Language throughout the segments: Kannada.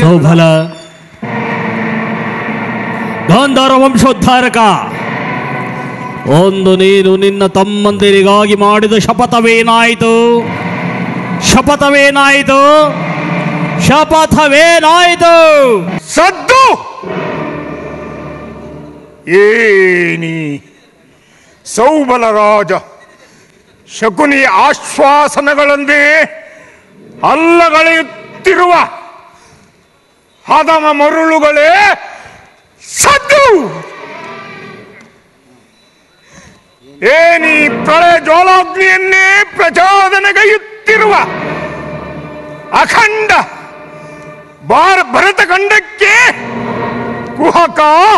ಸೌಫಲ ಗಾಂಧಾರ ವಂಶೋದ್ಧಾರಕ ಒಂದು ನೀನು ನಿನ್ನ ತಮ್ಮಂದಿರಿಗಾಗಿ ಮಾಡಿದ ಶಪಥವೇನಾಯಿತು ಶಪಥವೇನಾಯಿತು ಶಪಥವೇನಾಯಿತು ಸದ್ದು ಏನಿ ಸೌಬಲ ರಾಜ ಶಕುನಿ ಆಶ್ವಾಸನಗಳಂದೇ ಅಲ್ಲಗಳೆಯುತ್ತಿರುವ ಹದಮ ಮರುಳುಗಳೇ ಸದ್ದು ಏನಿ ಪ್ರಳಯ ಜ್ವಾಲಾಗ್ನಿಯನ್ನೇ ಪ್ರಚೋದನೆಗೈಯುತ್ತಿರುವ ಅಖಂಡ ಭಾರ ಭರತ ಖಂಡಕ್ಕೆ ಕುಹಕ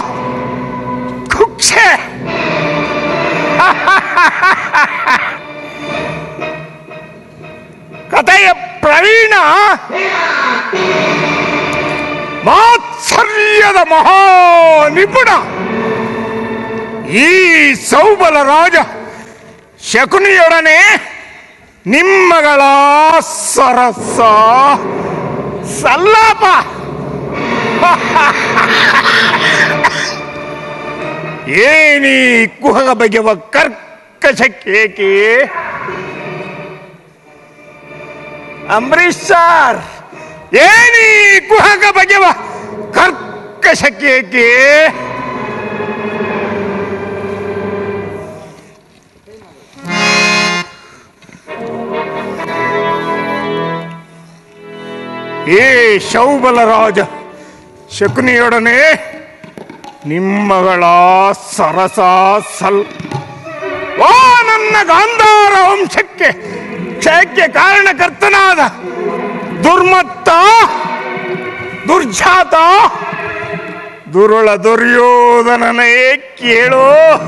ಕುಕ್ಷೆ ಕಥೆಯ ಪ್ರವೀಣ ಮಾತ್ಸರ್ಯದ ಮಹಾ ನಿಪುಣ ಈ ಸೌಬಲ ರಾಜ ಶಕುನಿಯೊಡನೆ ನಿಮ್ಮಗಳ ಸರಸ ಸಲ್ಲಾಪ ಏನಿ ಕುಹಗ ಬಗೆವ ಕರ್ಕಶ ಕೇಕೆ ಅಂಬರೀಶ್ ಸರ್ ಏನಿ ಕುಹಗ ಬಗೆವ ಕರ್ಕಶ ಕೇಕೆ ಏ ಶೌಬಲ ರಾಜ ಶಕುನಿಯೊಡನೆ ನಿಮ್ಮಗಳ ಸರಸ ಸಲ್ ಓ ನನ್ನ ಗಾಂಧಾರ ವಂಶಕ್ಕೆ ಕ್ಷಯಕ್ಕೆ ಕಾರಣಕರ್ತನಾದ ದುರ್ಮತ್ತ ದುರ್ಜಾತ ದುರುಳ ದುರ್ಯೋಧನನೇ ಕೇಳು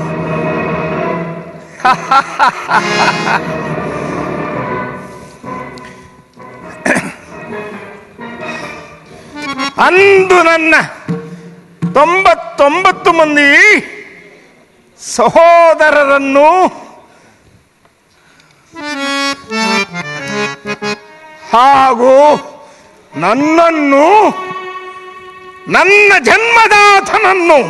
ಅಂದು ನನ್ನ ತೊಂಬತ್ತೊಂಬತ್ತು ಮಂದಿ ಸಹೋದರರನ್ನು ಹಾಗೂ ನನ್ನನ್ನು ನನ್ನ ಜನ್ಮದಾತನನ್ನು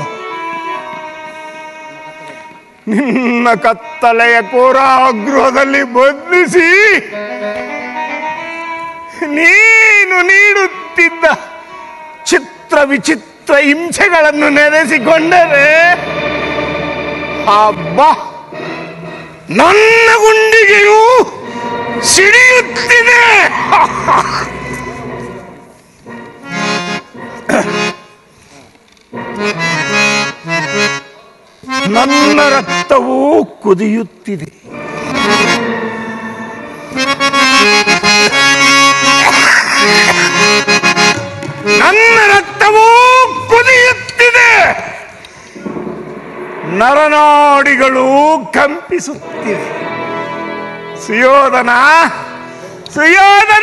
ನಿನ್ನ ಕತ್ತಲೆಯ ಕೋರಾಗೃಹದಲ್ಲಿ ಬಂಧಿಸಿ ನೀನು ನೀಡುತ್ತಿದ್ದ ಚಿತ್ರ ವಿಚಿತ್ರ ಹಿಂಸೆಗಳನ್ನು ನೆನೆಸಿಕೊಂಡರೆ ಹಬ್ಬ ನನ್ನ ಗುಂಡಿಗೆಯೂ ಸಿಡಿಯುತ್ತಿದೆ ನನ್ನ ರಕ್ತವೂ ಕುದಿಯುತ್ತಿದೆ ನನ್ನ ರಕ್ತವೂ ಕುದಿಯುತ್ತಿದೆ ನರನಾಡಿಗಳು ಕಂಪಿಸುತ್ತಿವೆ ಸುಯೋಧನ ಸುಯೋಧನ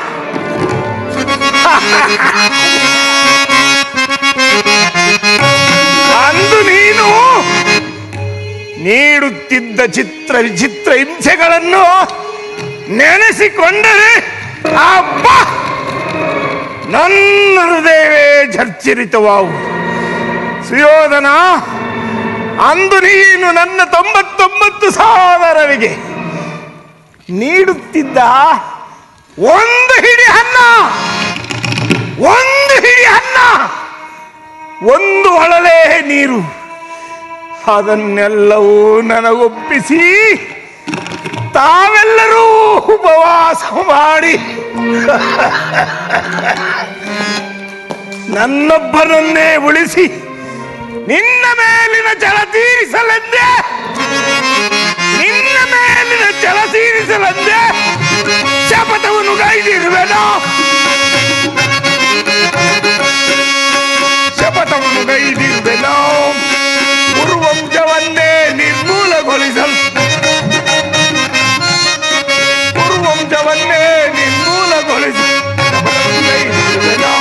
ಅಂದು ನೀನು ನೀಡುತ್ತಿದ್ದ ಚಿತ್ರ ವಿಚಿತ್ರ ಹಿಂಸೆಗಳನ್ನು ನೆನೆಸಿಕೊಂಡರೆ ಅಬ್ಬ ನನ್ನ ಹೃದಯವೇ ಜರ್ಜರಿತವಾವು ಸುಯೋಧನ ಅಂದು ನೀನು ನನ್ನ ತೊಂಬತ್ತೊಂಬತ್ತು ಸಾವಿರರಿಗೆ ನೀಡುತ್ತಿದ್ದ ಒಂದು ಹಿಡಿ ಅನ್ನ ಒಂದು ಹಿಡಿ ಅನ್ನ ಒಂದು ಒಳಲೇ ನೀರು ಅದನ್ನೆಲ್ಲವೂ ನನಗೊಪ್ಪಿಸಿ ತಾವೆಲ್ಲರೂ ಉಪವಾಸ ಮಾಡಿ ನನ್ನೊಬ್ಬನನ್ನೇ ಉಳಿಸಿ ನಿನ್ನ ಮೇಲಿನ ಜಲ ತೀರಿಸಲೆಂದೇ ನಿನ್ನ ಮೇಲಿನ ಜಲ ತೀರಿಸಲೆಂದೇ ಶಪಥವನ್ನು ಗೈದಿರುವೆನೋ ಶಪಥವನ್ನು ಗೈದಿರುವೆನೋ ಕುರುವಂಶವನ್ನೇ ನಿರ್ಮೂಲಗೊಳಿಸಲು ಕುರುವಂಶವನ್ನೇ ನಿರ್ಮೂಲಗೊಳಿಸಿ ಶಪಥವನ್ನು ಗೈದಿರುವೆನೋ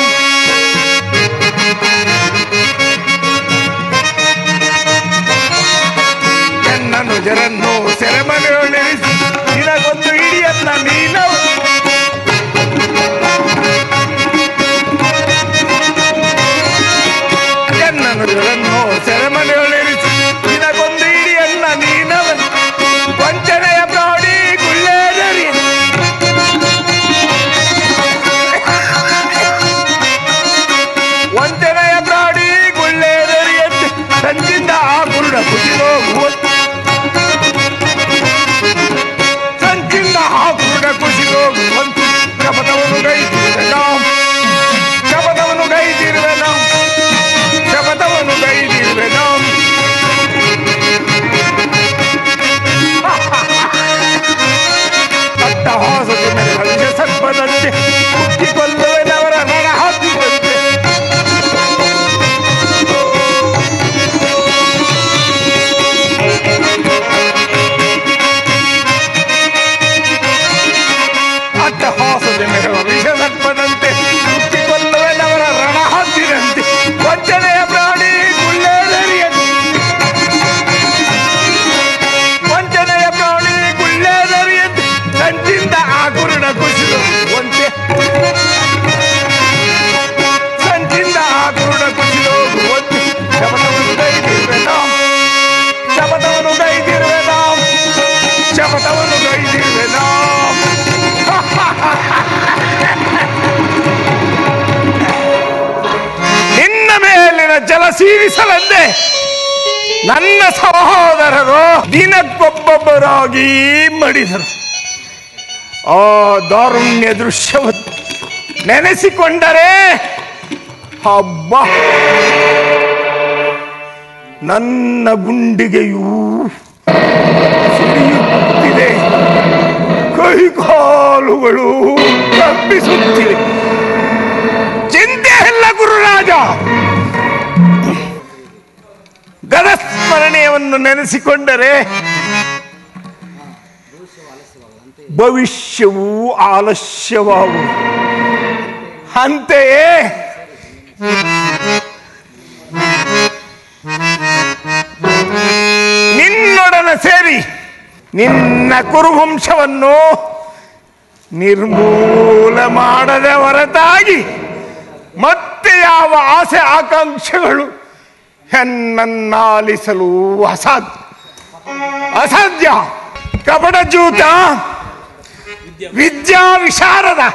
ಎನ್ನನು ಜರನ್ನು ಸೆರೆಮನೆಯೊಳಿಸಿ ನಿನಗೊಂದು ಹಿಡಿಯನ್ನ ನೀನು ಕುಶಲೋಗುವಂತೆ ಶಪಥವನ್ನು ಗೈದಿರುವೆ ನಾವು ಶಪಥವನ್ನು ಗೈದಿರುವೆ ನಾವು ಶಪಥವನ್ನು ಗೈದಿರುವೆ ನಾವು ಅಟ್ಟಹಾಸದ ಮೇಲೆ ಹಂಚ ಸರ್ಪದಂತೆ ಹುಟ್ಟಿಕೊಳ್ಳುವೆನವರ ನರ ಹಾಕಿದಂತೆ ಅಟ್ಟಹಾಸದ ಮೇಲೆ ವಿಷ ಸರ್ಪದಂತೆ ಹುಟ್ಟಿಕೊಳ್ಳುವೆನವರ ರಣ ಹಾಕಿದಂತೆ ವಂಚನೆಯ ಪ್ರಾಣಿ ಗುಳ್ಳೇದರಿಯಂತೆ ವಂಚನೆಯ ಪ್ರಾಣಿ ಗುಳ್ಳೇದರಿಯಂತೆ ಸಂಚಿಂದ ಆ ಕುರುಡ ಕುಸಿದು ಒಂತೆ ಸಂಚಿಂದ ಆ ಕುರುಡ ಕುಸಿದು ಒಂತೆ ಶಪಥವನ್ನು ಗೈದಿರುವೆ ನಾವು ಶಪಥವನ್ನು ಗೈದಿರುವೆ ನಾವು ಶಪಥವನ್ನು ಗೈದಿರುವೆ ನಾವು ನಿನ್ನ ಮೇಲಿನ ಜಲ ಸೀರಿಸಲೆಂದೇ ನನ್ನ ಸಹೋದರರು ದಿನಕ್ಕೊಬ್ಬೊಬ್ಬರಾಗಿ ಮಡಿದರು ಆ ದಾರುಣ್ಯ ದೃಶ್ಯವನ್ನು ನೆನೆಸಿಕೊಂಡರೆ ಹಬ್ಬ ನನ್ನ ಗುಂಡಿಗೆಯೂ ಸಿಡಿಯುತ್ತಿದೆ ಕೈಕಾಲುಗಳು ಕಂಪಿಸುತ್ತಿವೆ ಚಿಂತೆ ಇಲ್ಲ ಗುರುರಾಜ ಗದಸ್ಮರಣೆಯನ್ನು ನೆನೆಸಿಕೊಂಡರೆ ಭವಿಷ್ಯವು ಆಲಸ್ಯವಾಗುವುದು ಅಂತೆಯೇ ನಿನ್ನೊಡನೆ ಸೇರಿ ನಿನ್ನ ಕುರುವಂಶವನ್ನು ನಿರ್ಮೂಲ ಮಾಡದೆ ಹೊರತಾಗಿ ಮತ್ತೆ ಯಾವ ಆಸೆ ಆಕಾಂಕ್ಷೆಗಳು ಹೆನ್ನನ್ನಾಲಿಸಲು ಅಸಾಧ್ಯ ಅಸಾಧ್ಯ ಕಪಟ ಜೂತ ವಿದ್ಯಾ ವಿಶಾರದ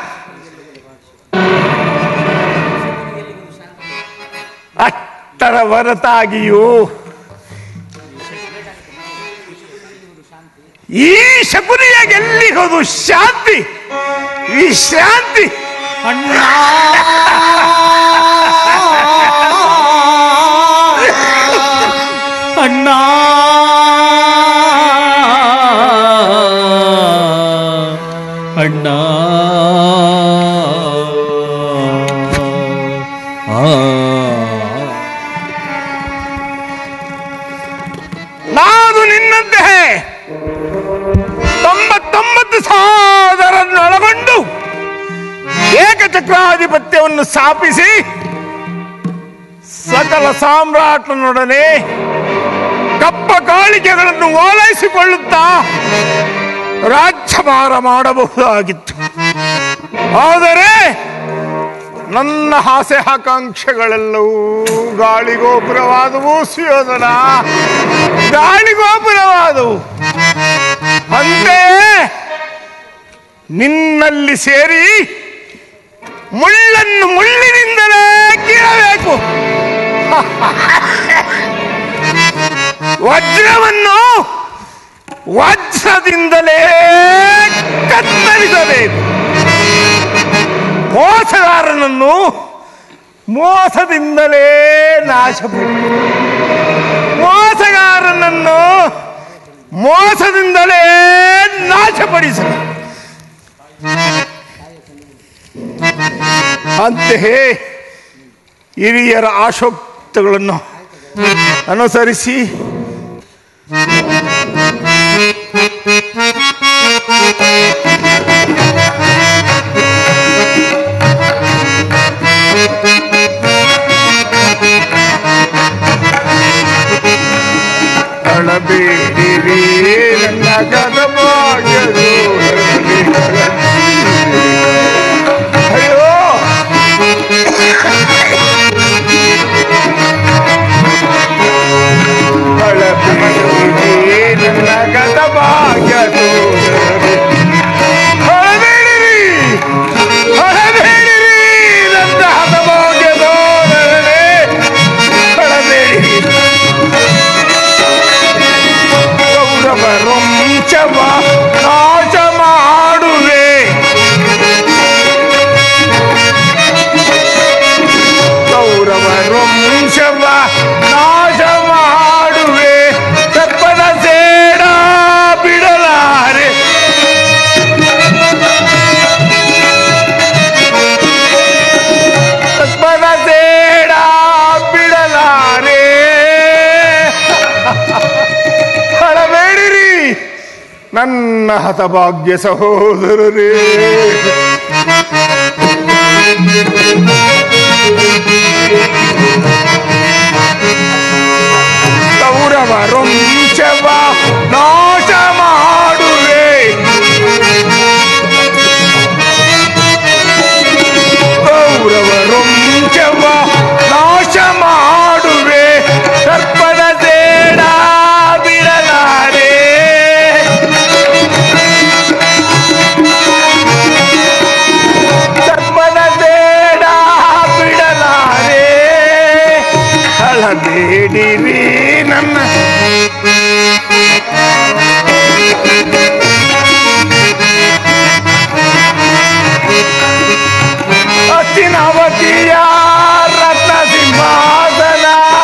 ಅಷ್ಟರ ಹೊರತಾಗಿಯೂ ಈ ಶಕುನಿಯ ಗೆಲ್ಲಿಗೋದು ಶಾಂತಿ ವಿಶ್ರಾಂತಿ ಅಣ್ಣ ಅಣ್ಣ ಅಣ್ಣ ಆ ನಾನು ನಿನ್ನಂತೆ ತೊಂಬತ್ತೊಂಬತ್ತು ಸಾವಿರನ್ನೊಳಗೊಂಡು ಏಕಚಕ್ರಾಧಿಪತ್ಯವನ್ನು ಸ್ಥಾಪಿಸಿ ಸಕಲ ಸಾಮ್ರಾಟನೊಡನೆ ಕಪ್ಪ ಕಾಳಿಕೆಗಳನ್ನು ಓಲೈಸಿಕೊಳ್ಳುತ್ತಾ ರಾಜ್ಯಭಾರ ಮಾಡಬಹುದಾಗಿತ್ತು ಆದರೆ ನನ್ನ ಆಸೆ ಆಕಾಂಕ್ಷೆಗಳೆಲ್ಲವೂ ಗಾಳಿಗೋಪುರವಾದವು ಸುಯೋಧನ ಗಾಳಿಗೋಪುರವಾದವು ಅಂತೆಯೇ ನಿನ್ನಲ್ಲಿ ಸೇರಿ ಮುಳ್ಳನ್ನು ಮುಳ್ಳಿನಿಂದಲೇ ಕೀಳಬೇಕು ವಜ್ರವನ್ನು ವಜ್ರದಿಂದಲೇ ಕತ್ತರಿಸಬೇಕು ಮೋಸಗಾರನನ್ನು ಮೋಸದಿಂದಲೇ ನಾಶಪಡಿಸಬೇಕು ಮೋಸಗಾರನನ್ನು ಮೋಸದಿಂದಲೇ ನಾಶಪಡಿಸಲು ಅಂತೆಯೇ ಹಿರಿಯರ ಆಶೋಕ್ತಗಳನ್ನು ಅನುಸರಿಸಿ ಅಳಬೇಡಿರಿ ನನ್ನ ಗದಮಾಗರು ಅಯ್ಯೋ ಅಳಬೇಡಿರಿ ಹತಭಾಗ್ಯ ಸಹೋದರರೇ ಕೌರವ ರುಂಚವ ನಾಶ ಮಾಡುವೆ ಕೌರವ ರುಂಚವ ನಾಶ ಮಾಡುವೆ ಸರ್ಪದ ಸೇಡ ಬಿಡಲಾರೆ ಸರ್ಪದ ಸೇಡ ಬಿಡಲಾರೆ ಅಳಬೇಡಿರಿ ನನ್ನ ಅತ್ತಿನವತಿಯ ರತ್ನ ಸಿಂಹಾಸನ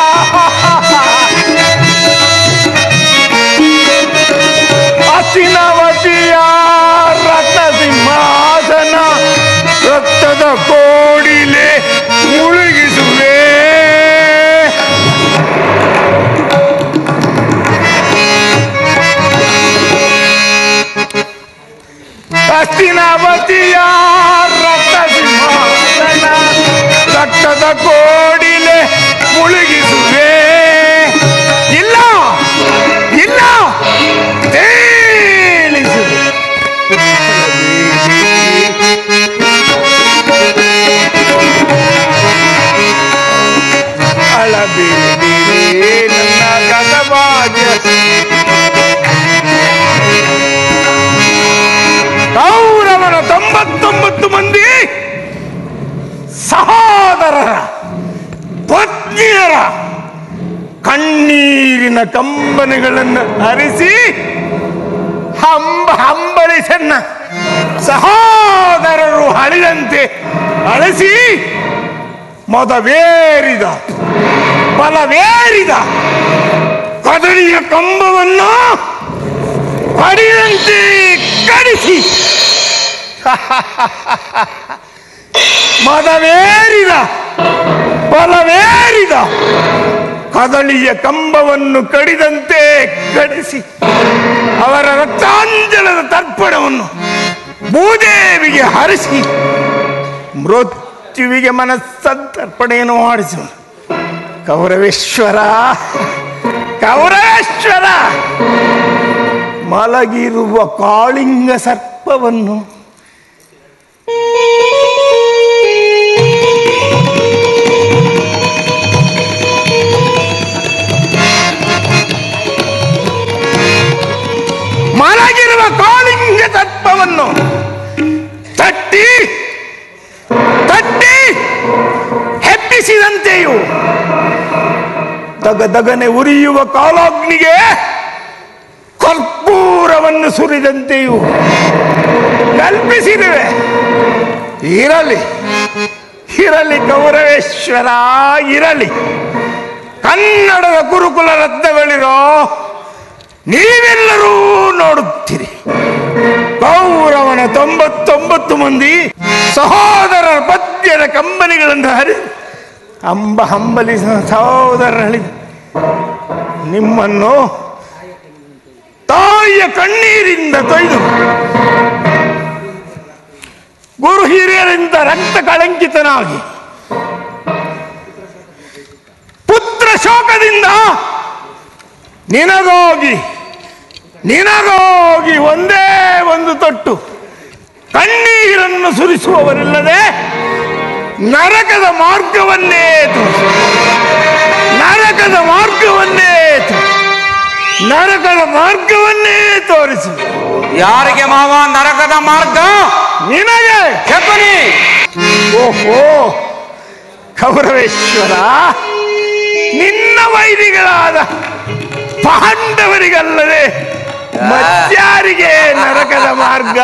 ಅತ್ತಿನವತಿಯ ರತ್ನ ಸಿಂಹಾಸನ ರಕ್ತದ ಕೋಡಿಲೆ ಮುಳುಗಿಸುವೆ ಹಸ್ತಿನಾವತಿಯ ರಕ್ತ ಸಿಂಹಾಸನ ರಕ್ತದ ಕೋಡಿಲೆ ಮುಳುಗಿಸುವೆ ಇಲ್ಲ ಇಲ್ಲ ತೇಲಿಸುವೆ ಅಳಬೇಡಿರಿ ನನ್ನ ಗತಭಾಗ್ಯ ಕೌರವನ ತೊಂಬತ್ತೊಂಬತ್ತು ಮಂದಿ ಸಹೋದರರ ಪತ್ನಿಯರ ಕಣ್ಣೀರಿನ ಕಂಬನೆಗಳನ್ನು ಹರಿಸಿ ಹಂಬ ಹಂಬಲಿಸನ್ನ ಸಹೋದರರು ಹಳಿದಂತೆ ಅಳಿಸಿ ಮೊದವೇರಿದ ಬಲವೇರಿದ ಕದಳಿಯ ಕಂಬವನ್ನು ಕಡಿದಂತೆ ಕಡಿಸಿ ಮದವೇರಿದ ಬಲವೇರಿದ ಕದಳಿಯ ಕಂಬವನ್ನು ಕಡಿದಂತೆ ಕಡಿಸಿ ಅವರ ರಕ್ತಾಂಜಲದ ತರ್ಪಣವನ್ನು ಭೂದೇವಿಗೆ ಹರಿಸಿ ಮೃತ್ಯುವಿಗೆ ಮನಸ್ಸಂತರ್ಪಣೆಯನ್ನು ಮಾಡಿಸುವ ಕೌರವೇಶ್ವರ ಕೌರವೇಶ್ವರ ಮಲಗಿರುವ ಕಾಳಿಂಗ ಸರ್ಪವನ್ನು ಮಲಗಿರುವ ಕಾಳಿಂಗ ಸರ್ಪವನ್ನು ತಟ್ಟಿ ತಟ್ಟಿ ಹೆಪ್ಪಿಸಿದಂತೆಯೂ ದಗ ದಗನೆ ಉರಿಯುವ ಕಾಲಾಗ್ನಿಗೆ ಕರ್ಪೂರವನ್ನು ಸುರಿದಂತೆಯೂ ಕಲ್ಪಿಸಿರುವೆ ಇರಲಿ ಇರಲಿ ಗೌರವೇಶ್ವರ ಇರಲಿ ಕನ್ನಡದ ಗುರುಕುಲ ರತ್ನಗಳಿರೋ ನೀವೆಲ್ಲರೂ ನೋಡುತ್ತೀರಿ ಕೌರವನ ತೊಂಬತ್ತೊಂಬತ್ತು ಮಂದಿ ಸಹೋದರರ ಪದ್ಯದ ಕಂಬನಿಗಳನ್ನು ಹರಿ ಅಂಬ ಹಂಬಲಿಸ ಸಹೋದರಳಿ ನಿಮ್ಮನ್ನು ತಾಯಿಯ ಕಣ್ಣೀರಿಂದ ತೊಯ್ದು ಗುರು ಹಿರಿಯರಿಂದ ರಕ್ತ ಕಳಂಕಿತನಾಗಿ ಪುತ್ರ ಶೋಕದಿಂದ ನಿನಗೋಗಿ ನಿನಗೋಗಿ ಒಂದೇ ಒಂದು ತೊಟ್ಟು ಕಣ್ಣೀರನ್ನು ಸುರಿಸುವವರಿಲ್ಲದೆ ನರಕದ ಮಾರ್ಗವನ್ನೇ ತೋರಿಸು ನರಕದ ಮಾರ್ಗವನ್ನೇ ತೋರಿಸು ನರಕದ ಮಾರ್ಗವನ್ನೇ ತೋರಿಸು ಯಾರಿಗೆ ಮಾವ ನರಕದ ಮಾರ್ಗ ನಿನಗೆ ಶಕುನಿ ಓಹೋ ಕೌರವೇಶ್ವರ ನಿನ್ನ ವೈರಿಗಳಾದ ಪಾಂಡವರಿಗಲ್ಲದೆ ಮತ್ಯಾರಿಗೆ ನರಕದ ಮಾರ್ಗ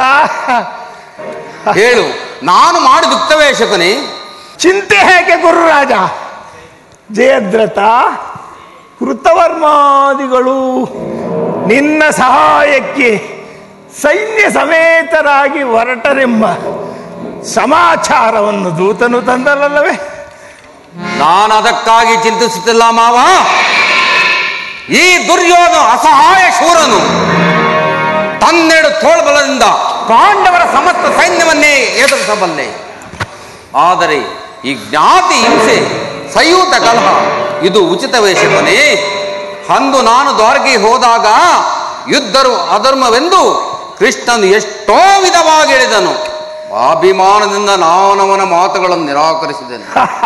ಹೇಳು ನಾನು ಮಾಡಿದುಕ್ತವೇ ಶಕುನಿ ಚಿಂತೆ ಹೇಗೆ ಗುರುರಾಜ ಜಯದ್ರಥ ಕೃತವರ್ಮಾದಿಗಳು ನಿನ್ನ ಸಹಾಯಕ್ಕೆ ಸೈನ್ಯ ಸಮೇತರಾಗಿ ಹೊರಟರೆಂಬ ಸಮಾಚಾರವನ್ನು ದೂತನು ತಂದರಲ್ಲವೇ ನಾನು ಅದಕ್ಕಾಗಿ ಚಿಂತಿಸುತ್ತಿಲ್ಲ ಮಾವ ಈ ದುರ್ಯೋಧನ ಅಸಹಾಯ ಶೂರನು ತನ್ನೆರಡು ತೋಳ್ಬಲದಿಂದ ಪಾಂಡವರ ಸಮಸ್ತ ಸೈನ್ಯವನ್ನೇ ಎದುರಿಸಬಲ್ಲೆ ಆದರೆ ಈ ಜ್ಞಾತಿ ಹಿಂಸೆ ಸಂಯೂತ ಕಲಹ ಇದು ಉಚಿತವೇ ಶಿವನೇ ಅಂದು ನಾನು ದ್ವಾರಕೆ ಹೋದಾಗ ಯುದ್ಧರು ಅಧರ್ಮವೆಂದು ಕೃಷ್ಣನು ಎಷ್ಟೋ ವಿಧವಾಗಿ ಹೇಳಿದನು ಅಭಿಮಾನದಿಂದ ನಾನವನ ಮಾತುಗಳನ್ನು ನಿರಾಕರಿಸಿದೆನು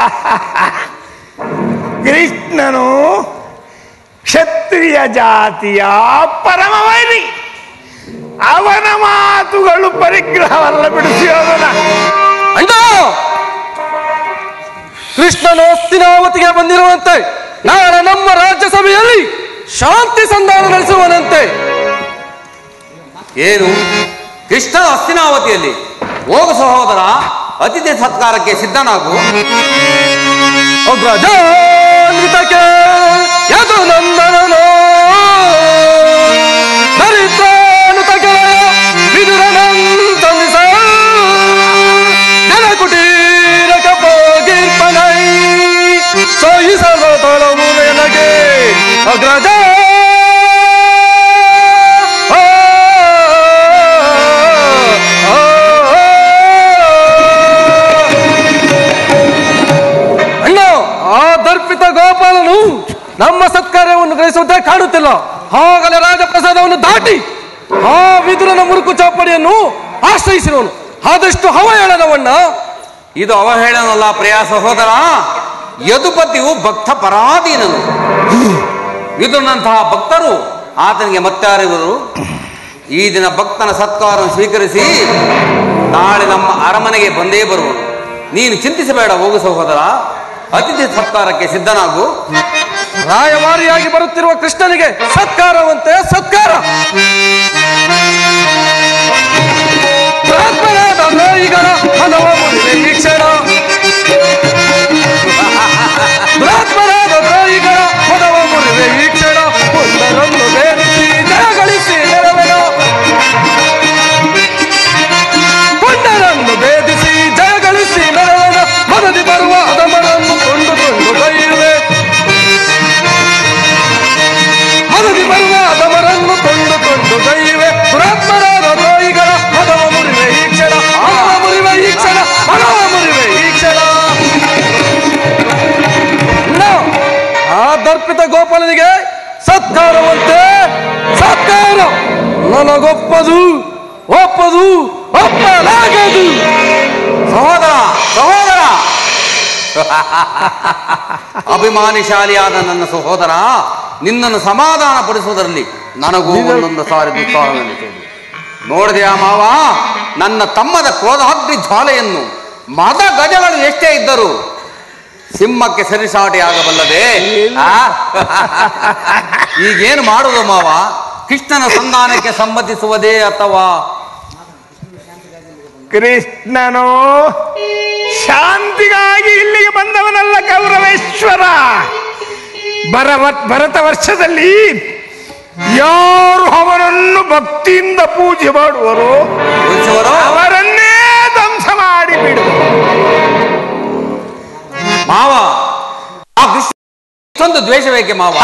ಕೃಷ್ಣನು ಕ್ಷತ್ರಿಯ ಜಾತಿಯ ಪರಮವೈರಿ ಅವನ ಮಾತುಗಳು ಪರಿಗ್ರಹವಲ್ಲ ಬಿಡಿಸಿ ಹೋಗೋಣ ಅಣ್ಣ ಕೃಷ್ಣನು ಹಸ್ತಿನಾವತಿಗೆ ಬಂದಿರುವಂತೆ ನಾಳೆ ನಮ್ಮ ರಾಜ್ಯಸಭೆಯಲ್ಲಿ ಶಾಂತಿ ಸಂಧಾನ ನಡೆಸುವನಂತೆ ಏನು ಕೃಷ್ಣ ಹಸ್ತಿನಾವತಿಯಲ್ಲಿ ಹೋಗು ಸಹೋದರ ಅತಿಥಿ ಸತ್ಕಾರಕ್ಕೆ ಸಿದ್ಧನಾಗು ಅಗ್ರಜಾನ್ವಿತಕ್ಕೆ ಯದು ನಂದನನೋ ದರಿದ್ರಾನುತಕ್ಕೆ ವಿದುರನಂತಂದಿಸ ಜನಕುಟೀರಕ ಹೋಗಿರ್ಪನೈ ಸೋಯಿಸಲು ತೊಳವು ನನಗೆ ಅಗ್ರಜ ಆ, ಆ, ಆ. ಅಣ್ಣ ಆ ದರ್ಪಿತ ಗೋಪಾಲನು ನಮ್ಮ ಸತ್ಕಾರ್ಯವನ್ನು ಗ್ರಹಿಸುವುದೇ ಕಾಣುತ್ತಿಲ್ಲ ಹಾಗಲೇ ರಾಜಪ್ರಸಾದವನ್ನು ದಾಟಿ ಆ ವಿದುರನ ಮುರುಕು ಚಾಪಡಿಯನ್ನು ಆಶ್ರಯಿಸಿರುವನು ಆದಷ್ಟು ಹವ ಹೇಳದವಣ್ಣ ಇದು ಅವಹೇಳನಲ್ಲ ಪ್ರಿಯ ಸಹೋದರ ಯದುಪತಿಯು ಭಕ್ತ ಪರಾಧೀನನು ವಿದುರನಂತಹ ಭಕ್ತರು ಆತನಿಗೆ ಮತ್ತಾರಿವರು ಈ ದಿನ ಭಕ್ತನ ಸತ್ಕಾರ ಸ್ವೀಕರಿಸಿ ನಾಳೆ ನಮ್ಮ ಅರಮನೆಗೆ ಬಂದೇ ಬರುವನು ನೀನು ಚಿಂತಿಸಬೇಡ ಹೋಗು ಸಹೋದರ ಅತಿಥಿ ಸತ್ಕಾರಕ್ಕೆ ಸಿದ್ಧನಾಗು ರಾಯವಾರಿಯಾಗಿ ಬರುತ್ತಿರುವ ಕೃಷ್ಣನಿಗೆ ಸತ್ಕಾರವಂತೆ ಸತ್ಕಾರ ಪ್ರಾರ್ಥನಾದ ದ್ರೋಹಿಗಳ ಹಲವ ಮುರಿವೆ ಈ ಕ್ಷಣ ಪ್ರಾರ್ಥನಾದ ದ್ರೋಹಿಗಳ ಹಲವ ಮುರಿವೆ ಈ ಕ್ಷಣ ಒಂದರನ್ನು ಬೇರಿಸಿ ಜಯಗಳಿಸಿ ನೆರವೆನ ಕೊಂಡರನ್ನು ಭೇದಿಸಿ ಜಯಗಳಿಸಿ ಮೆರವನ ಮನದಿ ಬರುವ ಅದಮರನ್ನು ಕೊಂಡು ಕೊಂಡು ಕೈಯುವೆ ಮನದಿ ಬರುವ ಅದಮರನ್ನು ಕೊಂಡು ಕೊಂಡು ಕೈಯುವೆ ದುರಾತ್ಮರಾದ ದ್ರೋಹಿಗಳ ಹದವ ಮುರಿವೆ ಈ ಕ್ಷಣ ಹದವ ಮುರಿವೆ ಈ ಕ್ಷಣ ಹದವ ಮುರಿವೆ ಈ ಕ್ಷಣ ನಾವು ಆ ದರ್ಪಿತ ಗೋಪಾಲನಿಗೆ ಸತ್ಕಾರವಂತೆ ಸತ್ಕಾರ ನನಗೊಪ್ಪದು ಒಪ್ಪದು ಒಪ್ಪಲಾಗದು ಸಹೋದರ ಸಹೋದರ ಅಭಿಮಾನಿಶಾಲಿಯಾದ ನನ್ನ ಸಹೋದರ ನಿನ್ನನ್ನು ಸಮಾಧಾನ ಪಡಿಸುವುದರಲ್ಲಿ ನನಗೂ ಒಂದೊಂದು ಸಾರಿ ದುಃಖವೆನಿಸುವುದು ನೋಡಿದೆಯಾ ಮಾವ ನನ್ನ ತಮ್ಮದ ಕ್ರೋಧಾಗ್ನಿ ಜ್ವಾಲೆಯನ್ನು ಮದ ಗಜಗಳು ಎಷ್ಟೇ ಇದ್ದರು ಸಿಂಹಕ್ಕೆ ಸರಿಸಾಟಿ ಆಗಬಲ್ಲದೆ ಆ? ಈಗೇನು ಮಾಡುವುದು ಮಾವ ಕೃಷ್ಣನ ಸಂಧಾನಕ್ಕೆ ಸಂಬಂಧಿಸುವುದೇ ಅಥವಾ ಕೃಷ್ಣನು ಶಾಂತಿಗಾಗಿ ಇಲ್ಲಿಗೆ ಬಂದವನಲ್ಲ ಕೌರವೇಶ್ವರ ಬರವ ಭರತ ವರ್ಷದಲ್ಲಿ ಯಾರು ಅವನನ್ನು ಭಕ್ತಿಯಿಂದ ಪೂಜೆ ಮಾಡುವರೋ ಪುರುಷರು ಅವರನ್ನೇ ಧ್ವಂಸ ಮಾಡಿ ಬಿಡು ಮಾವ ಆ ಕೃಷ್ಣ ಇಷ್ಟೊಂದು ದ್ವೇಷ ಬೇಕೆ ಮಾವ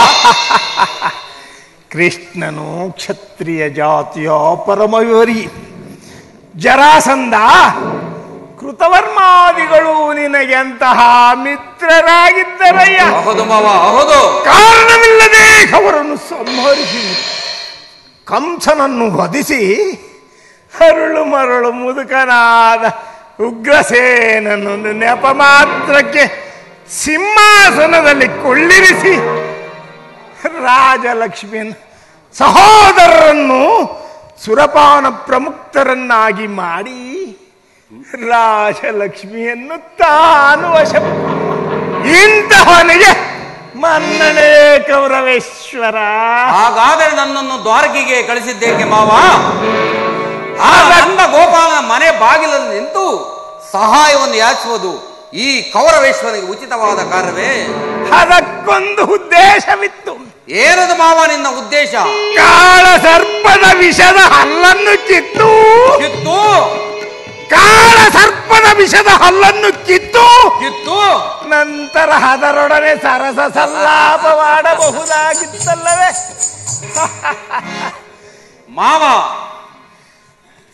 ಕೃಷ್ಣನು ಕ್ಷತ್ರಿಯ ಜಾತಿಯ ಪರಮಯೋರಿ ಜರಾಸಂಧ ಕೃತವರ್ಮಾದಿಗಳು ನಿನಗೆ ಅಂತಹ ಮಿತ್ರರಾಗಿದ್ದರಯ್ಯ ಹೌದು ಮಾವ ಹೌದು ಕಾರಣವಿಲ್ಲದೆ ಅವರನ್ನು ಸಂಹರಿಸಿ ಕಂಸನನ್ನು ವಧಿಸಿ ಹರಳು ಮರಳು ಮುದುಕನಾದ ಉಗ್ರಸೇನನ್ನೊಂದು ನೆಪ ಮಾತ್ರಕ್ಕೆ ಸಿಂಹಾಸನದಲ್ಲಿ ಕೊಳ್ಳಿರಿಸಿ ರಾಜಲಕ್ಷ್ಮಿಯನ್ನು ಸಹೋದರರನ್ನು ಸುರಪಾನ ಪ್ರಮುಕ್ತರನ್ನಾಗಿ ಮಾಡಿ ರಾಜಲಕ್ಷ್ಮಿಯನ್ನು ತಾನು ವಶ ಇಂತಹನಿಗೆ ಮನ್ನಣೆ ಕೌರವೇಶ್ವರ ಹಾಗಾದರೆ ನನ್ನನ್ನು ದ್ವಾರಕಿಗೆ ಕಳಿಸಿದ್ದೇಕೆ ಮಾವ ಆ ನನ್ನ ಗೋಪಾಲನ ಮನೆ ಬಾಗಿಲಲ್ಲಿ ನಿಂತು ಸಹಾಯವನ್ನು ಯಾಚಿಸುವುದು ಈ ಕೌರವೇಶ್ವರನಿಗೆ ಉಚಿತವಾದ ಕಾರ್ಯವೇ ಅದಕ್ಕೊಂದು ಉದ್ದೇಶವಿತ್ತು ಏನದು ಮಾವ ನಿನ್ನ ಉದ್ದೇಶ ಕಾಳ ಸರ್ಪದ ವಿಷದ ಹಲ್ಲನ್ನು ಕಿತ್ತು ಕಿತ್ತು ಕಾಳ ಸರ್ಪದ ವಿಷದ ಹಲ್ಲನ್ನು ಕಿತ್ತು ಕಿತ್ತು ನಂತರ ಅದರೊಡನೆ ಸರಸ ಸಲ್ಲಾಪ ಮಾಡಬಹುದಾಗಿತ್ತಲ್ಲವೇ ಮಾವ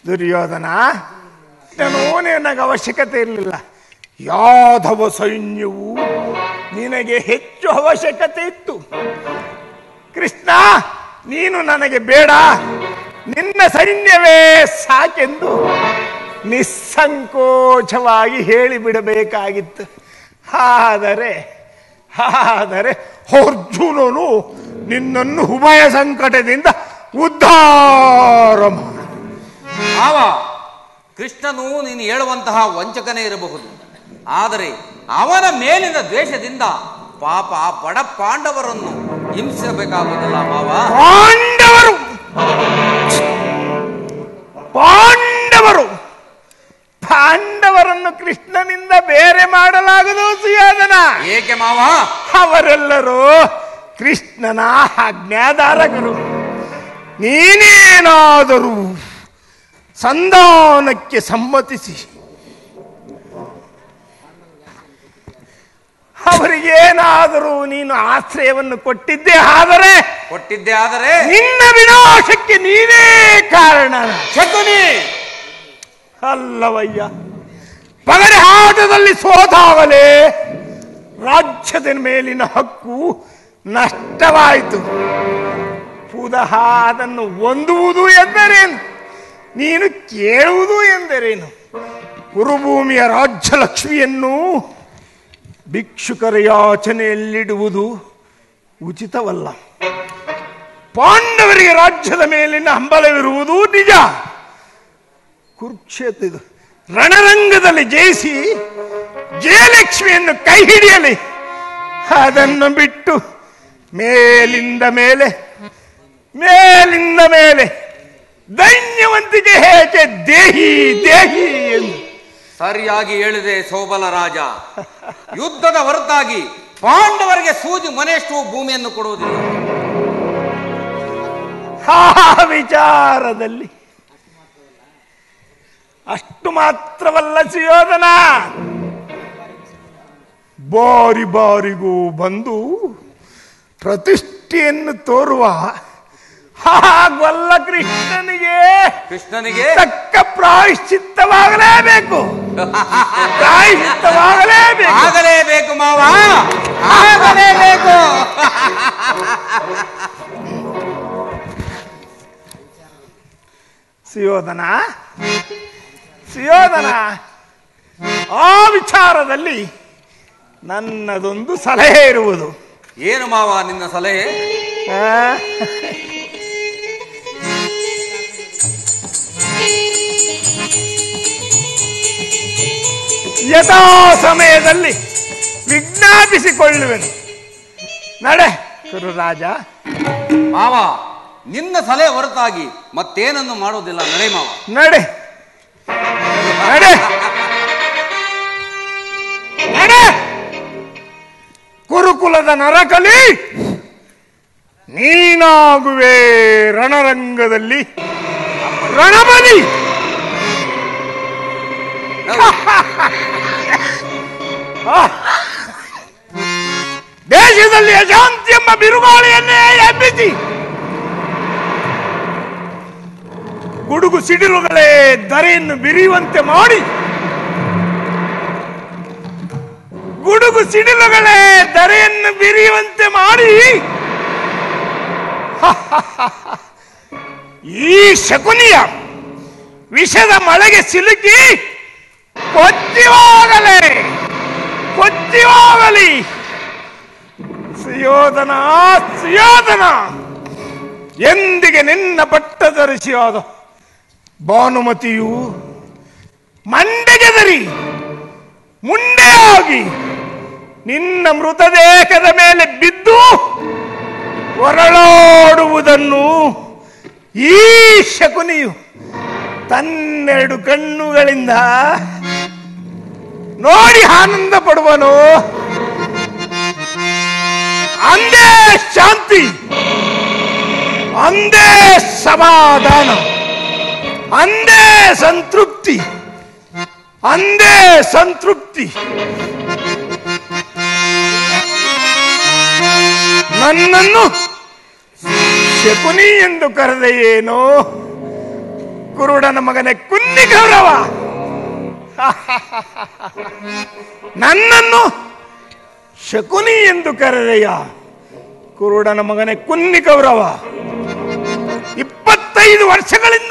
ದುರ್ಯೋಧನ ನಾನು ನನಗೆ ಅವಶ್ಯಕತೆ ಇರಲಿಲ್ಲ ಯಾದವ ಸೈನ್ಯವು ನಿನಗೆ ಹೆಚ್ಚು ಅವಶ್ಯಕತೆ ಇತ್ತು ಕೃಷ್ಣ ನೀನು ನನಗೆ ಬೇಡ ನಿನ್ನ ಸೈನ್ಯವೇ ಸಾಕೆಂದು ನಿಸ್ಸಂಕೋಚವಾಗಿ ಹೇಳಿಬಿಡಬೇಕಾಗಿತ್ತು ಆದರೆ ಆದರೆ ಅರ್ಜುನನು ನಿನ್ನನ್ನು ಉಭಯ ಸಂಕಟದಿಂದ ಉದ್ಧಾರ ಮಾಡ ಆವ ಕೃಷ್ಣನು ನೀನು ಹೇಳುವಂತಹ ವಂಚಕನೇ ಇರಬಹುದು ಆದರೆ ಅವನ ಮೇಲಿನ ದ್ವೇಷದಿಂದ ಪಾಪ ಬಡ ಪಾಂಡವರನ್ನು ಹಿಂಸಿಸಬೇಕಾಗುವುದಲ್ಲ ಮಾವ ಪಾಂಡವರು ಪಾಂಡವರು ಪಾಂಡವರನ್ನು ಕೃಷ್ಣನಿಂದ ಬೇರೆ ಮಾಡಲಾಗದು ಸುಯೋಧನ ಏಕೆ ಮಾವ ಅವರೆಲ್ಲರೂ ಕೃಷ್ಣನ ಆಜ್ಞಾಧಾರಕರು ನೀನೇನಾದರೂ ಸಂಧಾನಕ್ಕೆ ಸಮ್ಮತಿಸಿ ಅವರಿಗೇನಾದರೂ ನೀನು ಆಶ್ರಯವನ್ನು ಕೊಟ್ಟಿದ್ದೇ ಆದರೆ ಕೊಟ್ಟಿದ್ದೆ ಆದರೆ ನಿನ್ನ ವಿನಾಶಕ್ಕೆ ನೀನೇ ಕಾರಣ ಶಕುನಿ ಅಲ್ಲವಯ್ಯ ಪಗಡೆ ಆಟದಲ್ಲಿ ಸೋತಾಗಲೇ ರಾಜ್ಯದ ಮೇಲಿನ ಹಕ್ಕು ನಷ್ಟವಾಯಿತು ಪುನಃ ಅದನ್ನು ಹೊಂದುವುದು ಎಂದರೇನು ನೀನು ಕೇಳುವುದು ಎಂದರೇನು ಕುರುಭೂಮಿಯ ರಾಜ್ಯ ಲಕ್ಷ್ಮಿಯನ್ನು ಭಿಕ್ಷುಕರ ಯಾಚನೆಯಲ್ಲಿಡುವುದು ಉಚಿತವಲ್ಲ ಪಾಂಡವರಿಗೆ ರಾಜ್ಯದ ಮೇಲಿನ ಹಂಬಲವಿರುವುದು ನಿಜ ಕುರುಕ್ಷೇತ್ರ ಇದು. ರಣರಂಗದಲ್ಲಿ ಜಯಿಸಿ ಜಯಲಕ್ಷ್ಮಿಯನ್ನು ಕೈ ಹಿಡಿಯಲಿ ಅದನ್ನು ಬಿಟ್ಟು ಮೇಲಿಂದ ಮೇಲೆ ಮೇಲಿಂದ ಮೇಲೆ ದೈನ್ಯವಂತಿಕೆ ಹೇಗೆ ದೇಹಿ ದೇಹಿ ಎಂದು ಸರಿಯಾಗಿ ಹೇಳಿದೆ ಸೋಬಲ ರಾಜ ಯುದ್ಧದ ಹೊರತಾಗಿ ಪಾಂಡವರಿಗೆ ಸೂಜಿ ಮನೆಯಷ್ಟು ಭೂಮಿಯನ್ನು ಕೊಡುವುದಿಲ್ಲ ಆ ವಿಚಾರದಲ್ಲಿ ಅಷ್ಟು ಮಾತ್ರವಲ್ಲ ಸುಯೋಧನ ಬಾರಿ ಬಾರಿಗೂ ಬಂದು ಪ್ರತಿಷ್ಠೆಯನ್ನು ತೋರುವ ಹಾಗಲ್ಲ ಕೃಷ್ಣನಿಗೆ ಕೃಷ್ಣನಿಗೆ ತಕ್ಕ ಪ್ರಾಯಶ್ಚಿತ್ತವಾಗಲೇಬೇಕು ಪ್ರಾಯಶ್ಚಿತ್ತವಾಗಲೇಬೇಕು ಆಗಲೇಬೇಕು ಮಾವ ಆಗಲೇಬೇಕು ಸುಯೋಧನ ಸುಯೋಧನ ಆ ವಿಚಾರದಲ್ಲಿ ನನ್ನದೊಂದು ಸಲಹೆ ಇರುವುದು ಏನು ಮಾವ ನಿನ್ನ ಸಲಹೆ ಆ? ಯಥಾ ಸಮಯದಲ್ಲಿ ವಿಜ್ಞಾಪಿಸಿಕೊಳ್ಳುವೆನು ನಡೆ ಕುರುರಾಜ ಮಾವ ನಿನ್ನ ಸಲಹೆ ಹೊರತಾಗಿ ಮತ್ತೇನನ್ನು ಮಾಡುವುದಿಲ್ಲ ನಡೆ ಮಾವ ನಡೆ ನಡೆ ನಡೆ ಕುರುಕುಲದ ನರಕಲಿ ನೀನಾಗುವೆ ರಣರಂಗದಲ್ಲಿ ರಣಬಲಿ ದೇಶದಲ್ಲಿ ಅಶಾಂತಿ ಎಂಬ ಬಿರುಗಾಳಿಯನ್ನೇ ಎಬ್ಬಿಸಿ ಗುಡುಗು ಸಿಡಿಲುಗಳೇ ಧರೆಯನ್ನು ಬಿರಿಯುವಂತೆ ಮಾಡಿ ಗುಡುಗು ಸಿಡಿಲುಗಳೇ ಧರೆಯನ್ನು ಬಿರಿಯುವಂತೆ ಮಾಡಿ ಈ ಶಕುನಿಯ ವಿಷದ ಮಳೆಗೆ ಸಿಲುಕಿ ಕೊಚ್ಚಿ ಹೋಗಲೇ ಕೊಚ್ಚಿ ಹೋಗಲಿ ಸುಯೋಧನ ಸುಯೋಧನ ಎಂದಿಗೆ ನಿನ್ನ ಪಟ್ಟ ಧರಿಸಿಯಾದ ಭಾನುಮತಿಯು ಮಂಡೆಗೆದರಿ ಮುಂಡೆಯಾಗಿ ನಿನ್ನ ಮೃತದೇಹದ ಮೇಲೆ ಬಿದ್ದು ಹೊರಳಾಡುವುದನ್ನು ಈ ಶಕುನಿಯು ತನ್ನೆರಡು ಕಣ್ಣುಗಳಿಂದ ನೋಡಿ ಆನಂದ ಪಡುವನು ಅಂದೇ ಶಾಂತಿ ಅಂದೇ ಸಮಾಧಾನ ಅಂದೇ ಸಂತೃಪ್ತಿ ಅಂದೇ ಸಂತೃಪ್ತಿ ನನ್ನನ್ನು ಶಕುನಿ ಎಂದು ಕರೆದೆಯೇನೋ ಕುರುಡನ ಮಗನೇ ಕುನ್ನಿ ಗೌರವ ನನ್ನನ್ನು ಶಕುನಿ ಎಂದು ಕರೆದೆಯ ಕುರುಡನ ಮಗನೇ ಕುನ್ನಿ ಗೌರವ ಇಪ್ಪತ್ತೈದು ವರ್ಷಗಳಿಂದ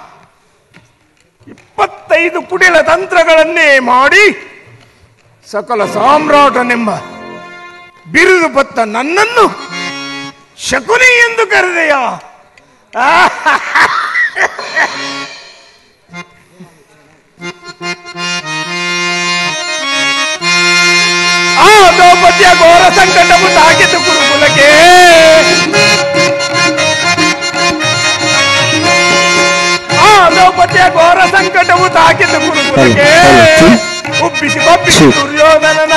ಇಪ್ಪತ್ತೈದು ಕುಟಿಲ ತಂತ್ರಗಳನ್ನೇ ಮಾಡಿ ಸಕಲ ಸಾಮ್ರಾಟನೆಂಬ ಬಿರುದು ಬತ್ತ ನನ್ನನ್ನು ಶಕುನಿ ಎಂದು ಕರೆದೆಯ ಆ ದ್ರೌಪದಿಯ ಘೋರ ಸಂಕಟವು ತಾಕಿತು ಕುರುಕುಲಕ್ಕೆ ಆ ದ್ರೌಪದಿಯ ಘೋರ ಸಂಕಟವು ತಾಕಿತು ಕುರುಕುಲಕ್ಕೆ ಉಬ್ಬಿಸಿ ಕೊಬ್ಬಿಸಿ ದುರ್ಯೋಧನನ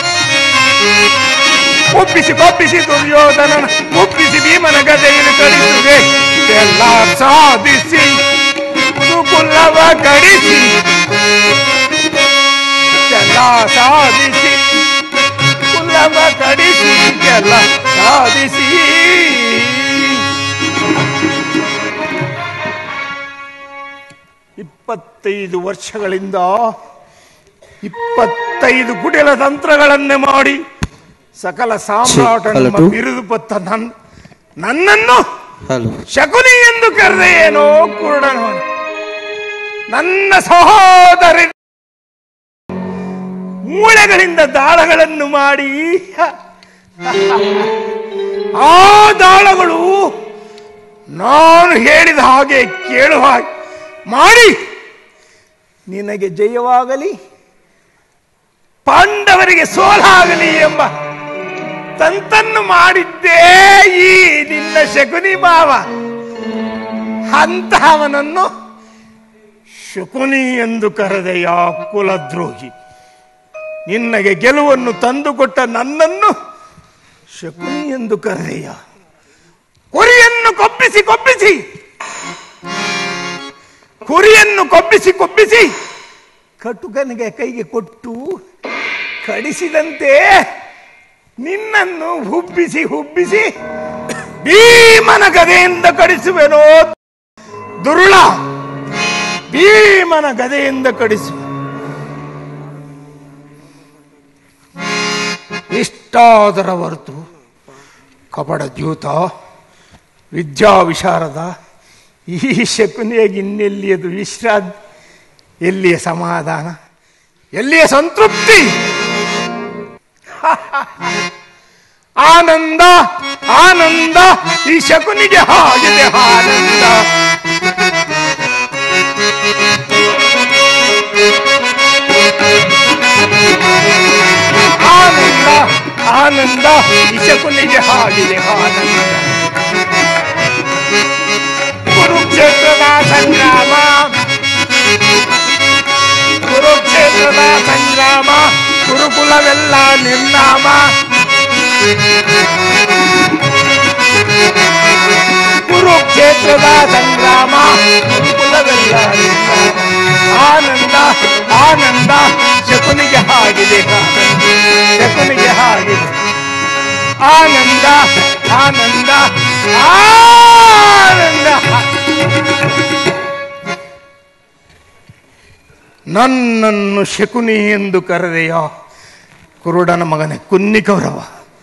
ಒಪ್ಪಿಸಿ ಕೊಪ್ಪಿಸಿ ದುರ್ಯೋಧನನ ಒಪ್ಪಿಸಿ ಭೀಮನ ಗದೆಯನ್ನು ಕಳಿಸುವೆ ಎಲ್ಲ ಸಾಧಿಸಿ ಕುಲವ ಕಡಿಸಿ ಎಲ್ಲ ಸಾಧಿಸಿ ಕುಲವ ಕಡಿಸಿ ಎಲ್ಲ ಸಾಧಿಸಿ ಇಪ್ಪತ್ತೈದು ವರ್ಷಗಳಿಂದ ಇಪ್ಪತ್ತೈದು ಕುಟಿಲ ತಂತ್ರಗಳನ್ನೇ ಮಾಡಿ ಸಕಲ ಸಾಮ್ರಾಟನ ಹಲೋ. ಬಿರುದು ಪತ್ತ ನನ್ ನನ್ನನ್ನು ಹಲೋ ಶಕುನಿ ಎಂದು ಕರೆದೆ ಏನೋ ಕುರುಡನು ನನ್ನ ಸಹೋದರಿ ಮೂಳೆಗಳಿಂದ ದಾಳಗಳನ್ನು ಮಾಡಿ ಆ ದಾಳಗಳು ನಾನು ಹೇಳಿದ ಹಾಗೆ ಕೇಳುವ ಹಾಗೆ ಮಾಡಿ ನಿನಗೆ ಜಯವಾಗಲಿ ಪಾಂಡವರಿಗೆ ಸೋಲಾಗಲಿ ಎಂಬ ತಂತನ್ನು ಮಾಡಿದ್ದೇ ಈ ನಿನ್ನ ಶಕುನಿ ಮಾವ ಅಂತಹವನನ್ನು ಶಕುನಿ ಎಂದು ಕರೆದೆಯ ಕುಲದ್ರೋಹಿ ನಿನ್ನಗೆ ಗೆಲುವನ್ನು ತಂದುಕೊಟ್ಟ ನನ್ನನ್ನು ಶಕುನಿ ಎಂದು ಕರೆದೆಯ ಕುರಿಯನ್ನು ಕೊಬ್ಬಿಸಿ ಕೊಬ್ಬಿಸಿ ಕುರಿಯನ್ನು ಕೊಬ್ಬಿಸಿ ಕೊಬ್ಬಿಸಿ ಕಟುಕನಿಗೆ ಕೈಗೆ ಕೊಟ್ಟು ಕಡಿಸಿದಂತೆ ನಿನ್ನನ್ನು ಹುಬ್ಬಿಸಿ ಹುಬ್ಬಿಸಿ ಭೀಮನ ಗದೆಯಿಂದ ಕಡಿಸುವೆನೋ ದುರುಳ ಭೀಮನ ಗದೆಯಿಂದ ಕಡಿಸುವೆ ಇಷ್ಟಾದರ ಹೊರತು ಕಪಡ ದ್ಯೂತ ವಿದ್ಯಾ ವಿಶಾರದ ಈ ಶಕುನಿಯಾಗಿ ಇನ್ನೆಲ್ಲಿಯದು ವಿಶ್ರಾಂತಿ ಎಲ್ಲಿಯ ಸಮಾಧಾನ ಎಲ್ಲಿಯ ಸಂತೃಪ್ತಿ ಆನಂದ ಆನಂದ ಈ ಶಕುನಿಗೆ ಆಗಿದೆ ಆನಂದ ಆನಂದ ಆನಂದ ಈ ಶಕುನಿಗೆ ಆಗಿದೆ ಆನಂದ ಕುರುಕ್ಷೇತ್ರದ ಸಂಗ್ರಾಮ ಕುರುಕ್ಷೇತ್ರದ ಸಂಗ್ರಾಮ ಕುರುಕುಲವೆಲ್ಲ ನಿರ್ನಾಮ ಕುರುಕ್ಷೇತ್ರದ ಸಂಗ್ರಾಮ ಕುರುಕುಲವೆಲ್ಲ ನಿರ್ನಾಮ ಆನಂದ ಆನಂದ ಶಕುನಿಗೆ ಆಗಿದೆ ಆನಂದ ಶಕುನಿಗೆ ಆಗಿದೆ ಆನಂದ ಆನಂದ ಆನಂದ ನನ್ನನ್ನು ಶಕುನಿ ಎಂದು ಕರೆದೆಯ ಕುರುಡನ ಮಗನೇ ಕುನ್ನಿ ಕೌರವ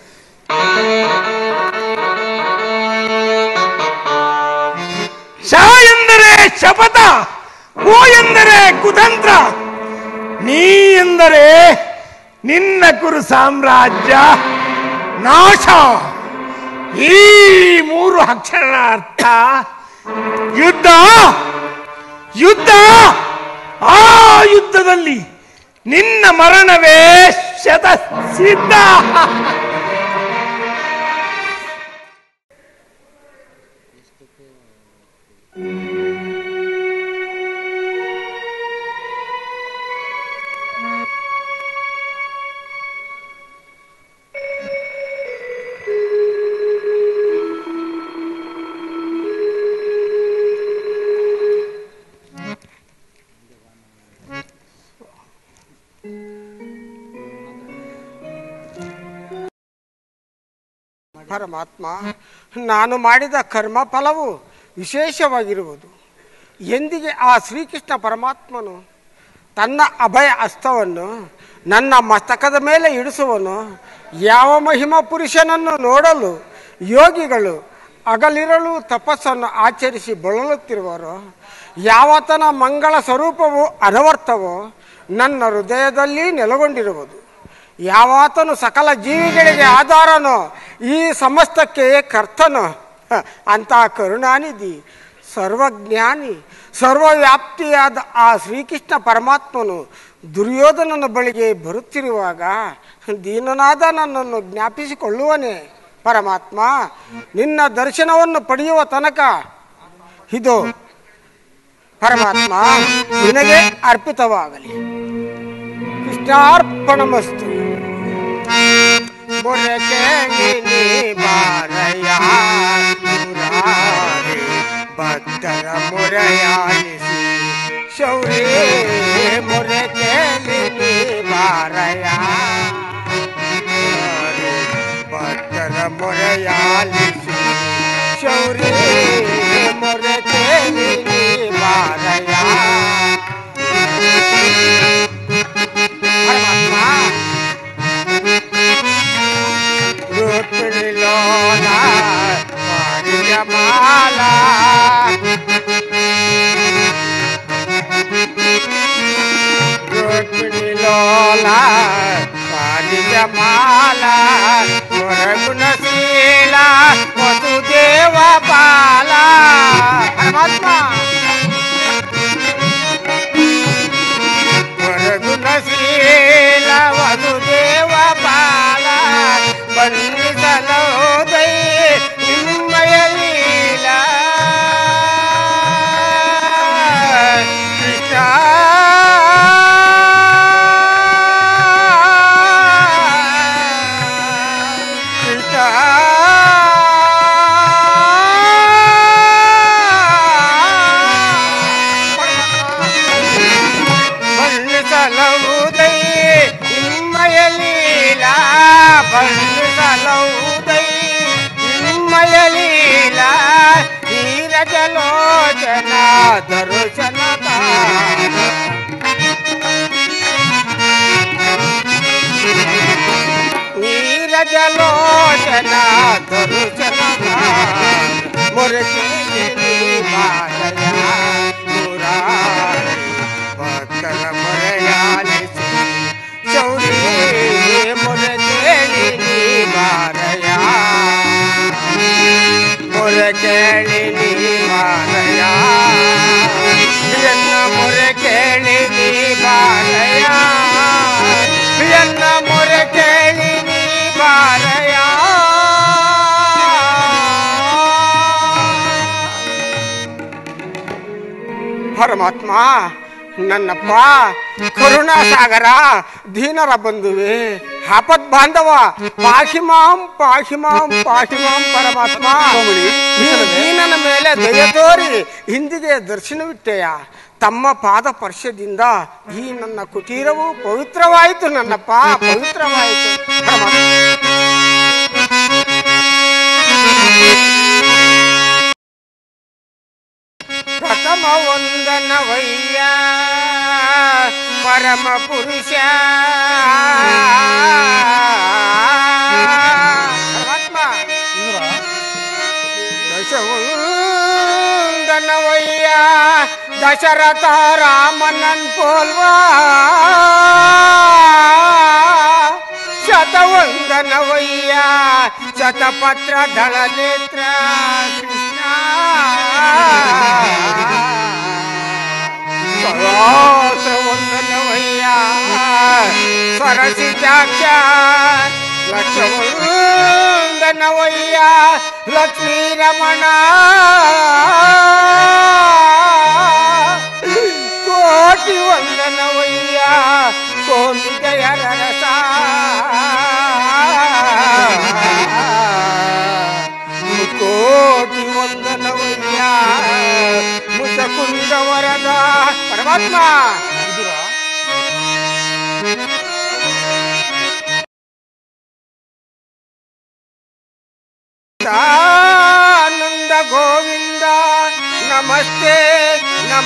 ಶ ಎಂದರೆ ಶಪಥ ಓ ಎಂದರೆ ಕುತಂತ್ರ ನೀ ಎಂದರೆ ನಿನ್ನ ಕುರು ಸಾಮ್ರಾಜ್ಯ ನಾಶ ಈ ಮೂರು ಅಕ್ಷರಗಳ ಅರ್ಥ ಯುದ್ಧ ಯುದ್ಧ ಆ ಯುದ್ಧದಲ್ಲಿ ನಿನ್ನ ಮರಣವೇ ಶತ ಸಿದ್ಧ ಪರಮಾತ್ಮ ನಾನು ಮಾಡಿದ ಕರ್ಮ ಫಲವು ವಿಶೇಷವಾಗಿರುವುದು ಎಂದಿಗೆ ಆ ಶ್ರೀಕೃಷ್ಣ ಪರಮಾತ್ಮನು ತನ್ನ ಅಭಯ ಹಸ್ತವನ್ನು ನನ್ನ ಮಸ್ತಕದ ಮೇಲೆ ಇಡಿಸುವನು ಯಾವ ಮಹಿಮ ಪುರುಷನನ್ನು ನೋಡಲು ಯೋಗಿಗಳು ಹಗಲಿರಲು ತಪಸ್ಸನ್ನು ಆಚರಿಸಿ ಬಳಲುತ್ತಿರುವರು ಯಾವತನ ಮಂಗಳ ಸ್ವರೂಪವು ಅನವರ್ಥವೋ ನನ್ನ ಹೃದಯದಲ್ಲಿ ನೆಲೆಗೊಂಡಿರುವುದು ಯಾವಾತನು ಸಕಲ ಜೀವಿಗಳಿಗೆ ಆಧಾರನೋ ಈ ಸಮಸ್ತಕ್ಕೆ ಕರ್ತನೋ ಹ, ಅಂತ ಕರುಣಾನಿಧಿ ಸರ್ವಜ್ಞಾನಿ ಸರ್ವವ್ಯಾಪ್ತಿಯಾದ ಆ ಶ್ರೀಕೃಷ್ಣ ಪರಮಾತ್ಮನು ದುರ್ಯೋಧನನ ಬಳಿಗೆ ಬರುತ್ತಿರುವಾಗ ದೀನನಾದ ನನ್ನನ್ನು ಜ್ಞಾಪಿಸಿಕೊಳ್ಳುವನೇ ಪರಮಾತ್ಮ ನಿನ್ನ ದರ್ಶನವನ್ನು ಪಡೆಯುವ ತನಕ ಇದು ಪರಮಾತ್ಮ ನಿನಗೆ ಅರ್ಪಿತವಾಗಲಿ ಕೃಷ್ಣಾರ್ಪಣಮಸ್ತು ಮೊರಕೆಣಿನಿ ಬಾರಯ್ಯ ಮುರಾರಿ ಭಕ್ತರ ಮೊರೆಯಾಲಿಸಿ ಶೌರೇ ಮೊರಕೆಣಿನಿ ಬಾರಯ್ಯ ಮುರಾರಿ ಭಕ್ತರ ಮೊರೆಯಾಲಿಸಿ ಶೌರೇ ಮೊರಕೆಣಿನಿ ಬಾರಯ್ಯ ಪರಮಾತ್ಮ ರೂಪಿಣಿಲೋನ ಮಾಲ ರೂಪಿಣಿಲೋಲ ಮಾಲ ಗುಣಶೀಲ ವಸುದೇವ ಬಾಲ ಪರಮಾತ್ಮ ವರಗುಣಶೀಲ ವಸುದೇವ ಬಾಲ ಬಂಧಿಸಲೋದೈ ನಿಮ್ಮಯ ಲೀಲ ಕೃಷ್ಣ ಕೃಷ್ಣ ಬಣ್ಣಿಸಲವುದೈ ನಿಮ್ಮಯ ಲೀಲಾ ಬಣ್ಣಿಸಲವುದೈ ನಿಮ್ಮಯ ಲೀಲಾ ನೀರಜಲೋಚನ ದರ್ಶನ ನೀರಜಲೋಚನ ದರ್ಶನ ಮುರಕೆ ಬಾಲಯ ಮುರಾರಿ ಭಕ್ತರ ಮೊರೆಯಾಲಿಸಿ ಚೌರಿ ಮೊರಕೇಳಿ ನೀ ಬಾರಯ ಮೊರಕೇಳಿ ನೀ ಬಾರಯ ಎನ್ನ ಮೊರಕೇಳಿ ನೀ ಬಾರಯ ಎನ್ನ ಮೊರಕೇಳಿ ನೀ ಬಾರಯ ಪರಮಾತ್ಮ ನನ್ನಪ್ಪ ಕರುಣಾಸಾಗರ ದೀನರ ಬಂಧುವೆ ಆಪತ್ ಬಾಂಧವ ಪಾಹಿಮಾಂ ಪಾಹಿಮಾಂ ಪಾಹಿಮಾಂ ಪರಮಾತ್ಮ ಈ ದೀನನ ಮೇಲೆ ದಯ ತೋರಿ ಹಿಂದಿಗೆ ದರ್ಶನವಿಟ್ಟೆಯ ತಮ್ಮ ಪಾದ ಸ್ಪರ್ಶದಿಂದ ಈ ನನ್ನ ಕುಟೀರವು ಪವಿತ್ರವಾಯಿತು ನನ್ನಪ್ಪ ಪವಿತ್ರವಾಯಿತು ಪರಮಾತ್ಮ ಪ್ರಥಮ ವಂದನವಯ್ಯ ಪರಮ ಪುರುಷ ಪರಮಾತ್ಮ ದಶವಂದನವಯ್ಯ ದಶರಥ ರಾಮನನ್ ಪೋಲ್ವಾ ಶತವಂದನವಯ್ಯ ಶತಪತ್ರ ದಳ ನೇತ್ರ ಕೃಷ್ಣ ಸಹಸ್ರವಂದನವಯ್ಯ ಸರಸಿಜಾಕ್ಷ ಲಕ್ಷವಂದನವಯ್ಯ ಲಕ್ಷ್ಮೀ ರಮಣ ಕೋಟಿ ವಂದನವಯ್ಯ ಕೋಟಿ ಜಯರ ರಸ ಕೋಟಿ ವಂದನವಯ್ಯ ಮುಜಕುಂದ ವರದ ಪರಮಾತ್ಮ ಆನಂದ ಗೋವಿಂದ ನಮಸ್ತೆ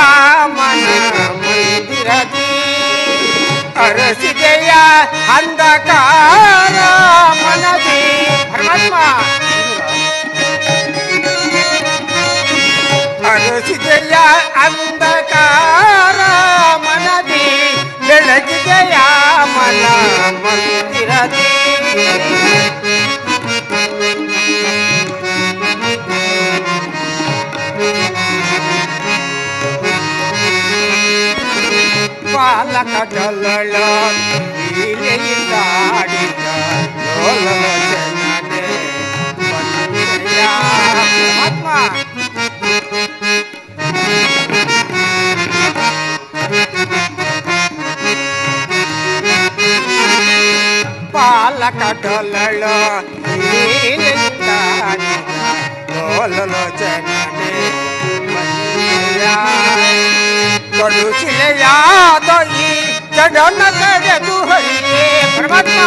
ಮನ ಮಂದಿರದಿ ಅರಸಿದೆಯ ಅಂಧಕಾರ ಮನದಿ ಪರಮಾತ್ಮ ಅರಸಿದೆಯ ಅಂಧಕಾರ ಮನದಿ ಬೆಳಗಿದೆಯ ಮನ ಮಂದಿರದಿ ಪಾಲಕಡಲಳ ಲೀಲೆಯಿಂದ ಆಡಿದ ಲೋಲನ ಜನನೆ ಬಂದೆಯ. ಆತ್ಮ ಪಾಲಕಡಲಳ ಲೀಲೆಯಿಂದ ಆಡಿದ ಲೋಲನ ಜನನೆ ಬಂದೆಯ. ಕಡುಚಿಲೆಯಾದ ಈ ಜಡನ ತಡೆದು ಹರಿಯೇ ಪರಮಾತ್ಮ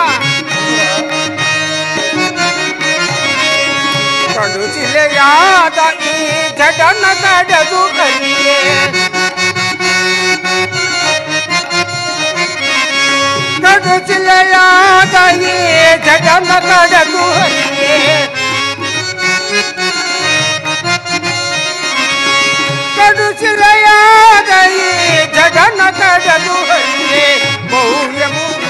ಕಡುಚಿಲೆಯಾದ ಈ ಜಡನ ತಡೆದು ಹರಿಯೇ ಕಡುಚಿಲೆಯಾದ ಈ ಜಡನ ತಡೆದು ಹರಿಯೇ ಕಡು ಚಿರೆಯಾದ ಈ ಜಗನ ಕಡಲು ಹರಿಯೇ ಭವ್ಯ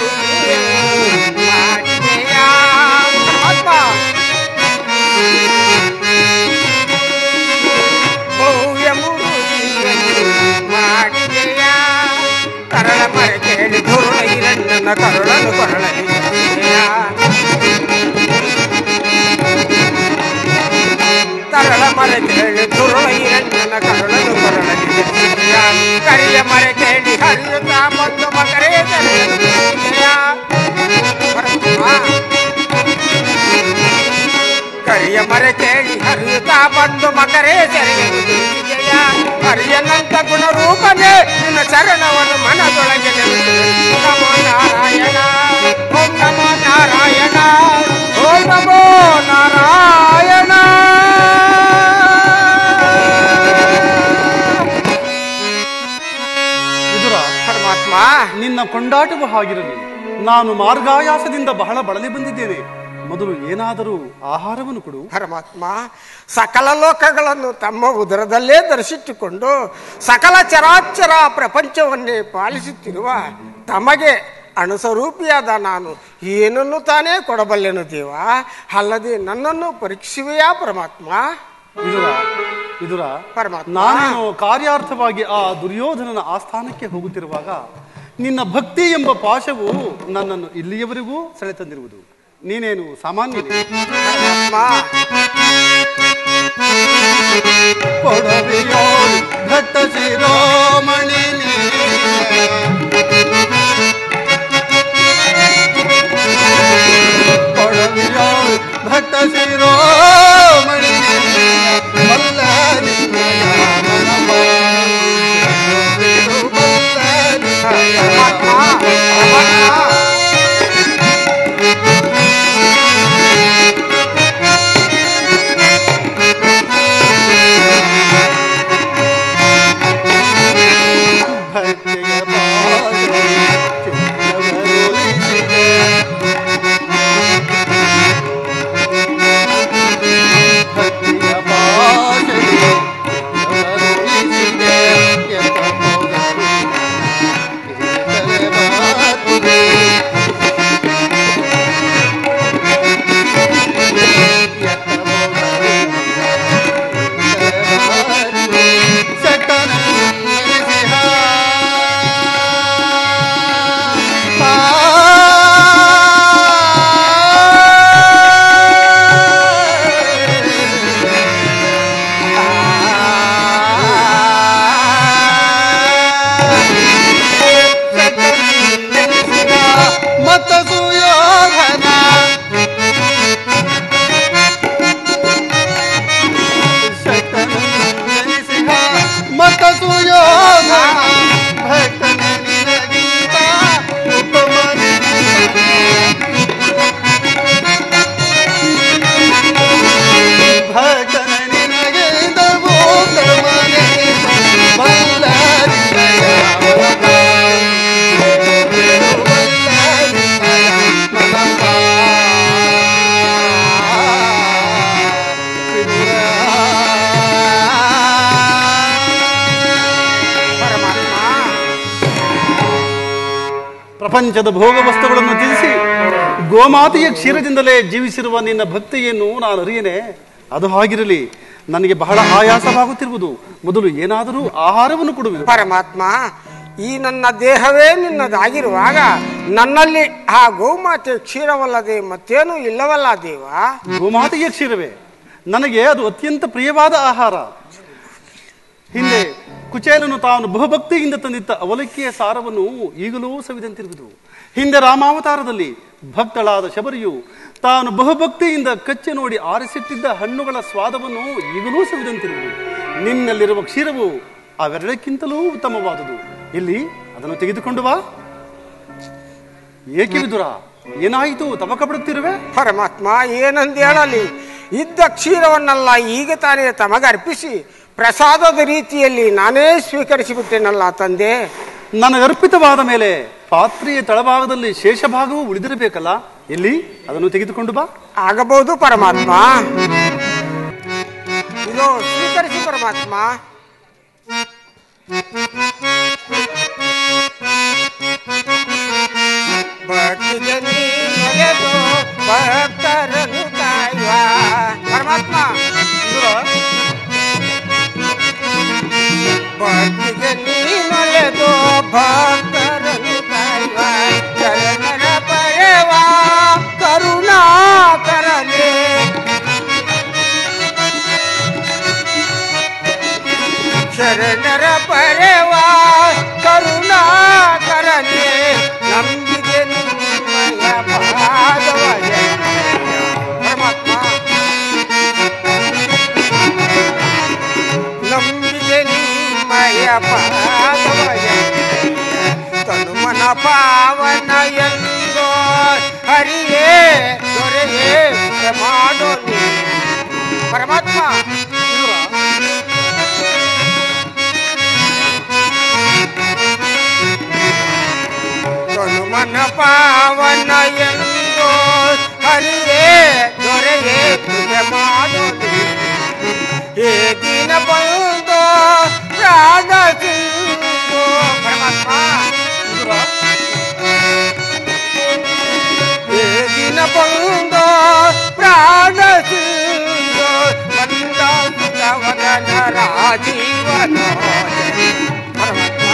ಮಾಡಿದೆಯ ಆತ್ಮ ಭವ್ಯ ಮಾಡಿದೆಯ ಕರಳ ಮರೆ ಕೇಳಿ ಧುರುಳ ಹಿರಣ್ಣನ ಕರುಳನು ಕೊರಳಲಿ ತರಳ ಮರೆ ಕೇಳಿ ದುರುಳ ಹಿರಣ್ಣನ ಕರುಳನು ಕೊರಳಲಿ ಕರಿಯ ಮರೆ ಕೇಳಿ ಹರಿಯುತ್ತ ಮತ್ತು ಮಕರೇ ತೆರೆಯಲು ಬಿಟ್ಟಿದೆಯ. ಪರಮಾತ್ಮ. ಕರಿಯ ಮರೆ ಕೇಳಿ ಹರಿಯುತ್ತಾ ಬಂದು ಮಕರೇ ಸೆರೆಯಲು ಬಿಟ್ಟಿದೆಯ. ಹರಿಯನಂತ ಗುಣರೂಪನೇ ನಿನ್ನ ಚರಣವನ್ನು ಮನದೊಳಗೆ ನೆಲೆಸಿದೆ. ನಮೋ ನಾರಾಯಣ ಓಂ ನಮೋ ನಾರಾಯಣ ಓಂ ನಮೋ ನಾರಾಯಣ ವಿದುರ ಪರಮಾತ್ಮ ನಿನ್ನ ಕೊಂಡಾಟವು ಹಾಗಿರಲಿ ನಾನು ಮಾರ್ಗಾಯಾಸದಿಂದ ಬಹಳ ಬಳಲಿ ಬಂದಿದ್ದೇನೆ ಮೊದಲು ಏನಾದರೂ ಆಹಾರವನ್ನು ಕೊಡು ಪರಮಾತ್ಮ ಸಕಲ ಲೋಕಗಳನ್ನು ತಮ್ಮ ಉದರದಲ್ಲೇ ಧರಿಸಿಟ್ಟುಕೊಂಡು ಸಕಲ ಚರಾಚರ ಪ್ರಪಂಚವನ್ನೇ ಪಾಲಿಸುತ್ತಿರುವ ತಮಗೆ ಅಣುಸ್ವರೂಪಿಯಾದ ನಾನು ಏನನ್ನು ತಾನೇ ಕೊಡಬಲ್ಲೆನು ದೇವ ಅಲ್ಲದೆ ನನ್ನನ್ನು ಪರೀಕ್ಷಿವೆಯಾ ಪರಮಾತ್ಮ ವಿದುರ ವಿದುರ ಪರಮಾತ್ಮ. ನಾನೇನು ಕಾರ್ಯಾರ್ಥವಾಗಿ ಆ ದುರ್ಯೋಧನನ ಆಸ್ಥಾನಕ್ಕೆ ಹೋಗುತ್ತಿರುವಾಗ ನಿನ್ನ ಭಕ್ತಿ ಎಂಬ ಪಾಶವು ನನ್ನನ್ನು ಇಲ್ಲಿಯವರೆಗೂ ಸೆಳೆತಂದಿರುವುದು ನೀನೇನು ಸಾಮಾನ್ಯ ಪರಮಾತ್ಮ ಕೊಡವೆಯೋಳು ಘಟ್ಟ ಶಿರೋಮಣಿ ಕೊಡವೆಯೋಳು ಘಟ್ಟ ಶಿರೋಮಣಿ ಮಲ್ಲ ನಿನ್ನಯ ಮನವ. ಮಲ್ಲ ನಿನ್ನಯ ಪರಮಾತ್ಮ ಪರಮಾತ್ಮ ಪ್ರಪಂಚದ ಭೋಗ ವಸ್ತುಗಳನ್ನು ತ್ಯಜಿಸಿ ಗೋಮಾತೆಯ ಕ್ಷೀರದಿಂದಲೇ ಜೀವಿಸಿರುವ ನಿನ್ನ ಭಕ್ತಿಯನ್ನು ನಾನು ಅರಿಯನೆ ಅದು ಹಾಗಿರಲಿ ನನಗೆ ಬಹಳ ಆಯಾಸವಾಗುತ್ತಿರುವುದು ಮೊದಲು ಏನಾದರೂ ಆಹಾರವನ್ನು ಕೊಡುವುದು ಪರಮಾತ್ಮ ಈ ನನ್ನ ದೇಹವೇ ನಿನ್ನದಾಗಿರುವಾಗ ನನ್ನಲ್ಲಿ ಆ ಗೋಮಾತೆ ಕ್ಷೀರವಲ್ಲದೆ ಮತ್ತೇನೂ ಇಲ್ಲವಲ್ಲ ದೇವ ಗೋಮಾತೆಯ ಕ್ಷೀರವೇ ನನಗೆ ಅದು ಅತ್ಯಂತ ಪ್ರಿಯವಾದ ಆಹಾರ ಹಿಂದೆ ಕುಚೇಲನು ತಾನು ಬಹುಭಕ್ತಿಯಿಂದ ತಂದಿದ್ದ ಅವಲಕ್ಕಿಯ ಸಾರವನ್ನು ಈಗಲೂ ಸವಿದಂತಿರುವುದು ಹಿಂದೆ ರಾಮಾವತಾರದಲ್ಲಿ ಭಕ್ತಳಾದ ಶಬರಿಯು ತಾನು ಬಹುಭಕ್ತಿಯಿಂದ ಕಚ್ಚೆ ನೋಡಿ ಆರಿಸಿಟ್ಟಿದ್ದ ಹಣ್ಣುಗಳ ಸ್ವಾದವನ್ನು ಈಗಲೂ ಸವಿದಂತಿರುವುದು ನಿನ್ನಲ್ಲಿರುವ ಕ್ಷೀರವು ಅವೆರಡಕ್ಕಿಂತಲೂ ಉತ್ತಮವಾದುದು ಇಲ್ಲಿ ಅದನ್ನು ತೆಗೆದುಕೊಂಡು ಬಾ ಏಕೆ ವಿದುರ ಏನಾಯಿತು ತವಕ ಪಡುತ್ತಿರುವೆ ಪರಮಾತ್ಮ ಏನಂದು ಹೇಳಲಿ ಇದ್ದ ಕ್ಷೀರವನ್ನೆಲ್ಲ ಈಗ ತಾನೇ ತಮಗರ್ಪಿಸಿ ಪ್ರಸಾದದ ರೀತಿಯಲ್ಲಿ ನಾನೇ ಸ್ವೀಕರಿಸಿಬಿಟ್ಟೆನಲ್ಲ ತಂದೆ ನನಗರ್ಪಿತವಾದ ಮೇಲೆ ಪಾತ್ರೆಯ ತಳಭಾಗದಲ್ಲಿ ಶೇಷಭಾಗವು ಉಳಿದಿರಬೇಕಲ್ಲ ಎಲ್ಲಿ ಅದನ್ನು ತೆಗೆದುಕೊಂಡು ಬಾ ಆಗಬಹುದು ಪರಮಾತ್ಮ ಇದು ಸ್ವೀಕರಿಸಿ ಪರಮಾತ್ಮ ಭಕ್ತಿಗೆ ನೀನೆರೆದು ಭಕ್ತರನ್ನು ಕಾಯುವ ಪರಮಾತ್ಮ ಭಕ್ತಿಗೆ ನೀನೊಲೆದು ಭಕ್ತರನ್ನು ಕಾಯುವ ಶರಣರ ಪರವ ಕರುಣಾಕರನೇ ಶರಣರ ಪರವ ಕರುಣಾಕರನೇ ನಂಬಿಕೆ ನಿಮ್ಮಯ ಪಾದವಯ ಪರಮಾತ್ಮ ನಂಬಿಕೆ ನಿಮ್ಮಯ ಪಾದವಯ ತನು ಮನ ಪಾವನ ಎಂದೋ ಹರಿಯೇ ದೊರೆಯೇ ಮಾಡೋ ನೀ. ಪರಮಾತ್ಮ ತನು ಮನ ಪಾವನ ಎಂದು ಹರಿಯೇ ದೊರೆಯೇ ತುಜ ಮಾಡೋ ನೀ. ಹೇ ದಿನ ಬಂದು ಪ್ರಾಣ ತಿಂದು ಪರಮಾತ್ಮ ಹೇ ದಿನ ಬಂದು ಪ್ರಾಣ ತಿಂದು ಬಂದ ಸುಖವದನ ರಾಜೀವನ ಪರಮಾತ್ಮ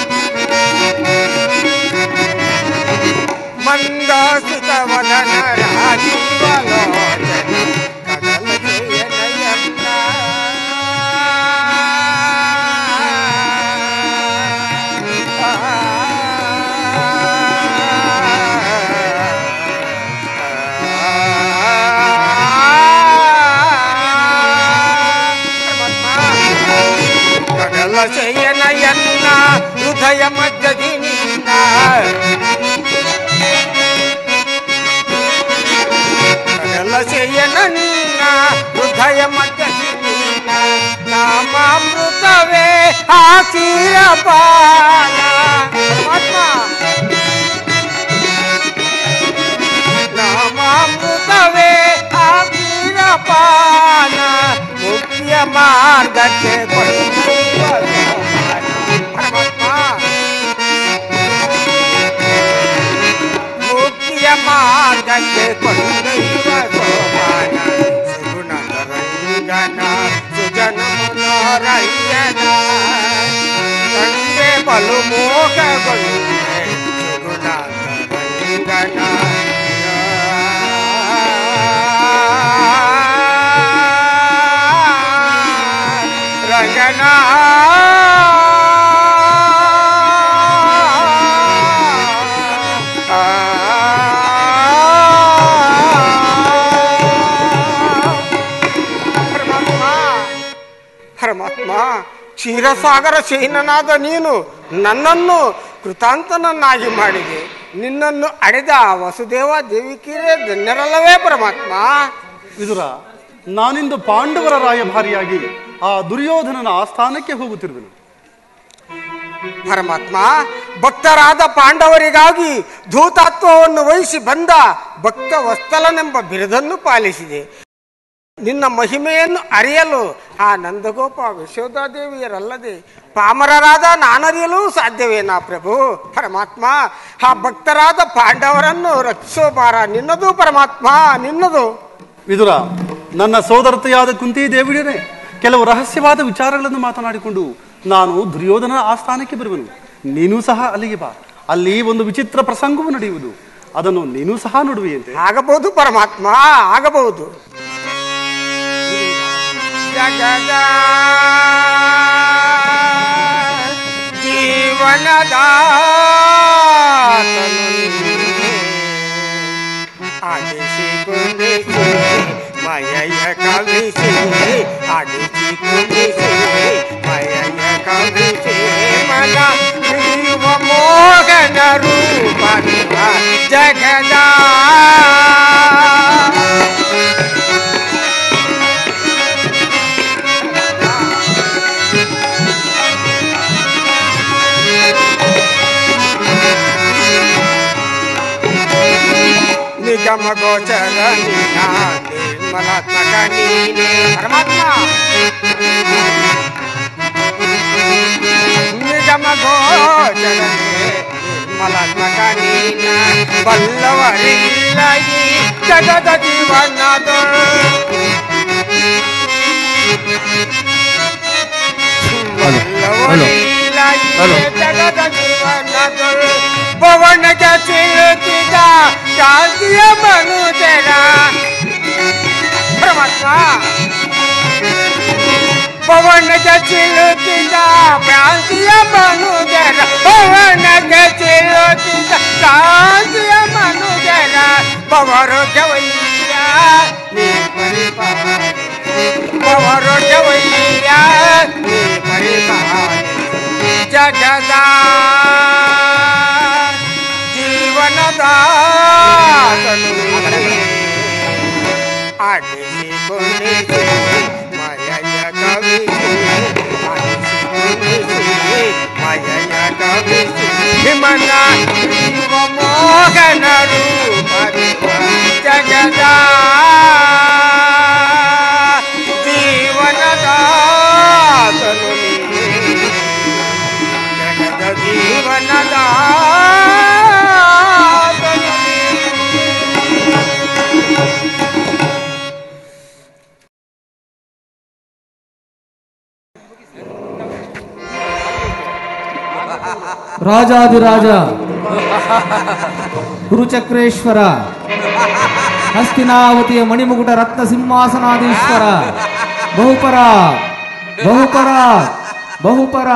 ಮಂದಾಸುತವದನ ರಾಜೀವಲೋಚನ ಕಡಲ ಜಯನಯನ್ನ ಕಡಲ ಶಯನಯನ್ನ ಹೃದಯ ಮಧ್ಯದಿ ನಿನ್ನ ಕಡಲ ಶಯನನ್ನ ಹೃದಯ ಮಧ್ಯದಿ ನಿನ್ನ ನಾಮಾಮೃತವೇ ಹಾಕಿರ ಪಾಲ ಪರಮಾತ್ಮ ನಾಮಾಮೃತವೇ ಹಾಕಿರ ಪಾನ ಮುಖ್ಯ ಮಾರ್ಗಕ್ಕೆ ಕೊಂಡೊಯ್ಯುವ ಸೋಪಾನ. ಪರಮಾತ್ಮ ಮುಖ್ಯ ಮಾರ್ಗಕ್ಕೆ ಕೊಂಡೊಯ್ಯುವ ಸೋಪಾನ ಸುಗುಣದ ರಂಗನ ಸುಜನ ಮನೋರಯ್ಯನ ತಂದೆ ಬಲು ಮೋಹಗೊಂಡೆ ಸುಗುಣದ ರಂಗನ ರಂಗನ ಪರಮಾತ್ಮ ಪರಮಾತ್ಮ ಕ್ಷೀರಸಾಗರ ಶಯನನಾದ ನೀನು ನನ್ನನ್ನು ಕೃತಾಂತನನ್ನಾಗಿ ಮಾಡಿದೆ ನಿನ್ನನ್ನು ಅಡೆದ ವಸುದೇವ ದೇವಿಕಿರೇ ಧನ್ಯರಲ್ಲವೇ ಪರಮಾತ್ಮ ವಿದುರ ನಾನಿಂದು ಪಾಂಡವರ ರಾಯಭಾರಿಯಾಗಿ ಆ ದುರ್ಯೋಧನನ ಆಸ್ಥಾನಕ್ಕೆ ಹೋಗುತ್ತಿರುವೆನು ಪರಮಾತ್ಮ ಭಕ್ತರಾದ ಪಾಂಡವರಿಗಾಗಿ ಧೂತಾತ್ವವನ್ನು ವಹಿಸಿ ಬಂದ ಭಕ್ತ ವತ್ಸಲನೆಂಬ ಬಿರುದನ್ನು ಪಾಲಿಸಿದೆ ನಿನ್ನ ಮಹಿಮೆಯನ್ನು ಅರಿಯಲು ಆ ನಂದಗೋಪ ಯಶೋಧಾದೇವಿಯರಲ್ಲದೆ ಪಾಮರರಾದ ನಾನರಿಯಲು ಸಾಧ್ಯವೇನಾ ಪ್ರಭು ಪರಮಾತ್ಮ ಆ ಭಕ್ತರಾದ ಪಾಂಡವರನ್ನು ರಕ್ಷಿಸೋ ಭಾರ ನಿನ್ನದು ಪರಮಾತ್ಮ ನಿನ್ನದು ವಿದುರ ನನ್ನ ಸೋದರತೆಯಾದ ಕುಂತಿ ದೇವಿಯರೇ ಕೆಲವು ರಹಸ್ಯವಾದ ವಿಚಾರಗಳನ್ನು ಮಾತನಾಡಿಕೊಂಡು ನಾನು ದುರ್ಯೋಧನ ಆಸ್ಥಾನಕ್ಕೆ ಬರುವೆನು ನೀನು ಸಹ ಅಲ್ಲಿಗೆ ಬಾ ಅಲ್ಲಿ ಒಂದು ವಿಚಿತ್ರ ಪ್ರಸಂಗವು ನಡೆಯುವುದು ಅದನ್ನು ನೀನು ಸಹ ನೋಡುವೆಯಂತೆ ಆಗಬಹುದು ಪರಮಾತ್ಮ ಆಗಬಹುದು ಜಗದ ಜೀವನದ ಆಡಿಸಿ ಕುಣಿಸಿ ಮಯಯ ಕವಿಸಿ ಆಡಿಸಿ ಕುಣಿಸಿ ಮಯಯ ಕವಿಸಿ ಮನ ಜೀವ ಮೋಗನ ರೂಪ ಜಗದ ನಿಗಮ ಗೋಚರ ನೀನ ನಿರ್ಮಲಾತ್ಮಕ ನೀನೆ ಪರಮಾತ್ಮ ನಿಗಮ ಗೋಚರ ನಿರ್ಮಲಾತ್ಮಕ ನೀನ ಬಲ್ಲವರಿಲ್ಲ ಈ ಜಗದ ಜೀವನದ ಬಲ್ಲವರಿಲ್ಲ ಈ ಜಗದ ಜೀವನದ ಪವನಕ್ಕೆ ಚಿರುತಿದ ಶಾಂತಿಯ ಮನುಜರ ಪರಮಾತ್ಮ ಪವನಕ್ಕೆ ಚಿರುತಿದ ಪ್ರಾಂತಿಯ ಮನುಜರ ಪವನಕ್ಕೆ ಚಿರುತಿದ ಶಾಂತಿಯ ಮನುಜರ ಪವರು ಜವಯ್ಯ ನೀ ಪರಿಪಾಲ ಪವರು ಜವಯ್ಯ ನೀ ಪರಿಪಾಲ ಜಗದ ಜೀವನದ ಆಡಿಸಿ ಕುಣಿಸಿ ಮಯಯ ಕವಿಸಿ ಆಡಿಸಿ ಕುಣಿಸಿ ಮಯಯ ಕವಿಸಿ ಹಿಮನ ಜೀವ ಮೋಹನ ರೂಪ ಜಗದ ಜೀವನದ ಜಗದ ಜೀವನದ ರಾಜಾದಿರಾಜ ಗುರುಚಕ್ರೇಶ್ವರ ಹಸ್ತಿನಾವತಿಯ ಮಣಿಮುಗುಟ ರತ್ನ ಸಿಂಹಾಸನಾಧೀಶ್ವರ ಬಹುಪರ ಬಹುಪರ ಬಹುಪರ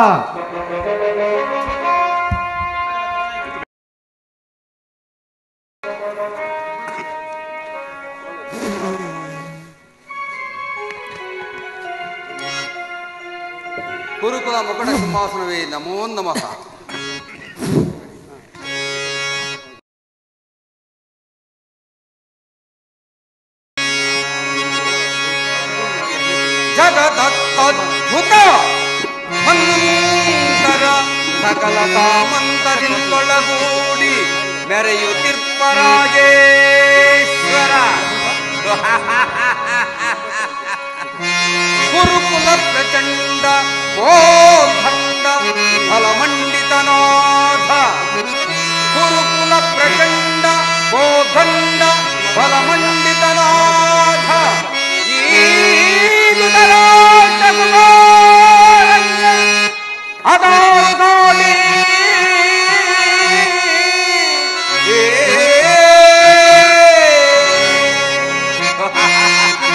ಕುರುಕುಲ ಮುಕಟ ಸಿಂಹಾಸನವೇ ನಮೋ ನಮಃ ಜಗದದ್ಭುತ ಮನ್ವಂತರ ಸಕಲ ಕಾಮಂತರಿಂದೊಳಗೂಡಿ ಮೆರೆಯುತ್ತಿರ್ಪರಾಜೇಶ್ವರ ಕುರುಕುಲ ಪ್ರಚಂಡ ಕೋದಂಡ ಫಲಮಂಡಿತನಾಥ ಕುರುಕುಲ ಪ್ರಚಂಡ ಕೋದಂಡ ಫಲಮಂಡಿತನಾಥ ಅದಾಡಿ ಏ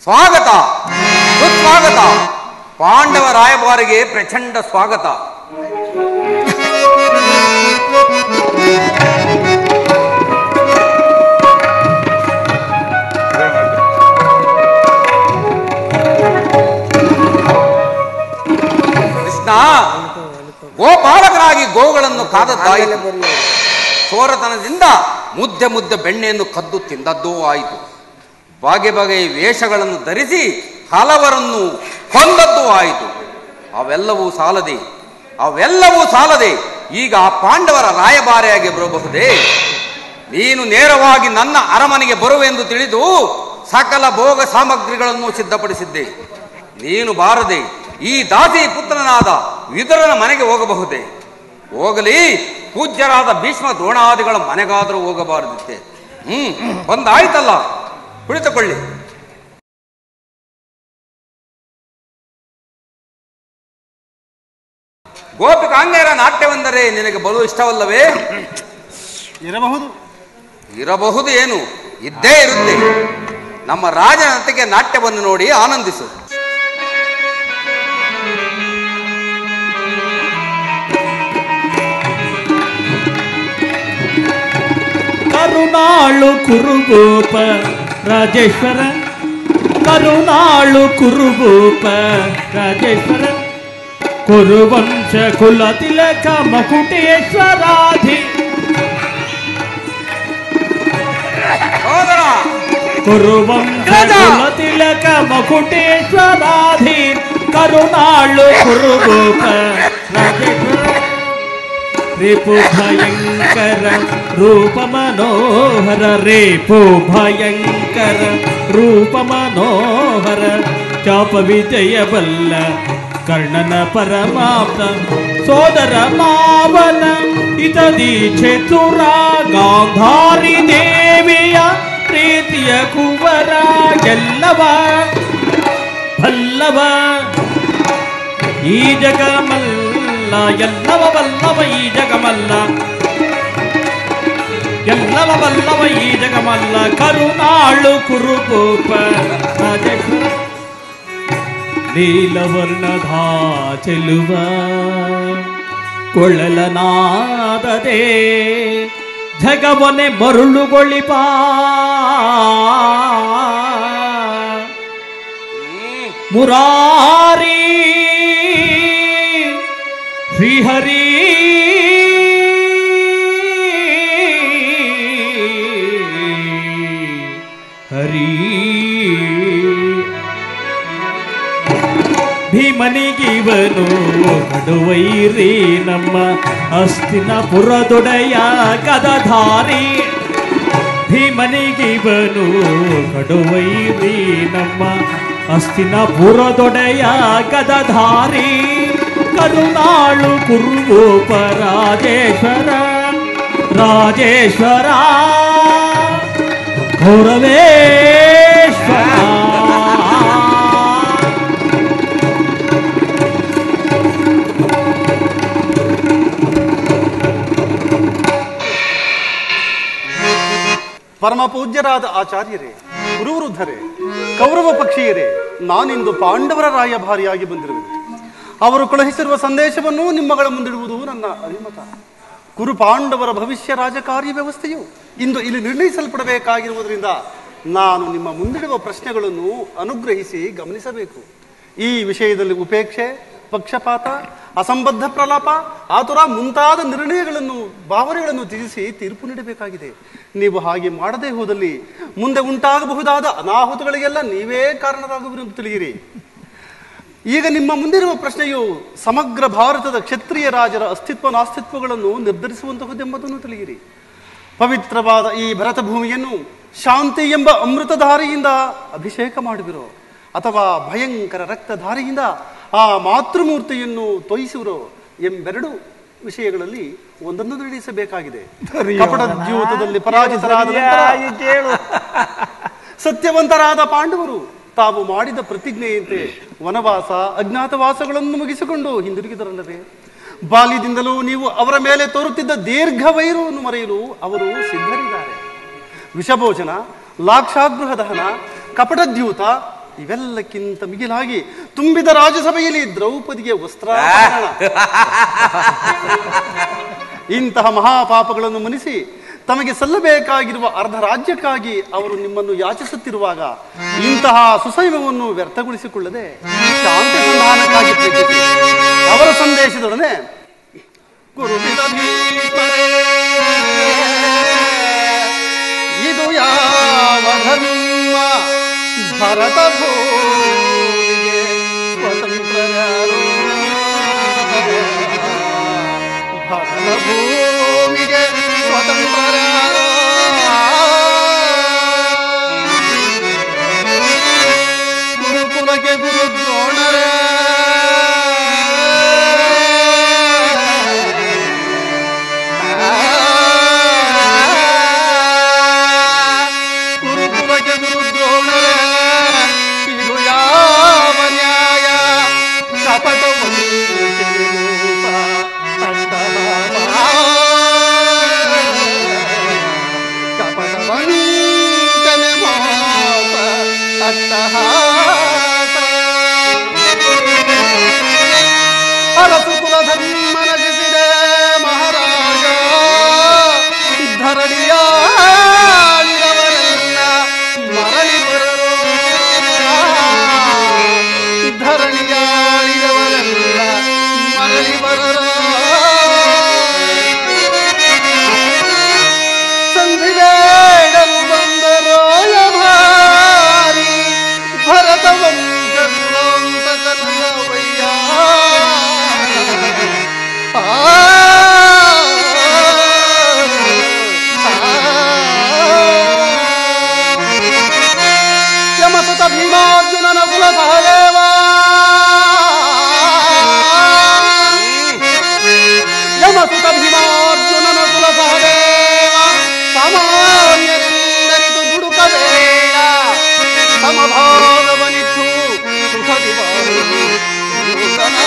ಸ್ವಾಗತ ಸುಸ್ವಾಗತ ಪಾಂಡವ ರಾಯಭಾರಿಗೆ ಪ್ರಚಂಡ ಸ್ವಾಗತ ಕೃಷ್ಣ ಗೋಪಾಲಕರಾಗಿ ಗೋಗಳನ್ನು ಕಾದದ್ದಾಯಿತು ಸೋರತನದಿಂದ ಮುದ್ದೆ ಮುದ್ದೆ ಬೆಣ್ಣೆಯನ್ನು ಕದ್ದು ತಿಂದದ್ದೂ ಆಯಿತು ಬಗೆ ಬಗೆಯ ವೇಷಗಳನ್ನು ಧರಿಸಿ ಹಲವರನ್ನು ಕೊಂದದ್ದೂ ಆಯಿತು ಅವೆಲ್ಲವೂ ಸಾಲದೆ ಅವೆಲ್ಲವೂ ಸಾಲದೆ ಈಗ ಆ ಪಾಂಡವರ ರಾಯಭಾರಿಯಾಗಿ ಬರಬಹುದೇ ನೀನು ನೇರವಾಗಿ ನನ್ನ ಅರಮನೆಗೆ ಬರುವೆಂದು ತಿಳಿದು ಸಕಲ ಭೋಗ ಸಾಮಗ್ರಿಗಳನ್ನು ಸಿದ್ಧಪಡಿಸಿದ್ದೆ ನೀನು ಬಾರದೆ ಈ ದಾಸಿ ಪುತ್ರನಾದ ವಿದುರನ ಮನೆಗೆ ಹೋಗಬಹುದೇ ಹೋಗಲಿ ಪೂಜ್ಯರಾದ ಭೀಷ್ಮ ದ್ರೋಣಾದಿಗಳ ಮನೆಗಾದರೂ ಹೋಗಬಾರದಿತ್ತೆ ಹ್ಮ್ ಬಂದಾಯ್ತಲ್ಲ ಕುಳಿತುಕೊಳ್ಳಿ ಗೋಪಿಕಾಂಗೇರ ನಾಟ್ಯವೆಂದರೆ ನಿನಗೆ ಬಲು ಇಷ್ಟವಲ್ಲವೇ ಇರಬಹುದು ಇರಬಹುದು ಏನು ಇದ್ದೇ ಇರುತ್ತೆ ನಮ್ಮ ರಾಜನಂತೆಗೆ ನಾಟ್ಯವನ್ನು ನೋಡಿ ಆನಂದಿಸು ಕರುಣಾಳು ಕುರುಗೋಪ ರಾಜೇಶ್ವರ ಕರುಣಾಳು ಕುರುಗೋಪ ರಾಜೇಶ್ವರ ಕುರುವಂಶ ಕುಲ ತಿಲಕ ಮಕುಟೇಶ್ವರಾಧಿ ಸೋದರ ಕುರುವಂಶ ಕುಲ ತಿಲಕ ಮಕುಟೇಶ್ವರಾಧಿ ಕರುಣಾಳು ಕುರುಗೋಪ ರಾಜೇಶ್ವರ ರೇಪು ಭಯಂಕರ ರೂಪ ಮನೋಹರ ರೇಪು ಭಯಂಕರ ರೂಪ ಮನೋಹರ ಚಾಪ ವಿಜಯವಲ್ಲ ಕರ್ಣನ ಪರಮಾಪ್ತ ಸೋದರ ಮಾವನ ಇತದಿ ಚತುರ ಗಾಂಧಾರಿ ದೇವಿಯ ಪ್ರೀತಿಯ ಕುವರ ಎಲ್ಲವ ಬಲ್ಲವ ಈ ಜಗಮಲ್ಲ ಎಲ್ಲವ ಬಲ್ಲವ ಈ ಜಗಮಲ್ಲ ಎಲ್ಲವ ಬಲ್ಲವ ಈ ಜಗಮಲ್ಲ ಕರುನಾಳು ಕುರುಗೋಪ ರಾಜೇಶ್ವರ ನೀಲವರ್ಣಧಾ ಚೆಲುವ ಕೊಳ್ಳಲನಾದದೆ ಜಗವನೆ ಮರುಳುಗೊಳಿಪ ಮುರಾರಿ ಶ್ರೀಹರಿ ಹರಿ ಭೀಮನಿಗಿವನು ಕಡುವೈರಿ ನಮ್ಮ ಅಸ್ತಿನ ಪುರದೊಡೆಯ ಗದಧಾರಿ ಭೀಮನಿಗಿವನು ಕಡುವೈರಿ ನಮ್ಮ ಅಸ್ತಿನ ಪುರದೊಡೆಯ ಗದಧಾರಿ ಕರುನಾಳು ಕುರುಗೋಪ ರಾಜೇಶ್ವರ ರಾಜೇಶ್ವರ ಗೌರವೇಶ್ವರ ಪರಮ ಪೂಜ್ಯರಾದ ಆಚಾರ್ಯರೇ ಗುರುವೃದ್ಧರೇ ಕೌರವ ಪಕ್ಷೀಯರೇ ನಾನಿಂದು ಪಾಂಡವರ ರಾಯಭಾರಿಯಾಗಿ ಬಂದಿರುವೆ ಅವರು ಕಳುಹಿಸಿರುವ ಸಂದೇಶವನ್ನು ನಿಮ್ಮಗಳ ಮುಂದಿಡುವುದು ನನ್ನ ಅಭಿಮತ ಕುರು ಪಾಂಡವರ ಭವಿಷ್ಯ ರಾಜಕಾರ್ಯ ವ್ಯವಸ್ಥೆಯು ಇಂದು ಇಲ್ಲಿ ನಿರ್ಣಯಿಸಲ್ಪಡಬೇಕಾಗಿರುವುದರಿಂದ ನಾನು ನಿಮ್ಮ ಮುಂದಿಡುವ ಪ್ರಶ್ನೆಗಳನ್ನು ಅನುಗ್ರಹಿಸಿ ಗಮನಿಸಬೇಕು ಈ ವಿಷಯದಲ್ಲಿ ಉಪೇಕ್ಷೆ ಪಕ್ಷಪಾತ ಅಸಂಬದ್ಧ ಪ್ರಲಾಪ ಆತುರ ಮುಂತಾದ ನಿರ್ಣಯಗಳನ್ನು ಭಾವನೆಗಳನ್ನು ತ್ಯಜಿಸಿ ತೀರ್ಪು ನೀಡಬೇಕಾಗಿದೆ ನೀವು ಹಾಗೆ ಮಾಡದೇ ಹೋದಲ್ಲಿ ಮುಂದೆ ಉಂಟಾಗಬಹುದಾದ ಅನಾಹುತಗಳಿಗೆಲ್ಲ ನೀವೇ ಕಾರಣರಾಗುವಿರೆಂದು ತಿಳಿಯಿರಿ ಈಗ ನಿಮ್ಮ ಮುಂದಿರುವ ಪ್ರಶ್ನೆಯು ಸಮಗ್ರ ಭಾರತದ ಕ್ಷತ್ರಿಯ ರಾಜರ ಅಸ್ತಿತ್ವ ನಾಸ್ತಿತ್ವಗಳನ್ನು ನಿರ್ಧರಿಸುವಂತಹುದೆಂಬುದನ್ನು ತಿಳಿಯಿರಿ ಪವಿತ್ರವಾದ ಈ ಭರತ ಭೂಮಿಯನ್ನು ಶಾಂತಿ ಎಂಬ ಅಮೃತಧಾರೆಯಿಂದ ಅಭಿಷೇಕ ಮಾಡುವಿರೋ ಅಥವಾ ಭಯಂಕರ ರಕ್ತಧಾರೆಯಿಂದ ಆ ಮಾತೃಮೂರ್ತಿಯನ್ನು ತೊಯಿಸುವಿರೋ ಎಂಬೆರಡು ವಿಷಯಗಳಲ್ಲಿ ಒಂದನ್ನು ನಿರ್ಣಯಿಸಬೇಕಾಗಿದೆ ಕಪಟ ದ್ಯೂತದಲ್ಲಿ ಪರಾಜಿತರಾದ ನಂತರ ಸತ್ಯವಂತರಾದ ಪಾಂಡವರು ತಾವು ಮಾಡಿದ ಪ್ರತಿಜ್ಞೆಯಂತೆ ವನವಾಸ ಅಜ್ಞಾತವಾಸಗಳನ್ನು ಮುಗಿಸಿಕೊಂಡು ಹಿಂದಿರುಗಿದರಲ್ಲವೇ ಬಾಲ್ಯದಿಂದಲೂ ನೀವು ಅವರ ಮೇಲೆ ತೋರುತ್ತಿದ್ದ ದೀರ್ಘ ವೈರವನ್ನು ಮರೆಯಲು ಅವರು ಸಿದ್ಧರಿದ್ದಾರೆ ವಿಷಭೋಜನ ಲಾಕ್ಷಾಗೃಹ ದಹನ ಕಪಟದ್ಯೂತ ಇವೆಲ್ಲಕ್ಕಿಂತ ಮಿಗಿಲಾಗಿ ತುಂಬಿದ ರಾಜ್ಯಸಭೆಯಲ್ಲಿ ದ್ರೌಪದಿಗೆ ವಸ್ತ್ರ ಇಂತಹ ಮಹಾಪಾಪಗಳನ್ನು ಮನಿಸಿ ತಮಗೆ ಸಲ್ಲಬೇಕಾಗಿರುವ ಅರ್ಧ ರಾಜ್ಯಕ್ಕಾಗಿ ಅವರು ನಿಮ್ಮನ್ನು ಯಾಚಿಸುತ್ತಿರುವಾಗ ಇಂತಹ ಸುಸೈವವನ್ನು ವ್ಯರ್ಥಗೊಳಿಸಿಕೊಳ್ಳದೆ ಶಾಂತಿ ಸಂಧಾನಕ್ಕಾಗಿ ಪ್ರಯತ್ನಿಸಿ ಅವರ ಸಂದೇಶದೊಡನೆ ಗುರುವಿನ ಭೀಷ್ಮರೇ, ಇದು ಯಾವ ಧರ್ಮ ಭರತ ಭೂಮಿಗೆ ಸ್ವತಂತ್ರರು ಭರತ ಭೂಮಿಗೆ ಸ್ವತಂತ್ರರು ಗುರುಕುಲಕ್ಕೆ ಗುರು ದ್ರೋಣರೇ ಗುರುಕುಲಕ್ಕೆ ಗುರು ದ್ರೋಣರೇ ಇದು ಯಾವ ನ್ಯಾಯ ಕಪಟವನ್ನು ಕೆರೆಮೂಸ ಅಡ್ಡಲಾರ. ಕಪಟವಂಚನೆ ಮೋಸ ಅಟ್ಟಹಾಸ. ಅರಸು ಕುಲ ಧರ್ಮ ನಗಿಸಿದೆ ಮಹಾರಾಜ ಧರಣಿಯಾಳಿರವರೆಲ್ಲ ಮರಳಿ ಬರರು ಧರಣಿಯಾಳಿರವರೆಲ್ಲ ಮರಳಿ ಬರರು ಸಂಧಿ ಬೇಡಲು ಬಂದ ರಾಯಭಾರಿ ಭರತ ವಂಶ ಕುಲಾಂತಕನಲ್ಲವಯ್ಯ ಆ ಯಮಸುತ ಭೀಮಾರ್ಜುನನ ಕುಲ ಸಹದೇವ ಯಮಸುತ ಭೀಮಾರ್ಜುನನ ಕುಲ ಸಹದೇವ ಸಾಮಾನ್ಯರೆಂದರಿತು ದುಡುಕಬೇಡ ಸಮಭಾಗವನಿತ್ತು ಸುಖದಿ ಬಾಳು ನೂತನ.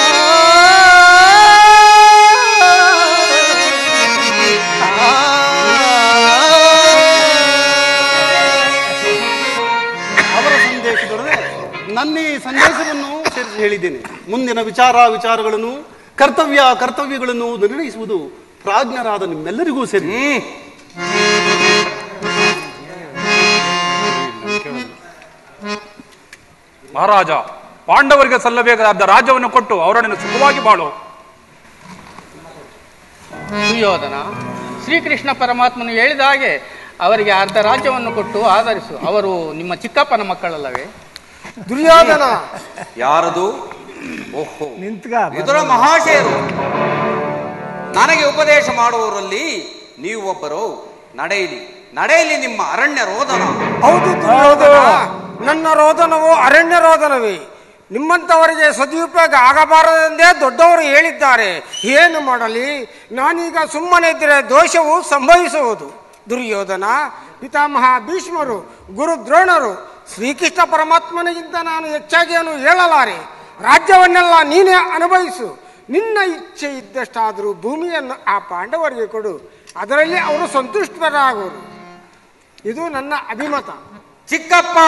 ಅವರ ಸಂದೇಶದೊಡನೆ ನನ್ನ ಈ ಸಂದೇಶವನ್ನು ಸೇರಿಸಿ ಹೇಳಿದ್ದೇನೆ ಮುಂದಿನ ವಿಚಾರ ವಿಚಾರಗಳನ್ನು ಕರ್ತವ್ಯ ಕರ್ತವ್ಯಗಳನ್ನು ನಿರ್ಣಯಿಸುವುದು ಪ್ರಾಜ್ಞರಾದ ನಿಮ್ಮೆಲ್ಲರಿಗೂ ಸೇರಿ ಹ್ಮ್ ಮಹಾರಾಜ ಪಾಂಡವರಿಗೆ ಸಲ್ಲಬೇಕಾದ ರಾಜ್ಯವನ್ನು ಕೊಟ್ಟು ಅವರನ್ನು ಸುಖವಾಗಿ ಬಾಳು ಸುಯೋಧನ ಶ್ರೀಕೃಷ್ಣ ಪರಮಾತ್ಮನು ಹೇಳಿದ ಹಾಗೆ ಅವರಿಗೆ ಅರ್ಧ ರಾಜ್ಯವನ್ನು ಕೊಟ್ಟು ಆಧರಿಸು ಅವರು ನಿಮ್ಮ ಚಿಕ್ಕಪ್ಪನ ಮಕ್ಕಳಲ್ಲವೇ ದುರ್ಯೋಧನ ಯಾರದು ಓಹೋ ಇದರ ಮಹಾಶಯರು ನನಗೆ ಉಪದೇಶ ಮಾಡುವವರಲ್ಲಿ ನೀವು ಒಬ್ಬರು ನಡೆಯಲಿ ನಡೆಯಲಿ ನಿಮ್ಮ ಅರಣ್ಯ ರೋದನ ಹೌದು ದುರ್ಯೋಧನ ನನ್ನ ರೋದನವು ಅರಣ್ಯ ರೋದನವೇ ನಿಮ್ಮಂಥವರಿಗೆ ಸದುಪಯೋಗ ಆಗಬಾರದೆಂದೇ ದೊಡ್ಡವರು ಹೇಳಿದ್ದಾರೆ ಏನು ಮಾಡಲಿ ನಾನೀಗ ಸುಮ್ಮನೆ ಇದ್ದರೆ ದೋಷವು ಸಂಭವಿಸುವುದು ದುರ್ಯೋಧನ ಪಿತಾಮಹ ಭೀಷ್ಮರು ಗುರು ದ್ರೋಣರು ಶ್ರೀಕೃಷ್ಣ ಪರಮಾತ್ಮನಿಗಿಂತ ನಾನು ಹೆಚ್ಚಾಗಿ ಅವನು ಹೇಳಲಾರೆ ರಾಜ್ಯವನ್ನೆಲ್ಲ ನೀನೇ ಅನುಭವಿಸು ನಿನ್ನ ಇಚ್ಛೆ ಇದ್ದಷ್ಟಾದರೂ ಭೂಮಿಯನ್ನು ಆ ಪಾಂಡವರಿಗೆ ಕೊಡು ಅದರಲ್ಲಿ ಅವರು ಸಂತುಷ್ಟರಾಗುವರು ಇದು ನನ್ನ ಅಭಿಮತ ಚಿಕ್ಕಪ್ಪ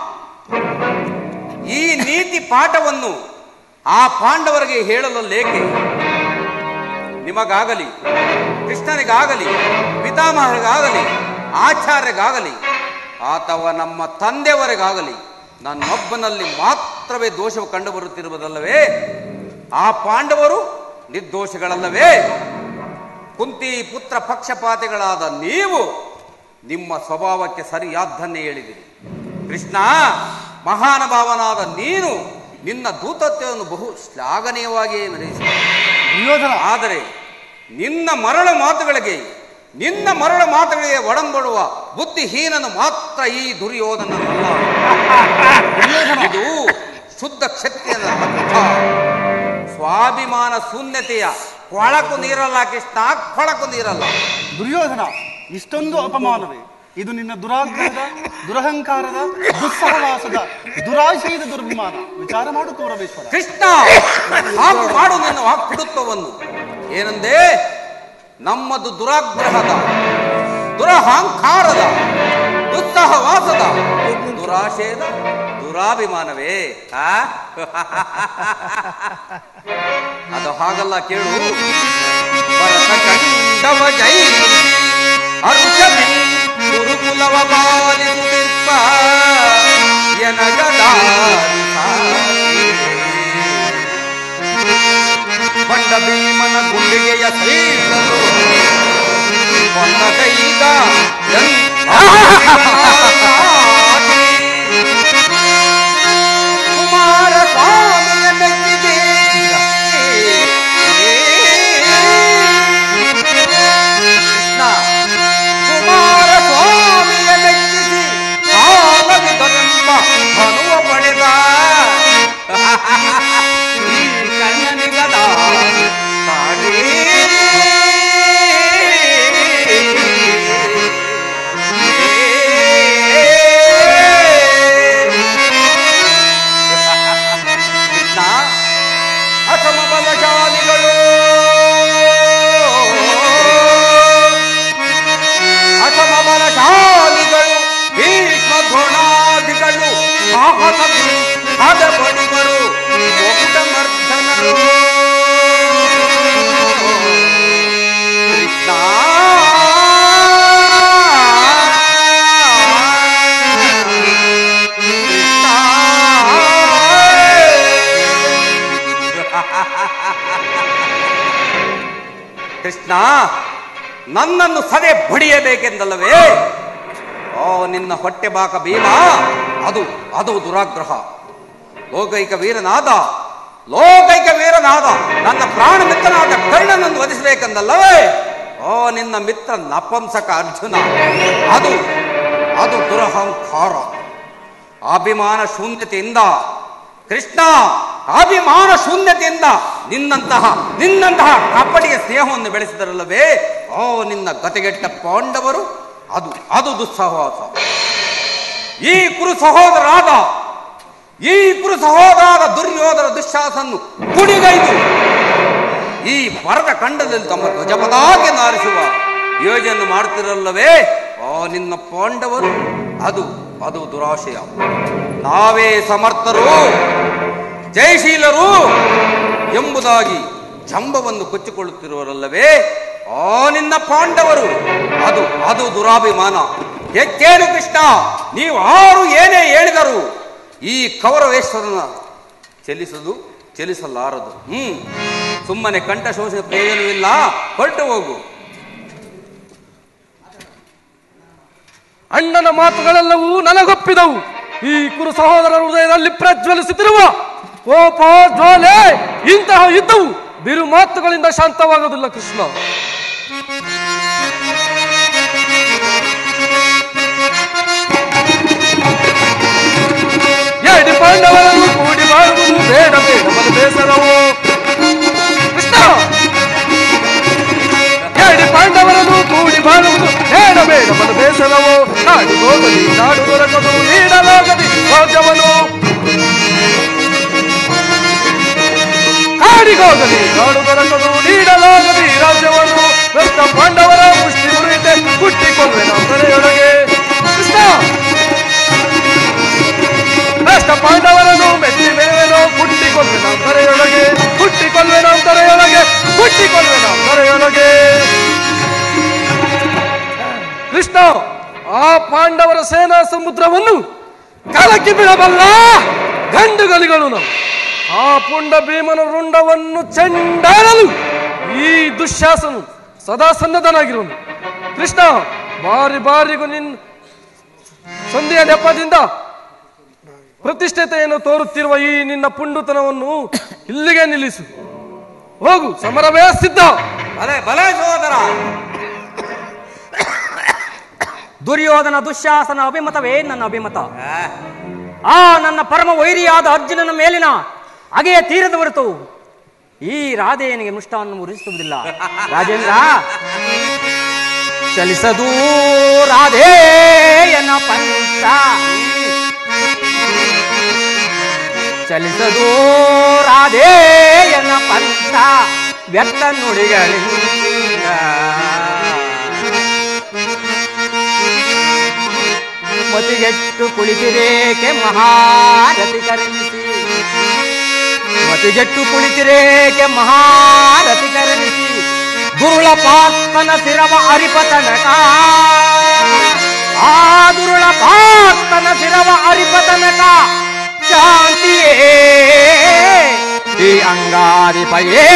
ಈ ನೀತಿ ಪಾಠವನ್ನು ಆ ಪಾಂಡವರಿಗೆ ಹೇಳಲು ಲೇಕೆ ನಿಮಗಾಗಲಿ ಕೃಷ್ಣನಿಗಾಗಲಿ ಪಿತಾಮಹರಿಗಾಗಲಿ ಆಚಾರ್ಯಗಾಗಲಿ ಅಥವಾ ನಮ್ಮ ತಂದೆಯವರಿಗಾಗಲಿ ನನ್ನೊಬ್ಬನಲ್ಲಿ ಮಾತ್ರವೇ ದೋಷವು ಕಂಡು ಬರುತ್ತಿರುವುದಲ್ಲವೇ ಆ ಪಾಂಡವರು ನಿರ್ದೋಷಗಳಲ್ಲವೇ ಕುಂತಿ ಪುತ್ರ ಪಕ್ಷಪಾತಿಗಳಾದ ನೀವು ನಿಮ್ಮ ಸ್ವಭಾವಕ್ಕೆ ಸರಿಯಾದ್ದನ್ನೇ ಹೇಳಿದಿರಿ ಕೃಷ್ಣ ಮಹಾನುಭಾವನಾದ ನೀನು ನಿನ್ನ ದೂತತ್ವವನ್ನು ಬಹು ಶ್ಲಾಘನೀಯವಾಗಿಯೇ ನಡೆಸಿದೆ ದುರ್ಯೋಧನ ಆದರೆ ನಿನ್ನ ಮರಳ ಮಾತುಗಳಿಗೆ ನಿನ್ನ ಮರಳ ಮಾತುಗಳಿಗೆ ಒಡಂಬಡುವ ಬುದ್ಧಿಹೀನನು ಮಾತ್ರ ಈ ದುರ್ಯೋಧನನಲ್ಲ ಇದು ಶುದ್ಧ ಕ್ಷತ್ರಿಯನ ಅರ್ಥ ಸ್ವಾಭಿಮಾನ ಶೂನ್ಯತೆಯ ಕೊಳಕು ನೀರಲ್ಲ ಕೃಷ್ಣ ಕೊಳಕು ನೀರಲ್ಲ ದುರ್ಯೋಧನ ಇಷ್ಟೊಂದು ಅಪಮಾನವೇ ಇದು ನಿನ್ನ ದುರಾಗ್ರಹದ ದುರಹಂಕಾರದ ದುಸ್ಸಹವಾಸದ ದುರಾಶಯದ ದುರ್ಭಿಮಾನ ವಿಚಾರ ಮಾಡು ಕೌರವೇಶ್ವರ ಕೃಷ್ಣ ಸಾಕು ಮಾಡು ನಿನ್ನ ವಾಕ್ಪುಡುತ್ವವನ್ನು ಏನಂದೆ ನಮ್ಮದು ದುರಾಗ್ರಹದ ದುರಹಂಕಾರದ ದುಸ್ಸಹವಾಸದ ದುರಾಶಯದ ದುರ ದುರಾಭಿಮಾನವೇ ಆ ಅದು ಹಾಗಲ್ಲ ಕೇಳು ಭರತ ಕಂಡವ ಜೈ ಅರ್ಷವಿನ್ ಗುರುಕುಲವ ಪಾಲಿಸುತ್ತಿರ್ಪ ಎನಗದಾರು ಸಾಕಿದೆ. ಬಂಡ ಭೀಮನ ಗುಂಡಿಗೆಯ ಸೈಡಲು ಬಂದ ಕೈದ ಕುಮಾರ ಸ್ವಾಮಿಯ ಮೆಚ್ಚಿದೆ ಕೃಷ್ಣ ಕುಮಾರ ಸ್ವಾಮಿಯ ಮೆಚ್ಚಿಸಿ ಕಾಲವಿದರೆಂಬ ಹನುವ ಪಡೆದ ಈ ಕಣ್ಣನಿಗದ ಕಾಡೇ ಕೃಷ್ಣ ಅಸಮ ಬಲಶಾಲಿಗಳು ಅಸಮ ಬಲಶಾಲಿಗಳು ಭೀಷ್ಮ ದ್ರೋಣಾದಿಗಳು ಸಾಹಸ ಹದ ಬಡಿವರು ಒಬ್ಬ ಮರ್ದನರು ಕೃಷ್ಣ ಕೃಷ್ಣ ನನ್ನನ್ನು ಸದೆ ಬಡಿಯಬೇಕೆಂದಲ್ಲವೇ ಓ ನಿನ್ನ ಹೊಟ್ಟೆ ಬಾಕ ಭೀಮ ಅದು ಅದು ದುರಾಗ್ರಹ ಲೋಕೈಕ ವೀರನಾದ ಲೋಕೈಕ ವೀರನಾದ ನನ್ನ ಪ್ರಾಣ ಮಿತ್ರನಾದ ಕರ್ಣನನ್ನು ವಧಿಸಬೇಕೆಂದಲ್ಲವೇ ಓ ನಿನ್ನ ಮಿತ್ರ ನಪಂಸಕ ಅರ್ಜುನ ಅದು ಅದು ದುರಹಂಕಾರ ಅಭಿಮಾನ ಶೂನ್ಯತೆಯಿಂದ ಕೃಷ್ಣ ಅಭಿಮಾನ ಶೂನ್ಯತೆಯಿಂದ ನಿನ್ನಂತಹ ನಿನ್ನಂತಹ ಕಪಟಿಯ ಸ್ನೇಹವನ್ನು ಬೆಳೆಸಿದರಲ್ಲವೇ ಓ ನಿನ್ನ ಗತಿಗೆಟ್ಟ ಪಾಂಡವರು ಅದು ಅದು ದುಸ್ಸಹವಾಸ ಈ ಕುರು ಸಹೋದರಾದ ಈ ಕುರು ಸಹೋದರಾದ ದುರ್ಯೋಧನ ದುಶ್ಯಾಸನ್ನು ಕುಡಿಗೈದು ಈ ಪರದ ಖಂಡದಲ್ಲಿ ತಮ್ಮ ಧ್ವಜಪದಾಗೆ ನಾರಿಸುವ ಯೋಜನೆ ಮಾಡುತ್ತಿರಲ್ಲವೇ ಆ ನಿನ್ನ ಪಾಂಡವರು ಅದು ಅದು ದುರಾಶಯ ನಾವೇ ಸಮರ್ಥರು ಜಯಶೀಲರು ಎಂಬುದಾಗಿ ಜಂಬವನ್ನು ಕೊಚ್ಚಿಕೊಳ್ಳುತ್ತಿರುವರಲ್ಲವೇ ಆ ನಿನ್ನ ಪಾಂಡವರು ಅದು ಅದು ದುರಾಭಿಮಾನ ಹೆಚ್ಚೇನು ಕೃಷ್ಣ ನೀವು ಆರು ಏನೇ ಹೇಳಿದರು ಈ ಕೌರವೇಶ್ವರನ ಚಲಿಸದು ಚಲಿಸಲಾರದು ಹ್ಮ್ ಸುಮ್ಮನೆ ಕಂಠ ಶೋಷಣೆ ಪ್ರಯೋಜನವಿಲ್ಲ ಹೊರಟು ಹೋಗು ಅಣ್ಣನ ಮಾತುಗಳೆಲ್ಲವೂ ನನಗೊಪ್ಪಿದವು ಈ ಕುರು ಸಹೋದರರ ಹೃದಯದಲ್ಲಿ ಪ್ರಜ್ವಲಿಸುತ್ತಿರುವ ಕೋಪ ಜ್ವಾಲೆ ಇಂತಹ ಯುದ್ಧವು ಬಿರು ಮಾತುಗಳಿಂದ ಶಾಂತವಾಗುವುದಿಲ್ಲ ಕೃಷ್ಣ ಎಡಿ ಪಾಂಡವರನ್ನು ಕೂಡಿ ಮಾಡುವುದು ಬೇಡ ಬೇಡ ಬಲು ಬೇಸರವು ಕೃಷ್ಣ ಎಡಿ ಪಾಂಡವರನ್ನು ಕೂಡಿ ಬಾಳುವುದು ಬೇಡ ಬೇಡ ಬಲು ಬೇಸರವು ನಾಡು ಹೋಗಲಿ ನಾಡು ದೊರಕದು ನೀಡಲಾಗದಿ ರಾಜ್ಯವನ್ನು ಕಾಡಿಗೋಗಲಿ ನಾಡು ದೊರಕದು ನೀಡಲಾಗದಿ ರಾಜ್ಯವನ್ನು ವ್ಯಸ್ತ ಪಾಂಡವರ ಮುಷ್ಟಿ ಮುರಿಯುತ್ತೆ ಹುಟ್ಟಿಕೊಂಡ್ರೆ ನಾವು ತಲೆಯೊಳಗೆ ಕೃಷ್ಣ ನಷ್ಟ ಪಾಂಡವರನ್ನು ಮೆಚ್ಚಿ ಮೇವೆನೋ ಹುಟ್ಟಿಕೊಂಡ್ರೆ ನಾವು ತರೆಯೊಳಗೆ ಹುಟ್ಟಿಕೊಲ್ವೆ ನಾವು ತರೆಯೊಳಗೆ ಹುಟ್ಟಿಕೊಲ್ವೆ ನಾವು ತರೆಯೊಳಗೆ ಕೃಷ್ಣ ಆ ಪಾಂಡವರ ಸೇನಾ ಸಮುದ್ರವನ್ನು ಕಲಕಿ ಬಿಡಬಲ್ಲ ಗಂಡುಗಲಿಗಳು ನಾವು ಆ ಪುಂಡ ಭೀಮನ ರುಂಡವನ್ನು ಚೆಂಡಾಡಲು ಈ ದುಶ್ಯಾಸನು ಸದಾ ಸನ್ನದ್ಧನಾಗಿರುವನು ಕೃಷ್ಣ ಬಾರಿ ಬಾರಿಗೂ ನಿನ್ ಸಂಧಿಯ ನೆಪದಿಂದ ಪ್ರತಿಷ್ಠತೆಯನ್ನು ತೋರುತ್ತಿರುವ ಈ ನಿನ್ನ ಪುಂಡುತನವನ್ನು ಇಲ್ಲಿಗೆ ನಿಲ್ಲಿಸು ಹೋಗು ಸಮರವೇ ಸಿದ್ಧ ಬಲೆ ಬಲೆ ಸಹೋದರ ದುರ್ಯೋಧನ ದುಶ್ಯಾಸನ ಅಭಿಮತವೇ ನನ್ನ ಅಭಿಮತ ಆ ನನ್ನ ಪರಮ ವೈರಿಯಾದ ಅರ್ಜುನನ ಮೇಲಿನ ಅಗೆಯ ತೀರದ ಹೊರತು ಈ ರಾಧೆಯನಿಗೆ ಮೃಷ್ಟಾನ್ನು ಮುರಿಸುವುದಿಲ್ಲ ರಾಜೇಂದ್ರ ಚಲಿಸದು ರಾಧೇಯನ ಪಂಥ ಚಲಿಸದು ರಾಧೇಯನ ಪಂಥ ವ್ಯಕ್ತ ನುಡಿಗಳಿಂದ ಮತಿಗೆಟ್ಟು ಕುಳಿತಿರೇಕೆ ಮಹಾರಥಿ ಕರೆನಿಸಿ ಮತಿಗೆಟ್ಟು ಕುಳಿತಿರೇಕೆ ಮಹಾರಥಿ ಕರೆನಿಸಿ ದುರುಳ ಪಾರ್ಥನ ಸಿರವ ಅರಿಪತನಕ ಆ ದುರುಳ ಪಾರ್ಥನ ಸಿರವ ಅರಿಪತನಕ ಶಾಂತಿಯೇ ಈ ಅಂಗಾಧಿಪಯೇ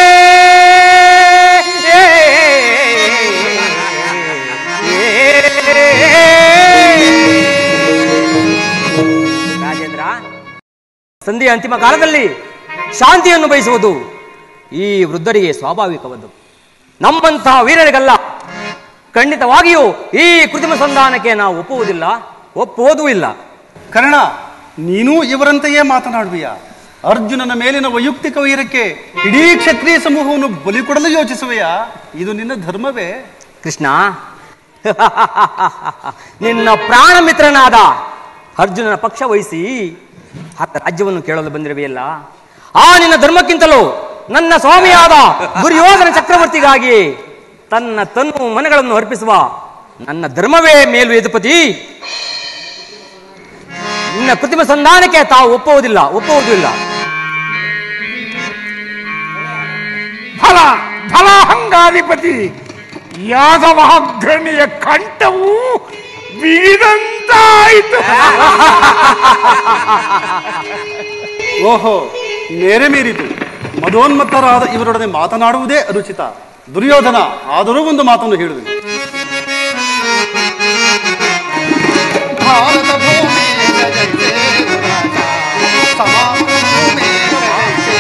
ರಾಜೇಂದ್ರ ಸಂಧಿಯ ಅಂತಿಮ ಕಾಲದಲ್ಲಿ ಶಾಂತಿಯನ್ನು ಬಯಸುವುದು ಈ ವೃದ್ಧರಿಗೆ ಸ್ವಾಭಾವಿಕವದ್ದು ನಮ್ಮಂತಹ ವೀರರಿಗಲ್ಲ ಖಂಡಿತವಾಗಿಯೂ ಈ ಕೃತ್ರಿಮ ಸಂಧಾನಕ್ಕೆ ನಾವು ಒಪ್ಪುವುದಿಲ್ಲ ಒಪ್ಪುವುದೂ ಇಲ್ಲ ಕರ್ಣ ನೀನು ಇವರಂತೆಯೇ ಮಾತನಾಡುವಿಯ ಅರ್ಜುನನ ಮೇಲಿನ ವೈಯಕ್ತಿಕ ವೈರಕ್ಕೆ ಇಡೀ ಕ್ಷತ್ರಿಯ ಸಮೂಹವನ್ನು ಬಲಿ ಕೊಡಲು ಯೋಚಿಸುವೆಯಾ ಇದು ನಿನ್ನ ಧರ್ಮವೇ ಕೃಷ್ಣ ನಿನ್ನ ಪ್ರಾಣ ಮಿತ್ರನಾದ ಅರ್ಜುನನ ಪಕ್ಷ ವಹಿಸಿ ಆತ ರಾಜ್ಯವನ್ನು ಕೇಳಲು ಬಂದಿರುವೆಯಲ್ಲ ಆ ನಿನ್ನ ಧರ್ಮಕ್ಕಿಂತಲೂ ನನ್ನ ಸ್ವಾಮಿಯಾದ ದುರ್ಯೋಧನ ಚಕ್ರವರ್ತಿಗಾಗಿ ತನ್ನ ತನ್ನು ಮನೆಗಳನ್ನು ಅರ್ಪಿಸುವ ನನ್ನ ಧರ್ಮವೇ ಮೇಲು ಯದುಪತಿ ನಿನ್ನ ಕೃತ್ರಿಮ ಸಂಧಾನಕ್ಕೆ ತಾವು ಒಪ್ಪುವುದಿಲ್ಲ ಒಪ್ಪುವುದೂ ಇಲ್ಲ ಫಲ ಫಲ ಹಂಗಾಧಿಪತಿ ಯಾದವಾಗ್ರಣಿಯ ಕಂಠವು ಬಿಗಿದಂತಾಯಿತು ಓಹೋ ಮೇರೆ ಮೀರಿತು ಮದೋನ್ಮತ್ತರಾದ ಇವರೊಡನೆ ಮಾತನಾಡುವುದೇ ಅನುಚಿತ ದುರ್ಯೋಧನ ಆದರೂ ಒಂದು ಮಾತನ್ನು ಹೇಳಿದನು ಭಾರತ ಭೂಮಿ ಜಯತೆ ಸಮಾನ ಭೂಮಿ ಜಯತೆ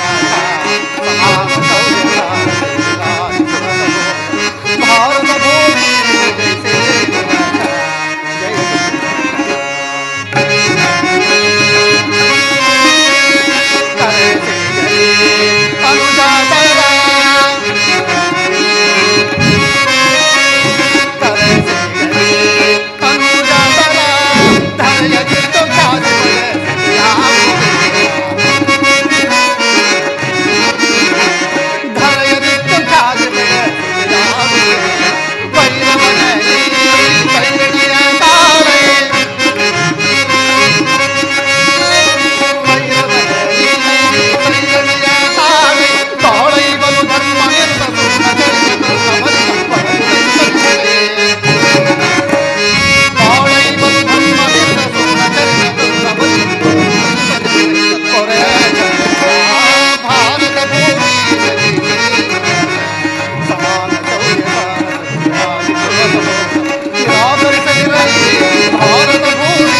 ಭಾರತ ಭೂಮಿ ಜಯತೆ ಭಾರತ ಭೂಮಿ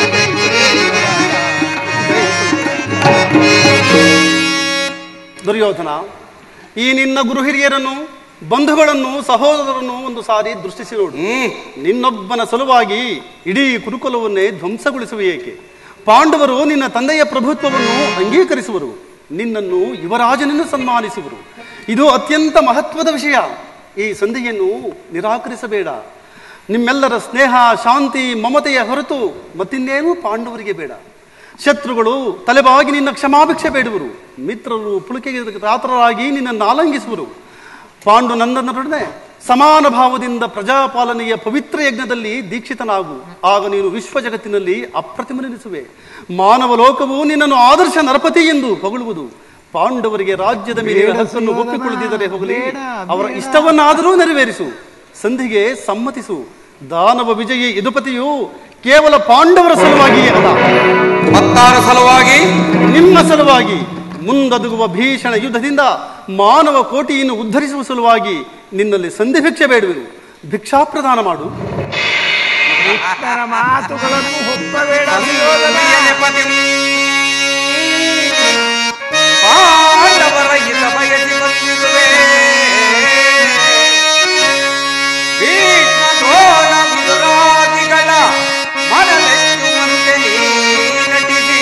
ದುರ್ಯೋಧನ ಈ ನಿನ್ನ ಗುರು ಹಿರಿಯರನ್ನು ಬಂಧುಗಳನ್ನು ಸಹೋದರರನ್ನು ಒಂದು ಸಾರಿ ದೃಷ್ಟಿಸಿ ನೋಡು ನಿನ್ನೊಬ್ಬನ ಸಲುವಾಗಿ ಇಡೀ ಕುರುಕುಲವನ್ನೇ ಧ್ವಂಸಗೊಳಿಸುವ ಏಕೆ ಪಾಂಡವರು ನಿನ್ನ ತಂದೆಯ ಪ್ರಭುತ್ವವನ್ನು ಅಂಗೀಕರಿಸುವರು ನಿನ್ನನ್ನು ಯುವರಾಜನನ್ನು ಸನ್ಮಾನಿಸುವರು ಇದು ಅತ್ಯಂತ ಮಹತ್ವದ ವಿಷಯ ಈ ಸಂಧಿಯನ್ನು ನಿರಾಕರಿಸಬೇಡ ನಿಮ್ಮೆಲ್ಲರ ಸ್ನೇಹ ಶಾಂತಿ ಮಮತೆಯ ಹೊರತು ಮತ್ತಿನ್ನೇನೂ ಪಾಂಡವರಿಗೆ ಬೇಡ ಶತ್ರುಗಳು ತಲೆಬಾಗಿ ನಿನ್ನ ಕ್ಷಮಾಭಿಕ್ಷೆ ಬೇಡುವರು ಮಿತ್ರರು ಪುಳಿಕೆಗೆ ರಾತ್ರರಾಗಿ ನಿನ್ನನ್ನು ಆಲಂಗಿಸುವರು ಪಾಂಡು ನನ್ನನೊಡನೆ ಸಮಾನ ಭಾವದಿಂದ ಪ್ರಜಾಪಾಲನೆಯ ಪವಿತ್ರ ಯಜ್ಞದಲ್ಲಿ ದೀಕ್ಷಿತನಾಗು ಆಗ ನೀನು ವಿಶ್ವ ಜಗತ್ತಿನಲ್ಲಿ ಅಪ್ರತಿಮನೆನಿಸುವೆ ಮಾನವ ಲೋಕವು ನಿನ್ನನ್ನು ಆದರ್ಶ ನರಪತಿ ಎಂದು ಹೊಗಳುವುದು ಪಾಂಡವರಿಗೆ ರಾಜ್ಯದ ಮೇಲೆ ಹಕ್ಕನ್ನು ಒಪ್ಪಿಕೊಳ್ಳದಿದ್ದರೆ ಹೋಗಲಿ ಅವರ ಇಷ್ಟವನ್ನಾದರೂ ನೆರವೇರಿಸು ಸಂಧಿಗೆ ಸಮ್ಮತಿಸು ದಾನವ ವಿಜಯಿ ಯದುಪತಿಯು ಕೇವಲ ಪಾಂಡವರ ಸಲುವಾಗಿಯೇ ಅಲ್ಲ ಮತ್ತಾರ ಸಲುವಾಗಿ ನಿಮ್ಮ ಸಲುವಾಗಿ ಮುಂದದುಗುವ ಭೀಷಣ ಯುದ್ಧದಿಂದ ಮಾನವ ಕೋಟಿಯನ್ನು ಉದ್ಧರಿಸುವ ಸಲುವಾಗಿ ನಿನ್ನಲ್ಲಿ ಸಂಧಿ ಭಿಕ್ಷೆ ಬೇಡುವೆನು ಭಿಕ್ಷಾ ಪ್ರದಾನ ಮಾಡು ಕೃಷ್ಣನ ಮಾತುಗಳನ್ನು ಒಪ್ಪಬೇಡ ಪಾಂಡವರ ಹಿತ ಬಯಸಿ ಬಂದಿರುವೆ ಭೀಷ್ಮ ದ್ರೋಣ ಗುರುರಾದಿಗಳ ಮನಲೆಚ್ಚುವಂತೆ ನೀ ನಟಿಸಿ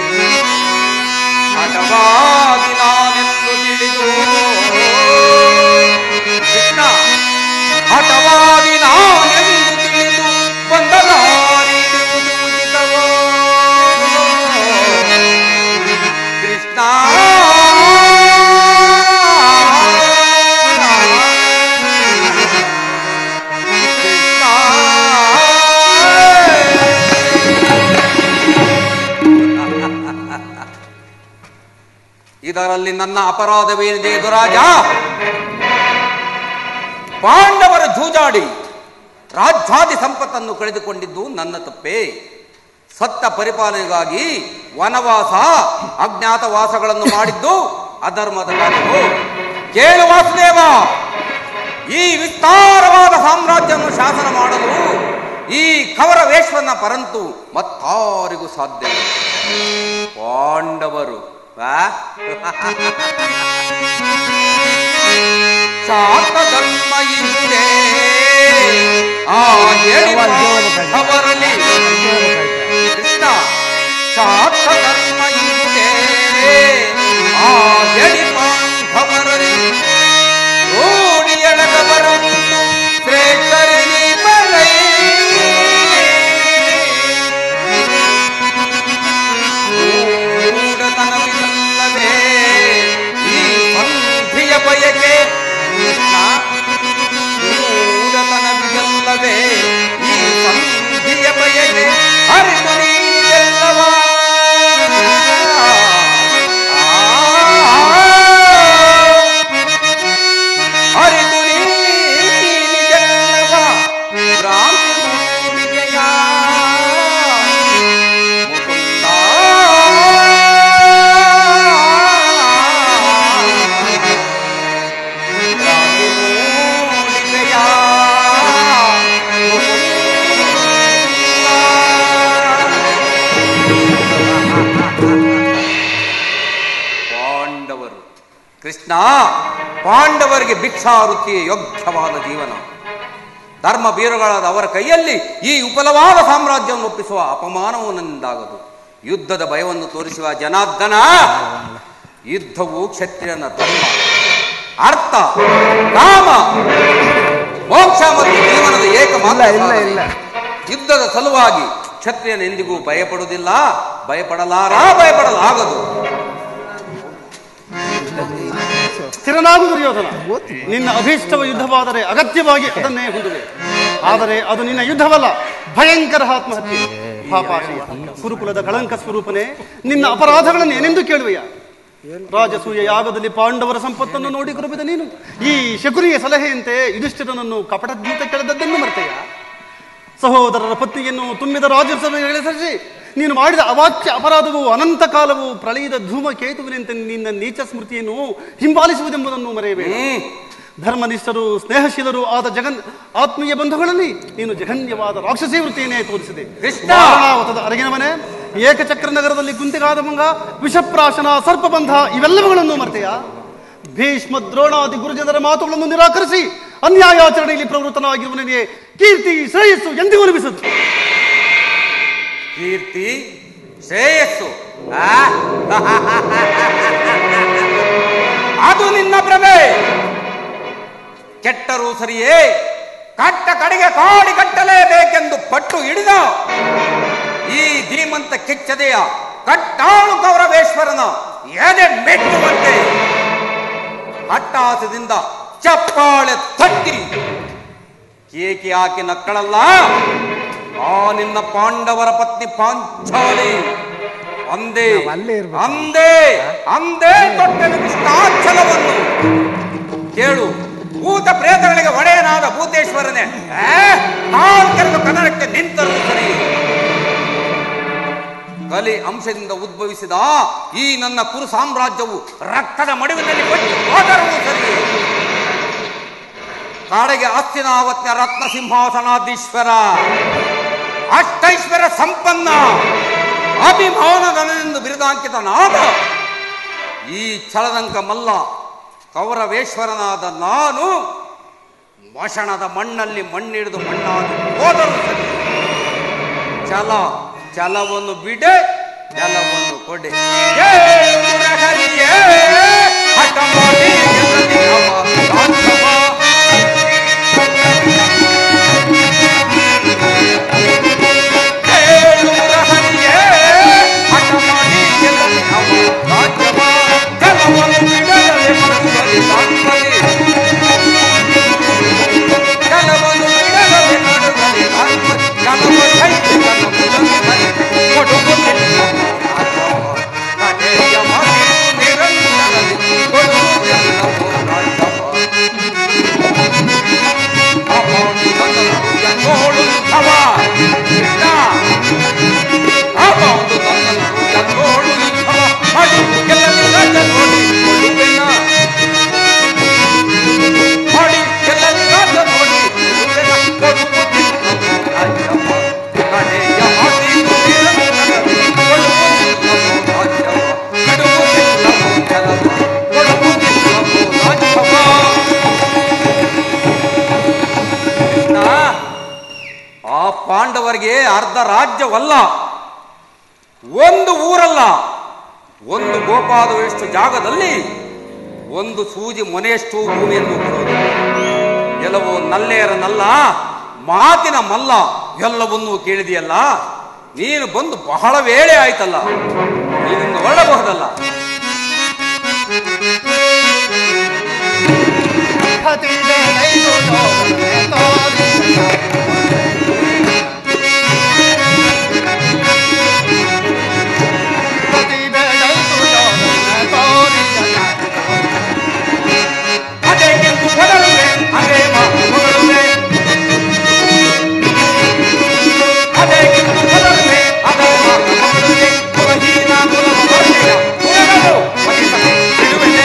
ಹಠವಾಗಿ ನಾನೆಂದು ತಿಳಿದು ಕೃಷ್ಣ ಹಠವಾಗಿ ನಾನೆಂದು ತಿಳಿದು ಬಂದ ದಾರಿ ಹಿಡಿಯುವುದು ಉಚಿತವೋ ಇದರಲ್ಲಿ ನನ್ನ ಅಪರಾಧವೇನಿದೆ ದುರಾಜ ಪಾಂಡವರ ಜೂಜಾಡಿ ರಾಜ್ಯಾದಿ ಸಂಪತ್ತನ್ನು ಕಳೆದುಕೊಂಡಿದ್ದು ನನ್ನ ತಪ್ಪೇ ಸತ್ತ ಪರಿಪಾಲನೆಗಾಗಿ ವನವಾಸ ಅಜ್ಞಾತವಾಸಗಳನ್ನು ಮಾಡಿದ್ದು ಅಧರ್ಮದ ಕಾರ್ಯವು ಕೇಳು ವಾಸುದೇವ ಈ ವಿಸ್ತಾರವಾದ ಸಾಮ್ರಾಜ್ಯವನ್ನು ಶಾಸನ ಮಾಡಲು ಈ ಕವರವೇಶ್ವರನ ಪರಂತು ಮತ್ತಾರಿಗೂ ಸಾಧ್ಯ ಪಾಂಡವರು ಆ? ಶಾಂತ ಧರ್ಮ ಇರುವುದೇ ಆ ಹೇಳಿ ಅವರಲ್ಲಿ ಕೃಷ್ಣ ಶಾಂತ ಧರ್ಮ ಇರುವುದೇ ಆ ಹೇಳಿ ಬಾಂಧವರಲ್ಲಿ ರೂಢಿಯಳಗವರು ಶ್ರೇಷ್ಠರನಿ ಬಲೈ ಮೂಢತನವಿಲ್ಲವೇ ಈ ಸಂಧಿಯ ಬಯಕೆ ಕೃಷ್ಣ ಮೂಢತನವಿಲ್ಲವೇ ಈ ಸಂಧಿಯ ಬಯಕೆ ಅರಿತು ನೀನೆಲ್ಲವ ಅರಿತು ನೀನೆಲ್ಲವ ಭ್ರಾಂತಿ ಮೂಡಿದೆಯ ಮುಕುಂದ ಭ್ರಾಂತಿ ಮೂಡಿದೆಯ ಪಾಂಡವರು ಕೃಷ್ಣ ಪಾಂಡವರಿಗೆ ಭಿಕ್ಷಾವೃತ್ತಿ ಯೋಗ್ಯವಾದ ಜೀವನ ಧರ್ಮ ಬೀರುಗಳಾದ ಅವರ ಕೈಯಲ್ಲಿ ಈ ಉಪಲವಾದ ಸಾಮ್ರಾಜ್ಯವನ್ನು ಒಪ್ಪಿಸುವ ಅಪಮಾನವು ನನ್ನಿಂದಾಗದು ಯುದ್ಧದ ಭಯವನ್ನು ತೋರಿಸುವ ಜನಾರ್ದನ ಯುದ್ಧವು ಕ್ಷತ್ರಿಯನ ಧರ್ಮ ಅರ್ಥ ಕಾಮ ಮೋಕ್ಷ ಮತ್ತು ಜೀವನದ ಏಕಮಾತ್ರ ಸಾಧನೆ. ಯುದ್ಧದ ಸಲುವಾಗಿ ಕ್ಷತ್ರಿಯನ ಎಂದಿಗೂ ಭಯಪಡುವುದಿಲ್ಲ ಭಯಪಡಲಾರ ಭಯಪಡಲಾಗದು ಸ್ಥಿರನಾಗು ದುರ್ಯೋಧನ ನಿನ್ನ ಅಭೀಷ್ಟವ ಯುದ್ಧವಾದರೆ ಅಗತ್ಯವಾಗಿ ಅದನ್ನೇ ಹೊಂದುವೆ ಆದರೆ ಅದು ನಿನ್ನ ಯುದ್ಧವಲ್ಲ ಭಯಂಕರ ಆತ್ಮಹತ್ಯೆ ಪಾಪಾಶಯ ಕುರುಕುಲದ ಕಳಂಕ ಸ್ವರೂಪನೇ ನಿನ್ನ ಅಪರಾಧಗಳನ್ನು ಏನೆಂದು ಕೇಳುವೆಯ ರಾಜಸೂಯ ಯಾಗದಲ್ಲಿ ಪಾಂಡವರ ಸಂಪತ್ತನ್ನು ನೋಡಿ ಕುರುಬಿದ ನೀನು ಈ ಶಕುನಿಯ ಸಲಹೆಯಂತೆ ಯುಧಿಷ್ಠಿರನನ್ನು ಕಪಟದ್ಯೂತ ಕೆಳೆದದ್ದನ್ನು ಮರೆತೆಯ ಸಹೋದರರ ಪತ್ನಿಯನ್ನು ತುಂಬಿದ ರಾಜಸಭೆಗೆ ಇಳಿಸರಿಸಿ ನೀನು ಮಾಡಿದ ಅವಾಚ್ಯ ಅಪರಾಧವು ಅನಂತ ಕಾಲವು ಪ್ರಳಯದ ಧೂಮಕೇತುವಿನಂತೆ ನಿನ್ನ ನೀಚ ಸ್ಮೃತಿಯನ್ನು ಹಿಂಬಾಲಿಸುವುದೆಂಬುದನ್ನು ಮರೆಯಬೇಡ ಧರ್ಮನಿಷ್ಠರು ಸ್ನೇಹಶೀಲರು ಆದ ಜಗನ್ ಆತ್ಮೀಯ ಬಂಧುಗಳಲ್ಲಿ ನೀನು ಜಘನ್ಯವಾದ ರಾಕ್ಷಸೀ ವೃತ್ತಿಯನ್ನೇ ತೋರಿಸಿದೆ ಬಾರಾವತದ ಅರಗಿನವನೇ ಏಕಚಕ್ರ ನಗರದಲ್ಲಿ ಕುಂತಿಗಾದ ಮಂಗ ವಿಷಪ್ರಾಶನ ಸರ್ಪಬಂಧ ಇವೆಲ್ಲವುಗಳನ್ನು ಮರೆತೆಯ ಭೀಷ್ಮ ದ್ರೋಣಾದಿ ಗುರುಜನರ ಮಾತುಗಳನ್ನು ನಿರಾಕರಿಸಿ ಅನ್ಯಾಯಾಚರಣೆಯಲ್ಲಿ ಪ್ರವೃತ್ತನಾಗಿರುವನಿಗೆ ಕೀರ್ತಿ ಶ್ರೇಯಸ್ಸು ಎಂದಿಗೂ ಲಭಿಸುತ್ತೆ ಕೀರ್ತಿ ಶ್ರೇಯಸ್ಸು ಆ? ಅದು ನಿನ್ನ ಭ್ರಮೆ ಕೆಟ್ಟರೂ ಸರಿಯೇ ಕಟ್ಟ ಕಡೆಗೆ ಕಾಡಿ ಕಟ್ಟಲೇಬೇಕೆಂದು ಪಟ್ಟು ಹಿಡಿದ ಈ ಧೀಮಂತ ಕೆಚ್ಚದೆಯ ಕಟ್ಟಾಳು ಕೌರವೇಶ್ವರನ ಎದೆ ಮೆಟ್ಟುವಂತೆ ಹಟ್ಟಾಸದಿಂದ ಚಪ್ಪಾಳೆ ತಟ್ಟಿ ಕೇಕೆ ಹಾಕಿ ನಕ್ಕಳಲ್ಲ ಆ ನಿನ್ನ ಪಾಂಡವರ ಪತ್ನಿ ಪಾಂಚಾಲಿ ಅಂದೇ ಅಂದೇ ಅಂದೇ ತೊಟ್ಟೆನ ಕೃಷ್ಣಾಚಲವನ್ನು ಕೇಳು ಭೂತ ಪ್ರೇತಗಳಿಗೆ ಒಡೆಯನಾದ ಭೂತೇಶ್ವರನೇ ಕಾಲ್ ಕೆರೆದು ಕನ್ನಡಕ್ಕೆ ನಿಂತರು ಸರಿ ಕಲಿ ಅಂಶದಿಂದ ಉದ್ಭವಿಸಿದ ಈ ನನ್ನ ಕುರು ಸಾಮ್ರಾಜ್ಯವು ರಕ್ತದ ಮಡುವಿನಲ್ಲಿ ಕೊಟ್ಟು ಹೋದರೂ ಸರಿ ಕಾಡೆಗೆ ಅಸ್ತಿನಾವತ್ಯ ರತ್ನ ಸಿಂಹಾಸನಾಧೀಶ್ವರ ಅಷ್ಟೈಶ್ವರ ಸಂಪನ್ನ ಅಭಿಮಾನದನೆಂದು ಬಿರುದಾಂಕಿತನಾದ ಈ ಛಲದಂಕ ಮಲ್ಲ ಕೌರವೇಶ್ವರನಾದ ನಾನು ಮಶಣದ ಮಣ್ಣಲ್ಲಿ ಮಣ್ಣಿಡಿದು ಮಣ್ಣಾಗಿ ಹೋದರು ಸರಿ ಛಲ ಛಲವನ್ನು ಬಿಡೆ ಛಲವನ್ನು ಕೊಡೆ ಏ ಮುರಹರಿಯೇ, ಹಠ ಮಾಡಿ ಗೆಲ್ಲಲಿ ಅವ ರಾಘವ. ಏಳು ಮುರಹರಿಯೇ, ಹಠ ಮಾಡಿ ಗೆಲ್ಲಲಿ ಅವ ರಾಘವ. ಛಲವನ್ನು ಬಿಡದೆ ಮನಸ್ಸಲ್ಲಿ ತಾಳ್ಮಲಿ. ಛಲವನ್ನು ಬಿಡದೆ ನಡುಗಲಿ ತಾಳ್ಮಲಿ. ಛಲವ ಸಹಿತ ಕನಸುಗಳನ್ನು ಕೊಡುವುದಿಲ್ಲ. ಕಡೆಯ ಮಾತಿನ ನಿರಂತರ ಪಾಂಡವರಿಗೆ ಅರ್ಧ ರಾಜ್ಯವಲ್ಲ ಒಂದು ಊರಲ್ಲ ಒಂದು ಗೋಪಾದವಷ್ಟು ಜಾಗದಲ್ಲಿ ಒಂದು ಸೂಜಿ ಮೊನೆಯಷ್ಟು ಭೂಮಿಯನ್ನು ಕೊಡುವುದು ಎಲ್ಲವೂ ನಲ್ಲೇರನಲ್ಲ ಮಾತಿನ ಮಲ್ಲ ಎಲ್ಲವನ್ನೂ ಕೇಳಿದೆಯಲ್ಲ ನೀನು ಬಂದು ಬಹಳ ವೇಳೆ ಆಯ್ತಲ್ಲ ನೀನಿಂದ ಹೊರಡಬಹುದಲ್ಲ ಅದೇಗೆಂದು ಹೊರಡುವೆ ಅದೇ ಮಾತು ಹೊರಡುವೆ ಅದೇಗೆಂದು ಹೊರಡುವೆ ಅದೇ ಮಾತು ಹೊರಡುವೆ ಕುಲಹೀನ ಕುಲವ ಹೊರಡಿನ ಕುಲಗಳು ವಹಿಸದೆ ಬಿಡುವೆನೆ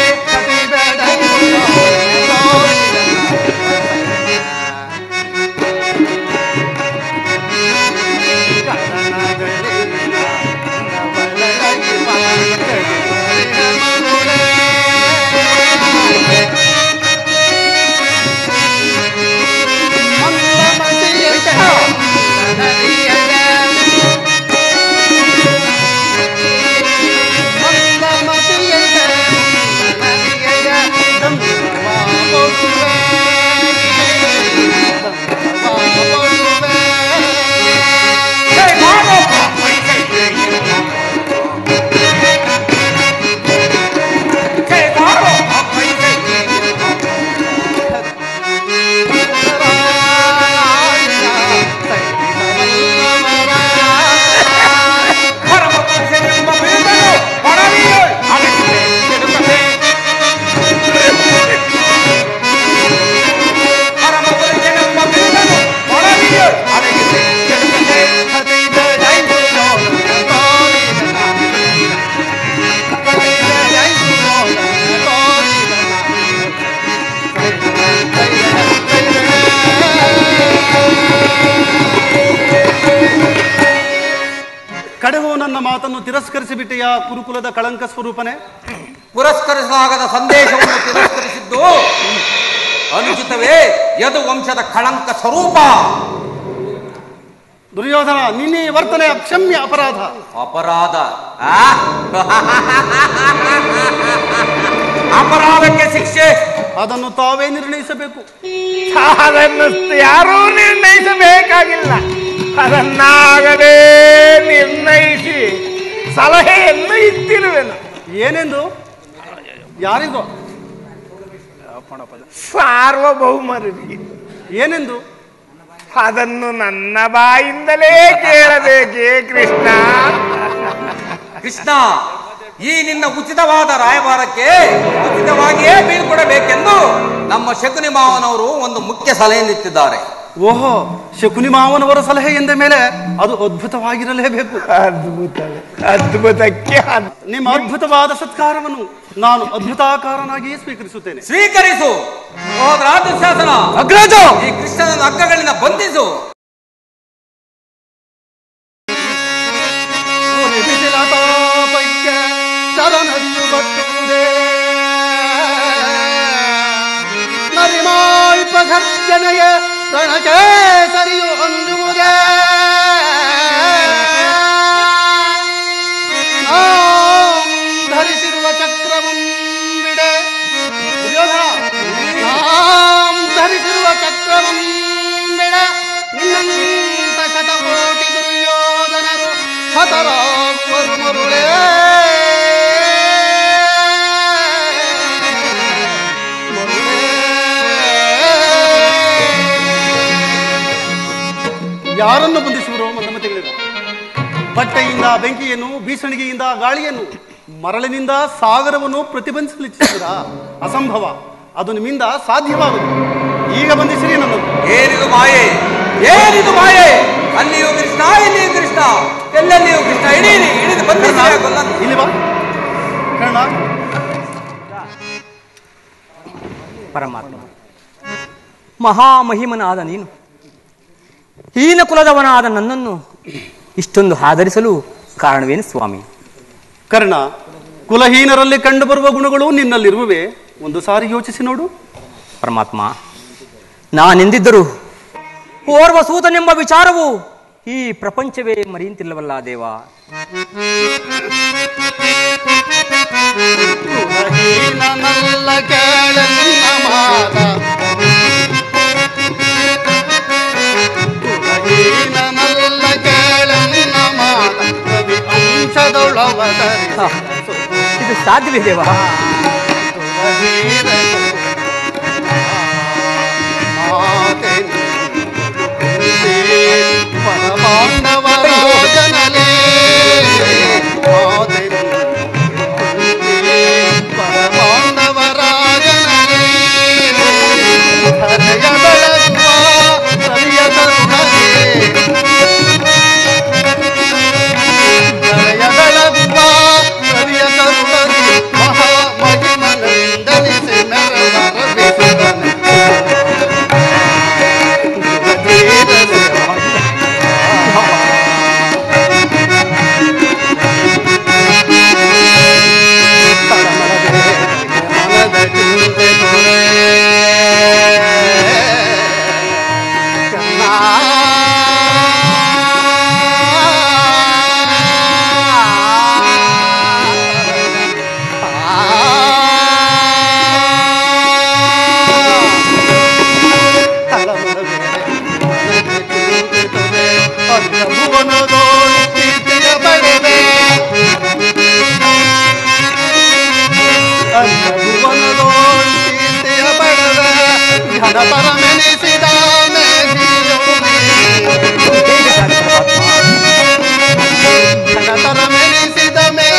ಕಡೆಗೂ ನನ್ನ ಮಾತನ್ನು ತಿರಸ್ಕರಿಸಿಬಿಟ್ಟೆಯಾ ಕುರುಕುಲದ ಕಳಂಕ ಸ್ವರೂಪನೇ ಪುರಸ್ಕರಿಸಲಾಗದ ಸಂದೇಶವನ್ನು ತಿರಸ್ಕರಿಸಿದ್ದು ಅನುಚಿತವೇ ಯದು ವಂಶದ ಕಳಂಕ ಸ್ವರೂಪ ದುರ್ಯೋಧನ ನಿನ್ನೆ ಈ ವರ್ತನೆ ಅಕ್ಷಮ್ಯ ಅಪರಾಧ ಅಪರಾಧ ಆ? ಅಪರಾಧಕ್ಕೆ ಶಿಕ್ಷೆ ಅದನ್ನು ತಾವೇ ನಿರ್ಣಯಿಸಬೇಕು ಅದನ್ನು ಯಾರೂ ನಿರ್ಣಯಿಸಬೇಕಾಗಿಲ್ಲ ಅದನ್ನಾಗಲೇ ನಿರ್ಣಯಿಸಿ ಸಲಹೆಯನ್ನು ಇತ್ತಿರುವೆನು ಏನೆಂದು ಯಾರಿಗೂ ಸಾರ್ವಭೌಮರಿಗೆ ಏನೆಂದು ಅದನ್ನು ನನ್ನ ಬಾಯಿಂದಲೇ ಕೇಳಬೇಕೇ ಕೃಷ್ಣ ಕೃಷ್ಣ ಈ ನಿನ್ನ ಉಚಿತವಾದ ರಾಯಭಾರಕ್ಕೆ ಉಚಿತವಾಗಿಯೇ ಬೀಳ್ಕೊಡಬೇಕೆಂದು ನಮ್ಮ ಶಕುನಿ ಮಾವನವರು ಒಂದು ಮುಖ್ಯ ಸಲಹೆಯನ್ನಿತ್ತಿದ್ದಾರೆ ಓಹೋ ಶಕುನಿ ಮಾವನವರ ಸಲಹೆ ಎಂದ ಮೇಲೆ ಅದು ಅದ್ಭುತವಾಗಿರಲೇಬೇಕು ಅದ್ಭುತ ಅದ್ಭುತಕ್ಕೆ ಅದ್- ನಿಮ್ಮ ಅದ್ಭುತವಾದ ಸತ್ಕಾರವನ್ನು ನಾನು ಅದ್ಭುತಾಕಾರನಾಗಿಯೇ ಸ್ವೀಕರಿಸುತ್ತೇನೆ ಸ್ವೀಕರಿಸು ಹೋದ್ರ ದುಶ್ಯಾಸನ ಅಗ್ರಜ ಈ ಕೃಷ್ಣನ ಹಗ್ಗಗಳಿಂದ ಬಂಧಿಸು ನರಿಮಾಳ್ಪಘರ್ಜನೆಯ ರಣಕ್ಕೆ ಸರಿಯು ಹೊಂದುವುದೇ ನಾಂ ಧರಿಸಿರುವ ಚಕ್ರವಂ ಬಿಡೆ ನಾಂ ಧರಿಸಿರುವ ಚಕ್ರವಂ ಬಿಡ ನಿನ್ನಂತ ಶತಕೋಟಿ ದುರ್ಯೋಧನರು ಹತರಾಗುವರು ಮರುಳೇ ಯಾರನ್ನು ಬಂಧಿಸುವರು ಮಂದಮತಿಗಳಿರು ಬಟ್ಟೆಯಿಂದ ಬೆಂಕಿಯನ್ನು ಬೀಸಣಿಗೆಯಿಂದ ಗಾಳಿಯನ್ನು ಮರಳಿನಿಂದ ಸಾಗರವನ್ನು ಪ್ರತಿಬಂಧಿಸಲಿಚ್ಛಿಸಿದ ಅಸಂಭವ ಅದು ನಿಮ್ಮಿಂದ ಸಾಧ್ಯವಾಗದು ಈಗ ಬಂಧಿಸಿರಿ ನನ್ನನ್ನು ಏನಿದು ಮಾಯೆ ಏನಿದು ಮಾಯೆ ಅಲ್ಲಿಯೂ ಕೃಷ್ಣ ಇಲ್ಲಿಯೂ ಕೃಷ್ಣ ಎಲ್ಲೆಲ್ಲಿಯೂ ಕೃಷ್ಣ ಹಿಡೀರಿ ಹಿಡಿದು ಬಂಧಿಸಿ ಕೊಲ್ಲನ್ನು. ಇಲ್ಲಿ ಬಾ ಕರ್ಣ ಪರಮಾತ್ಮ ಮಹಾಮಹಿಮನಾದ ನೀನು ಹೀನ ಕುಲದವನಾದ ನನ್ನನ್ನು ಇಷ್ಟೊಂದು ಆಧರಿಸಲು ಕಾರಣವೇನು ಸ್ವಾಮಿ ಕರ್ಣ ಕುಲಹೀನರಲ್ಲಿ ಕಂಡುಬರುವ ಗುಣಗಳು ನಿನ್ನಲ್ಲಿರುವವೆ ಒಂದು ಸಾರಿ ಯೋಚಿಸಿ ನೋಡು ಪರಮಾತ್ಮ ನಾನೆಂದಿದ್ದರು ಓರ್ವ ಸೂತನೆಂಬ ವಿಚಾರವು ಈ ಪ್ರಪಂಚವೇ ಮರೆಯುತ್ತಿಲ್ಲವಲ್ಲ ದೇವ ನಲ್ಲ ಕೇಳನ್ನ ಮಾತ ನಲ್ಲ ಕೇಳನ್ನ ಮಾತ ಕವಿ ಅಂಶದೊಳವತರಿ ಇದು ಸಾಧ್ಯವೇ ದೇವ ಪರಮಾಂಡವರಾಜನಲೇ ಪರಮಾಂಡವರಾಜನಲೇ ಹರೆಯ ಬೆಳಗುವ ಸರಿಯ ಕರುಣರೇ ಹರೆಯ ಬೆಳಗುವ ಸರಿಯ ಕರುಣರೇ ಮಹಾ ಮಹಿಮನಂದನಿಸಿ ಮೆರವರ ಬಿಸುದನೆ ಪರಮೆನಿಸಿದ ಘನತರ ಮೆನಿಸಿದ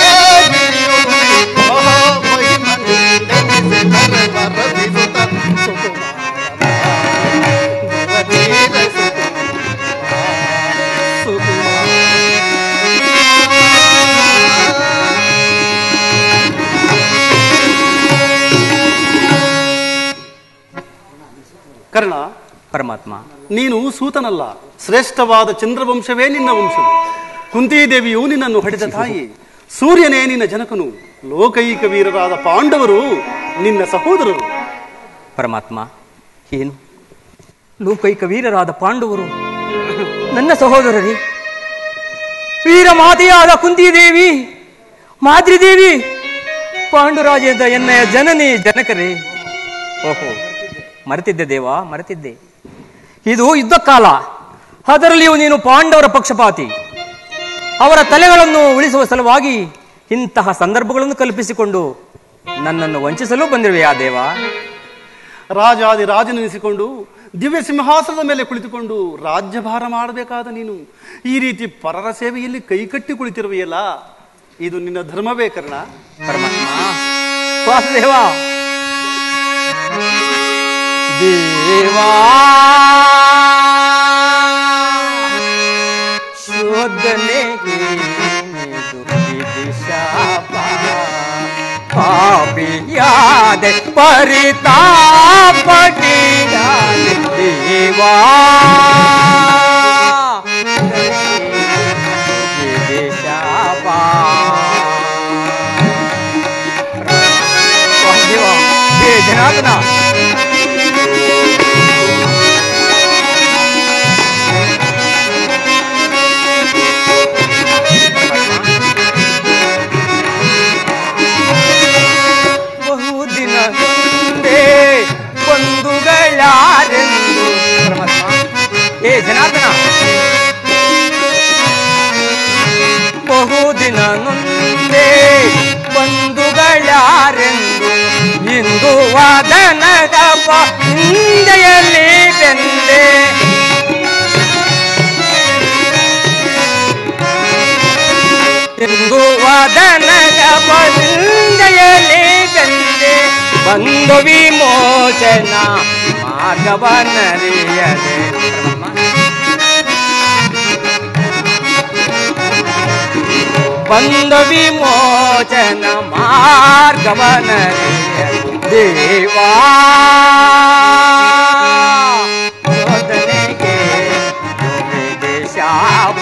ಕರ್ಣ ಪರಮಾತ್ಮ ನೀನು ಸೂತನಲ್ಲ ಶ್ರೇಷ್ಠವಾದ ಚಂದ್ರವಂಶವೇ ನಿನ್ನ ವಂಶವು ಕುಂತಿದೇವಿಯು ನಿನ್ನನ್ನು ಹಡೆದ ತಾಯಿ ಸೂರ್ಯನೇ ನಿನ್ನ ಜನಕನು ಲೋಕೈಕ ವೀರರಾದ ಪಾಂಡವರು ನಿನ್ನ ಸಹೋದರರು ಪರಮಾತ್ಮ ಏನು ಲೋಕೈಕ ವೀರರಾದ ಪಾಂಡವರು ನನ್ನ ಸಹೋದರರೇ ವೀರ ಮಾತೆಯಾದ ಕುಂತಿದೇವಿ ಮಾದ್ರಿದೇವಿ ಪಾಂಡುರಾಜದ ಎನ್ನಯ ಜನನಿ ಜನಕರೇ ಓಹೋ ಮರೆತಿದ್ದೆ ದೇವ ಮರೆತಿದ್ದೆ ಇದು ಯುದ್ಧ ಕಾಲ ಅದರಲ್ಲಿಯೂ ನೀನು ಪಾಂಡವರ ಪಕ್ಷಪಾತಿ ಅವರ ತಲೆಗಳನ್ನು ಉಳಿಸುವ ಸಲುವಾಗಿ ಇಂತಹ ಸಂದರ್ಭಗಳನ್ನು ಕಲ್ಪಿಸಿಕೊಂಡು ನನ್ನನ್ನು ವಂಚಿಸಲು ಬಂದಿರುವೆಯಾ ದೇವ ರಾಜಾದಿ ರಾಜನೆನಿಸಿಕೊಂಡು ದಿವ್ಯ ಸಿಂಹಾಸನದ ಮೇಲೆ ಕುಳಿತುಕೊಂಡು ರಾಜ್ಯಭಾರ ಮಾಡಬೇಕಾದ ನೀನು ಈ ರೀತಿ ಪರರ ಸೇವೆಯಲ್ಲಿ ಕೈಕಟ್ಟಿ ಕುಳಿತಿರುವೆಯಲ್ಲ ಇದು ನಿನ್ನ ಧರ್ಮವೇ ಕರ್ಣ ಪರಮಾತ್ಮ ವಾಸುದೇವ ದೇವಾ ಶೋಧನೆ ಪಾಪಿಯಾದೆ ಪರಿತಾಪ ದೇವಾ ವಾಸುದೇವ ಹೇ ಜನಾರ್ದನ ಬಹುದಿನ ಹಿಂದೆ ಬಂಧುಗಳಾರೆಂದು ಪರಮಾತ್ಮ ಏ ಜನಾರ್ದನ ಬಹುದಿನ ನೊಂದೆ ಬಂಧುಗಳಾರೆಂದು ಇಂದು ವಾದನಗಪ ಹಿಂದೆಯಲ್ಲಿ ಬೆಂದೆ ಇಂದು ವಾದನಗಪ ಹಿಂದೆಯಲ್ಲಿ ಬೆಂದೆ ಬಂದು ವಿಮೋಚನ ಮಾರ್ಗವನ್ನರಿಯದೆ ಬಂದ ವಿಮೋಚನ ಮಾರ್ಗವನರಿಯ ದೇವಾ ಶೋಧನೆಗೆ ಒಮ್ಮೆದೆ ಶಾಪ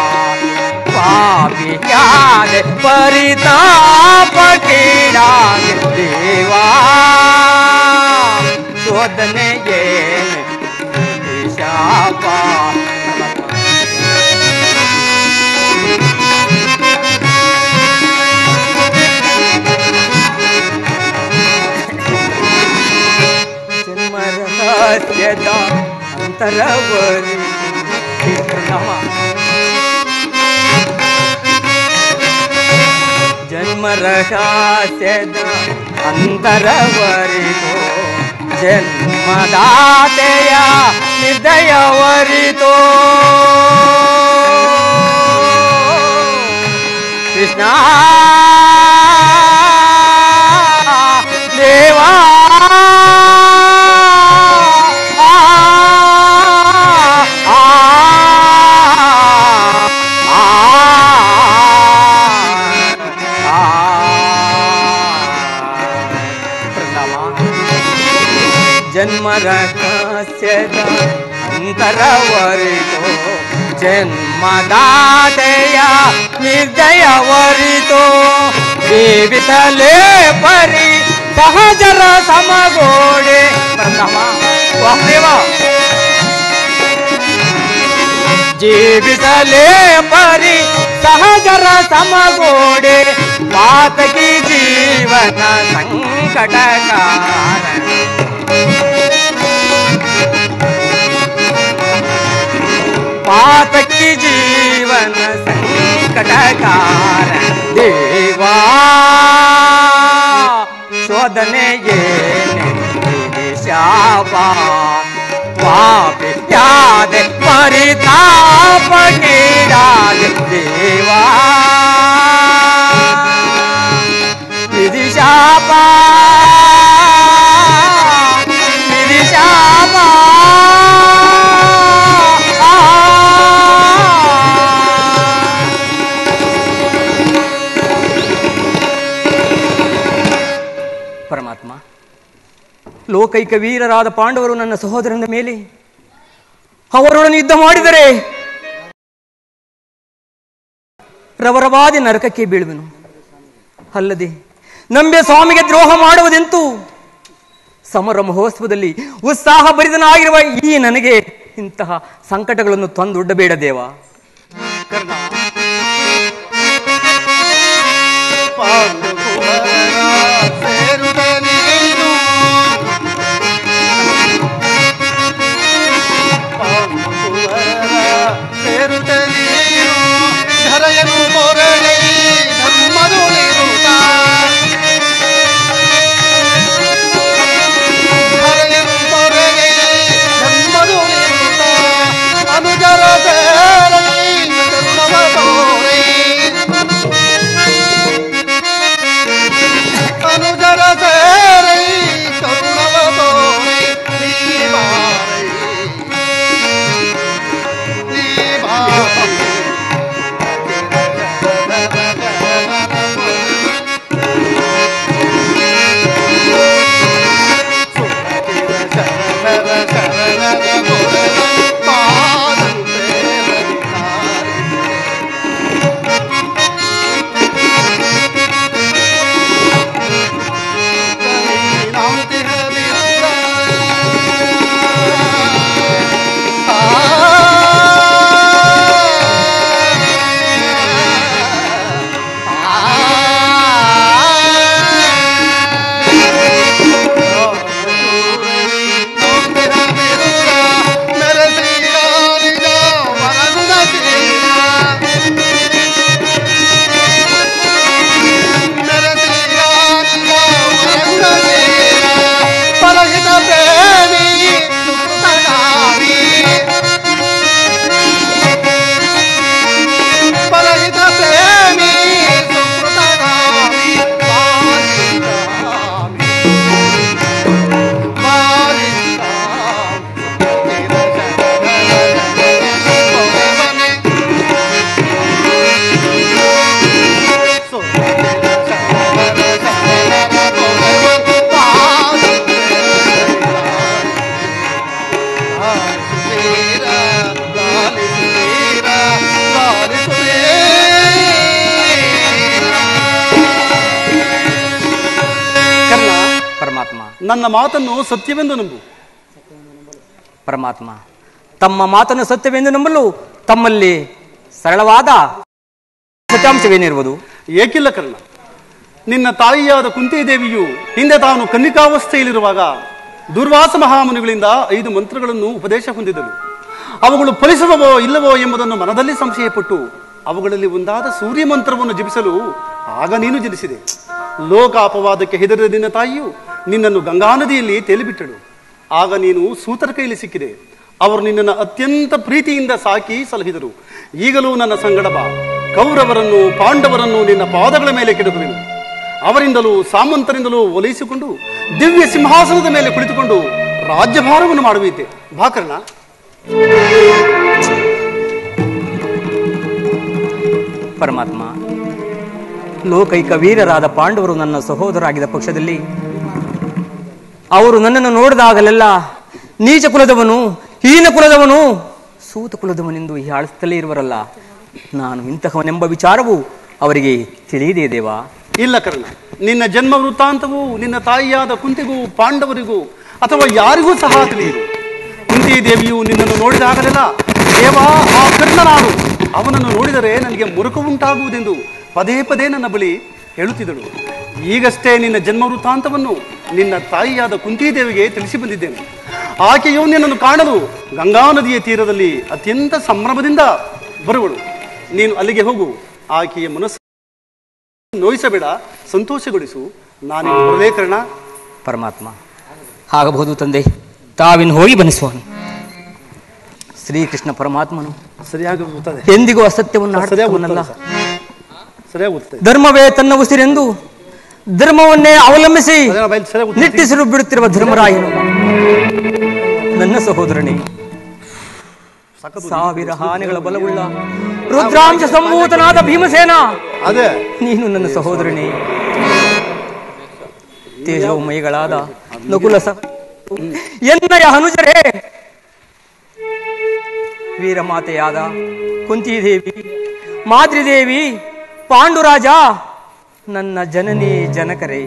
ಪಾಪಿಯಾದೆ ಪರಿತಾಪ ಕೀಡಾಗೆ ದೇವಾ ಶೋಧನೆಗೆ ಶಾಪ ಅಂತರವರಿ ಪ್ರಣವ ಜನ್ಮ ರಹಸ್ಯದ ಅಂತರವರಿತು ಜನ್ಮದಾತೆಯ ನಿರ್ದಯವರಿತು ಕೃಷ್ಣ ದೇವಾ ಆ, ಆ, ಜನ್ಮ ರಹಸ್ಯದ ಅಂತರವರಿತು ಜನ್ಮದಾತೆಯ ನಿರ್ದಯವರಿತು ಜೀವಿಸಲೇ ಪರಿ ಸಹಜರ ಸಮಗೋಡೆ ಪ್ರಣವ ವಾಸುದೇವ ಜೀವಿಸಲೇ ಪರಿ ಸಹಜರ ಸಮಗೋಡೆ ಪಾತಕಿ ಜೀವನ ಸಂಕಟಕಾರ ಪಾತಕಿ ಜೀವನ ಸಂಕಟಕಾರ ದೇವಾ ಶೋಧನೆಗೆ ನೆನೆದಿದೆ ಶಾಪ ಪಾಪಿ ಯಾದೆ ಪರಿತಾಪ ಕೀಡಾದೆ ದೇವಾ ವಿಧಿ ಶಾಪ ವಿಧಿ ಶಾಪ ಪರಮಾತ್ಮ ಲೋಕೈಕ ವೀರರಾದ ಪಾಂಡವರು ನನ್ನ ಸಹೋದರನ ಮೇಲೆ ಅವರೊಡನೆ ಯುದ್ಧ ಮಾಡಿದರೆ ರವರವಾದಿ ನರಕಕ್ಕೆ ಬೀಳುವೆನು ಅಲ್ಲದೆ ನಂಬೆ ಸ್ವಾಮಿಗೆ ದ್ರೋಹ ಮಾಡುವುದೆಂತೂ ಸಮರ ಮಹೋತ್ಸವದಲ್ಲಿ ಉತ್ಸಾಹ ಭರಿತನಾಗಿರುವ ಈ ನನಗೆ ಇಂತಹ ಸಂಕಟಗಳನ್ನು ತಂದೊಡ್ಡಬೇಡ ದೇವ ಸೇರುದ ನೀನು ಸೇರುದ ನೀನು ಧರೆಯನು ಮೊರಳಿ ಧರ್ಮದುಳಿರುತ್ತ ಧರೆಯನು ಮೊರಳಿ ಧರ್ಮದುಳಿರುತ್ತ ಅನುಜರ ಸೇರಲಿ ಕರುಣವ ತೋರಿ ಅನುಜರ ಸೇರೈ ಕರುಣವ ತೋರೈ ನೀ ಬಾರೈ ನೀ ಬಾರೈ ಪರಹಿತ ಪ್ರೇಮಿ ಸುಕೃತಗಾಮಿ ಪರಹಿತ ಪ್ರೇಮಿ ಸುಕೃತಗಾಮಿ ಬಾಲಿಗಾಮಿ ಪರಮಾತ್ಮ ನನ್ನ ಮಾತನ್ನು ಸತ್ಯವೆಂದು ನಂಬು ಪರಮಾತ್ಮ ತಮ್ಮ ಮಾತನ್ನು ಸತ್ಯವೆಂದು ನಂಬಲು ತಮ್ಮಲ್ಲಿ ಸರಳವಾದ ಸತ್ಯಾಂಶವೇನಿರುವುದು ಏಕಿಲ್ಲ ಕರ್ಣ ನಿನ್ನ ತಾಯಿಯಾದ ಕುಂತಿದೇವಿಯು ಹಿಂದೆ ತಾನು ಕನ್ನಿಕಾವಸ್ಥೆಯಲ್ಲಿರುವಾಗ ದುರ್ವಾಸ ಮಹಾಮುನಿಗಳಿಂದ ಐದು ಮಂತ್ರಗಳನ್ನು ಉಪದೇಶ ಹೊಂದಿದಳು ಅವುಗಳು ಫಲಿಸುವವೋ ಇಲ್ಲವೋ ಎಂಬುದನ್ನು ಮನದಲ್ಲಿ ಸಂಶಯಪಟ್ಟು ಅವುಗಳಲ್ಲಿ ಒಂದಾದ ಸೂರ್ಯ ಮಂತ್ರವನ್ನು ಜಪಿಸಲು ಆಗ ನೀನು ಜನಿಸಿದೆ ಲೋಕ ಅಪವಾದಕ್ಕೆ ಹೆದರಿದ ನಿನ್ನ ತಾಯಿಯು ನಿನ್ನನ್ನು ಗಂಗಾ ನದಿಯಲ್ಲಿ ತೇಲಿಬಿಟ್ಟಳು ಆಗ ನೀನು ಸೂತರ ಕೈಲಿ ಸಿಕ್ಕಿದೆ ಅವರು ನಿನ್ನನ್ನು ಅತ್ಯಂತ ಪ್ರೀತಿಯಿಂದ ಸಾಕಿ ಸಲಹಿದರು ಈಗಲೂ ನನ್ನ ಸಂಗಡ ಬಾ ಕೌರವರನ್ನು ಪಾಂಡವರನ್ನು ನಿನ್ನ ಪಾದಗಳ ಮೇಲೆ ಕೆಡಹುವೆನು ಅವರಿಂದಲೂ ಸಾಮಂತರಿಂದಲೂ ಒಲೈಸಿಕೊಂಡು ದಿವ್ಯ ಸಿಂಹಾಸನದ ಮೇಲೆ ಕುಳಿತುಕೊಂಡು ರಾಜ್ಯಭಾರವನ್ನು ಮಾಡುವಿದ್ದೆ ಭಾಕರ್ಣ ಪರಮಾತ್ಮ ಲೋಕೈಕ ವೀರರಾದ ಪಾಂಡವರು ನನ್ನ ಸಹೋದರಾಗಿದ್ದ ಪಕ್ಷದಲ್ಲಿ ಅವರು ನನ್ನನ್ನು ನೋಡಿದಾಗಲೆಲ್ಲ ನೀಚ ಕುಲದವನು ಹೀನ ಕುಲದವನು ಸೂತ ಕುಲದವನೆಂದು ಹೀಯಾಳಿಸುತ್ತಲೇ ಇರುವರಲ್ಲ ನಾನು ಇಂತಹವನೆಂಬ ವಿಚಾರವು ಅವರಿಗೆ ತಿಳಿಯದೇ ದೇವಾ ಇಲ್ಲ ಕರ್ಣ ನಿನ್ನ ಜನ್ಮ ವೃತ್ತಾಂತವು ನಿನ್ನ ತಾಯಿಯಾದ ಕುಂತಿಗೂ ಪಾಂಡವರಿಗೂ ಅಥವಾ ಯಾರಿಗೂ ಸಹ ತಿಳಿಯದು ಕುಂತಿ ದೇವಿಯು ನಿನ್ನನ್ನು ನೋಡಿದಾಗಲೆಲ್ಲ ದೇವಾ ಆ ಕರ್ಣನಾರು ಅವನನ್ನು ನೋಡಿದರೆ ನನಗೆ ಮುರುಕ ಉಂಟಾಗುವುದೆಂದು ಪದೇ ಪದೇ ನನ್ನ ಬಳಿ ಹೇಳುತ್ತಿದ್ದಳು ಈಗಷ್ಟೇ ನಿನ್ನ ಜನ್ಮ ವೃತ್ತಾಂತವನ್ನು ನಿನ್ನ ತಾಯಿಯಾದ ಕುಂತಿದೇವಿಗೆ ತಿಳಿಸಿ ಬಂದಿದ್ದೇನೆ ಆಕೆಯು ನಿನ್ನನ್ನು ಕಾಣಲು ಗಂಗಾ ನದಿಯ ತೀರದಲ್ಲಿ ಅತ್ಯಂತ ಸಂಭ್ರಮದಿಂದ ಬರುವಳು ನೀನು ಅಲ್ಲಿಗೆ ಹೋಗು ಆಕೆಯ ಮನಸ್ಸು ನೋಯಿಸಬೇಡ ಸಂತೋಷಗೊಳಿಸು ನಾನು ಬರಲೇ ಕರ್ಣ ಪರಮಾತ್ಮ ಆಗಬಹುದು ತಂದೆ ತಾವಿನ್ ಹೋಗಿ ಬನಿಸುವನು ಶ್ರೀಕೃಷ್ಣ ಪರಮಾತ್ಮನು ಸರಿಯಾಗಿ ಹೋಗ್ತದೆ ಎಂದಿಗೂ ಅಸತ್ಯವನ್ನು ಸರಿಯಾಗಿ ಆಡುತ್ತವನಲ್ಲ ಹೋಗ್ತದೆ ಸರ್. ಸರಿಯಾಗಿ ಹೋಗ್ತದೆ ಧರ್ಮವೇ ತನ್ನ ಉಸಿರೆಂದು ಧರ್ಮವನ್ನೇ ಅವಲಂಬಿಸಿ ಅದನ್ನ ಬಯಲು ಸರಿಯಾಗಿ ಹೋಗ್ತದೆ. ನಿಟ್ಟಿಸಿರು ಬಿಡುತ್ತಿರುವ ಧರ್ಮರಾಯನು ನನ್ನ ಸಹೋದರನೇ ಸಾವಿರ ಆನೆಗಳ ಬಲವುಳ್ಳ ರುದ್ರಾಂಶ ಸಂಭೂತನಾದ ಭೀಮಸೇನ ಅದೇ ನೀನು ನನ್ನ ಸಹೋದರನೇ ತೇಜೋಮಯಿಗಳಾದ ನಕುಲ ಸಹ ಎನ್ನಯ ಹನುಜರೇ ವೀರಮಾತೆಯಾದ ಕುಂತಿದೇವಿ ಮಾದ್ರಿದೇವಿ ಪಾಂಡುರಾಜ ನನ್ನ ಜನನಿ ಜನಕರೇ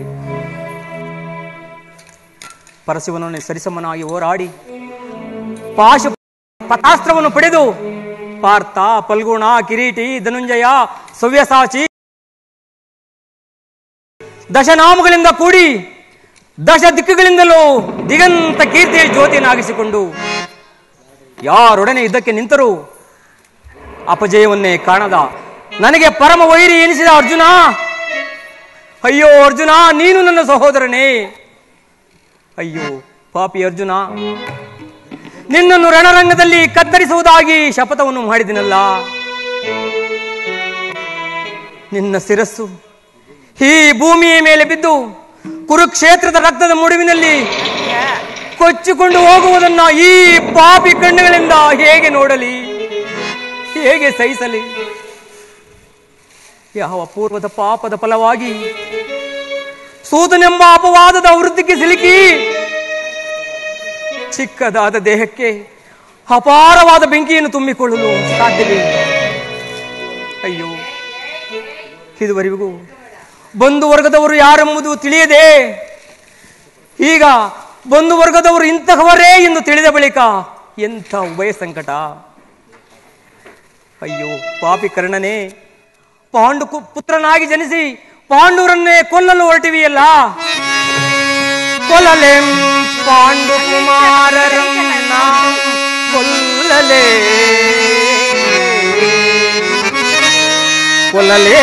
ಪರಶಿವನನ್ನು ಸರಿಸಮನಾಗಿ ಹೋರಾಡಿ ಪಾಶ ಪತಾಸ್ತ್ರವನ್ನು ಪಡೆದು ಪಾರ್ಥ ಫಲ್ಗುಣ ಕಿರೀಟಿ ಧನುಂಜಯ ಸವ್ಯಸಾಚಿ ದಶನಾಮಗಳಿಂದ ಕೂಡಿ ದಶ ದಿಕ್ಕುಗಳಿಂದಲೂ ದಿಗಂತ ಕೀರ್ತಿಯ ಜ್ಯೋತಿಯನ್ನಾಗಿಸಿಕೊಂಡು ಯಾರೊಡನೆ ಯುದ್ಧಕ್ಕೆ ನಿಂತರೂ ಅಪಜಯವನ್ನೇ ಕಾಣದ ನನಗೆ ಪರಮ ವೈರಿ ಎನಿಸಿದ ಅರ್ಜುನ ಅಯ್ಯೋ ಅರ್ಜುನ ನೀನು ನನ್ನ ಸಹೋದರನೇ ಅಯ್ಯೋ ಪಾಪಿ ಅರ್ಜುನ ನಿನ್ನನ್ನು ರಣರಂಗದಲ್ಲಿ ಕತ್ತರಿಸುವುದಾಗಿ ಶಪಥವನ್ನು ಮಾಡಿದಿನಲ್ಲ ನಿನ್ನ ಶಿರಸ್ಸು ಈ ಭೂಮಿಯ ಮೇಲೆ ಬಿದ್ದು ಕುರುಕ್ಷೇತ್ರದ ರಕ್ತದ ಮುಡುವಿನಲ್ಲಿ ಕೊಚ್ಚಿಕೊಂಡು ಹೋಗುವುದನ್ನ ಈ ಪಾಪಿ ಕಣ್ಣುಗಳಿಂದ ಹೇಗೆ ನೋಡಲಿ ಹೇಗೆ ಸಹಿಸಲಿ ಯಾವ ಪೂರ್ವದ ಪಾಪದ ಫಲವಾಗಿ ಸೂತನೆಂಬ ಅಪವಾದದ ವೃತ್ತಿಗೆ ಸಿಲುಕಿ ಚಿಕ್ಕದಾದ ದೇಹಕ್ಕೆ ಅಪಾರವಾದ ಬೆಂಕಿಯನ್ನು ತುಂಬಿಕೊಳ್ಳಲು ಸಾಧ್ಯವೇ ಅಯ್ಯೋ ಇದುವರೆಗೂ ಬಂಧು ವರ್ಗದವರು ಯಾರೆಂಬುದು ತಿಳಿಯದೆ ಈಗ ಬಂಧು ವರ್ಗದವರು ಇಂತಹವರೇ ಎಂದು ತಿಳಿದ ಬಳಿಕ ಎಂಥ ಉಭಯ ಸಂಕಟ ಅಯ್ಯೋ ಪಾಪಿ ಕರ್ಣನೇ ಪಾಂಡು ಕು- ಪುತ್ರನಾಗಿ ಜನಿಸಿ ಪಾಂಡುರನ್ನೇ ಕೊಲ್ಲಲು ಹೊರಟಿವಿಯಲ್ಲ ಕೊಲ್ಲಲೆಂ ಪಾಂಡು ಕುಮಾರರನ್ನ ಕೊಲ್ಲಲೇ ಕೊಲ್ಲಲೇ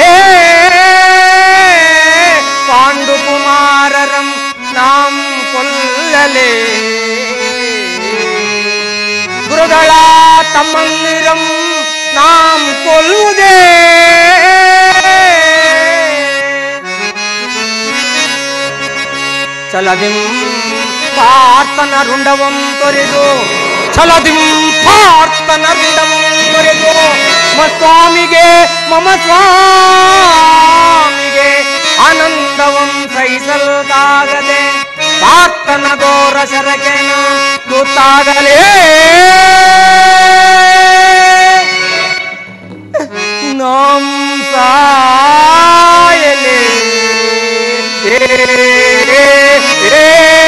ಪಾಂಡು ಕುಮಾರರಂ ನಾಂ ಕೊಲ್ಲಲೇ ಗುರುಗಳ ತಮ್ಮಂದಿರಂ ನಾಂ ಕೊಲ್ಲುವುದೇ ಚಲದಿಂ ಪಾರ್ಥನ ರುಂಡವಂ ತೊರೆದು ಛಲದಿಂ ಪಾರ್ಥನ ರುಂಡವಂ ತೊರೆದು ಮಮ ಸ್ವಾಮಿಗೆ ಮಮ ಸ್ವಾಮಿಗೆ ಆನಂದವಂ ಸಹಿಸಲ್ಕಾಗದೆ ಪಾರ್ಥನ ಘೋರ ಶರಕೆನ ಗೊತ್ತಾಗಲೇ ನಮ್ ಸಾಯಲೇ ಏ, ಏ, ಏ.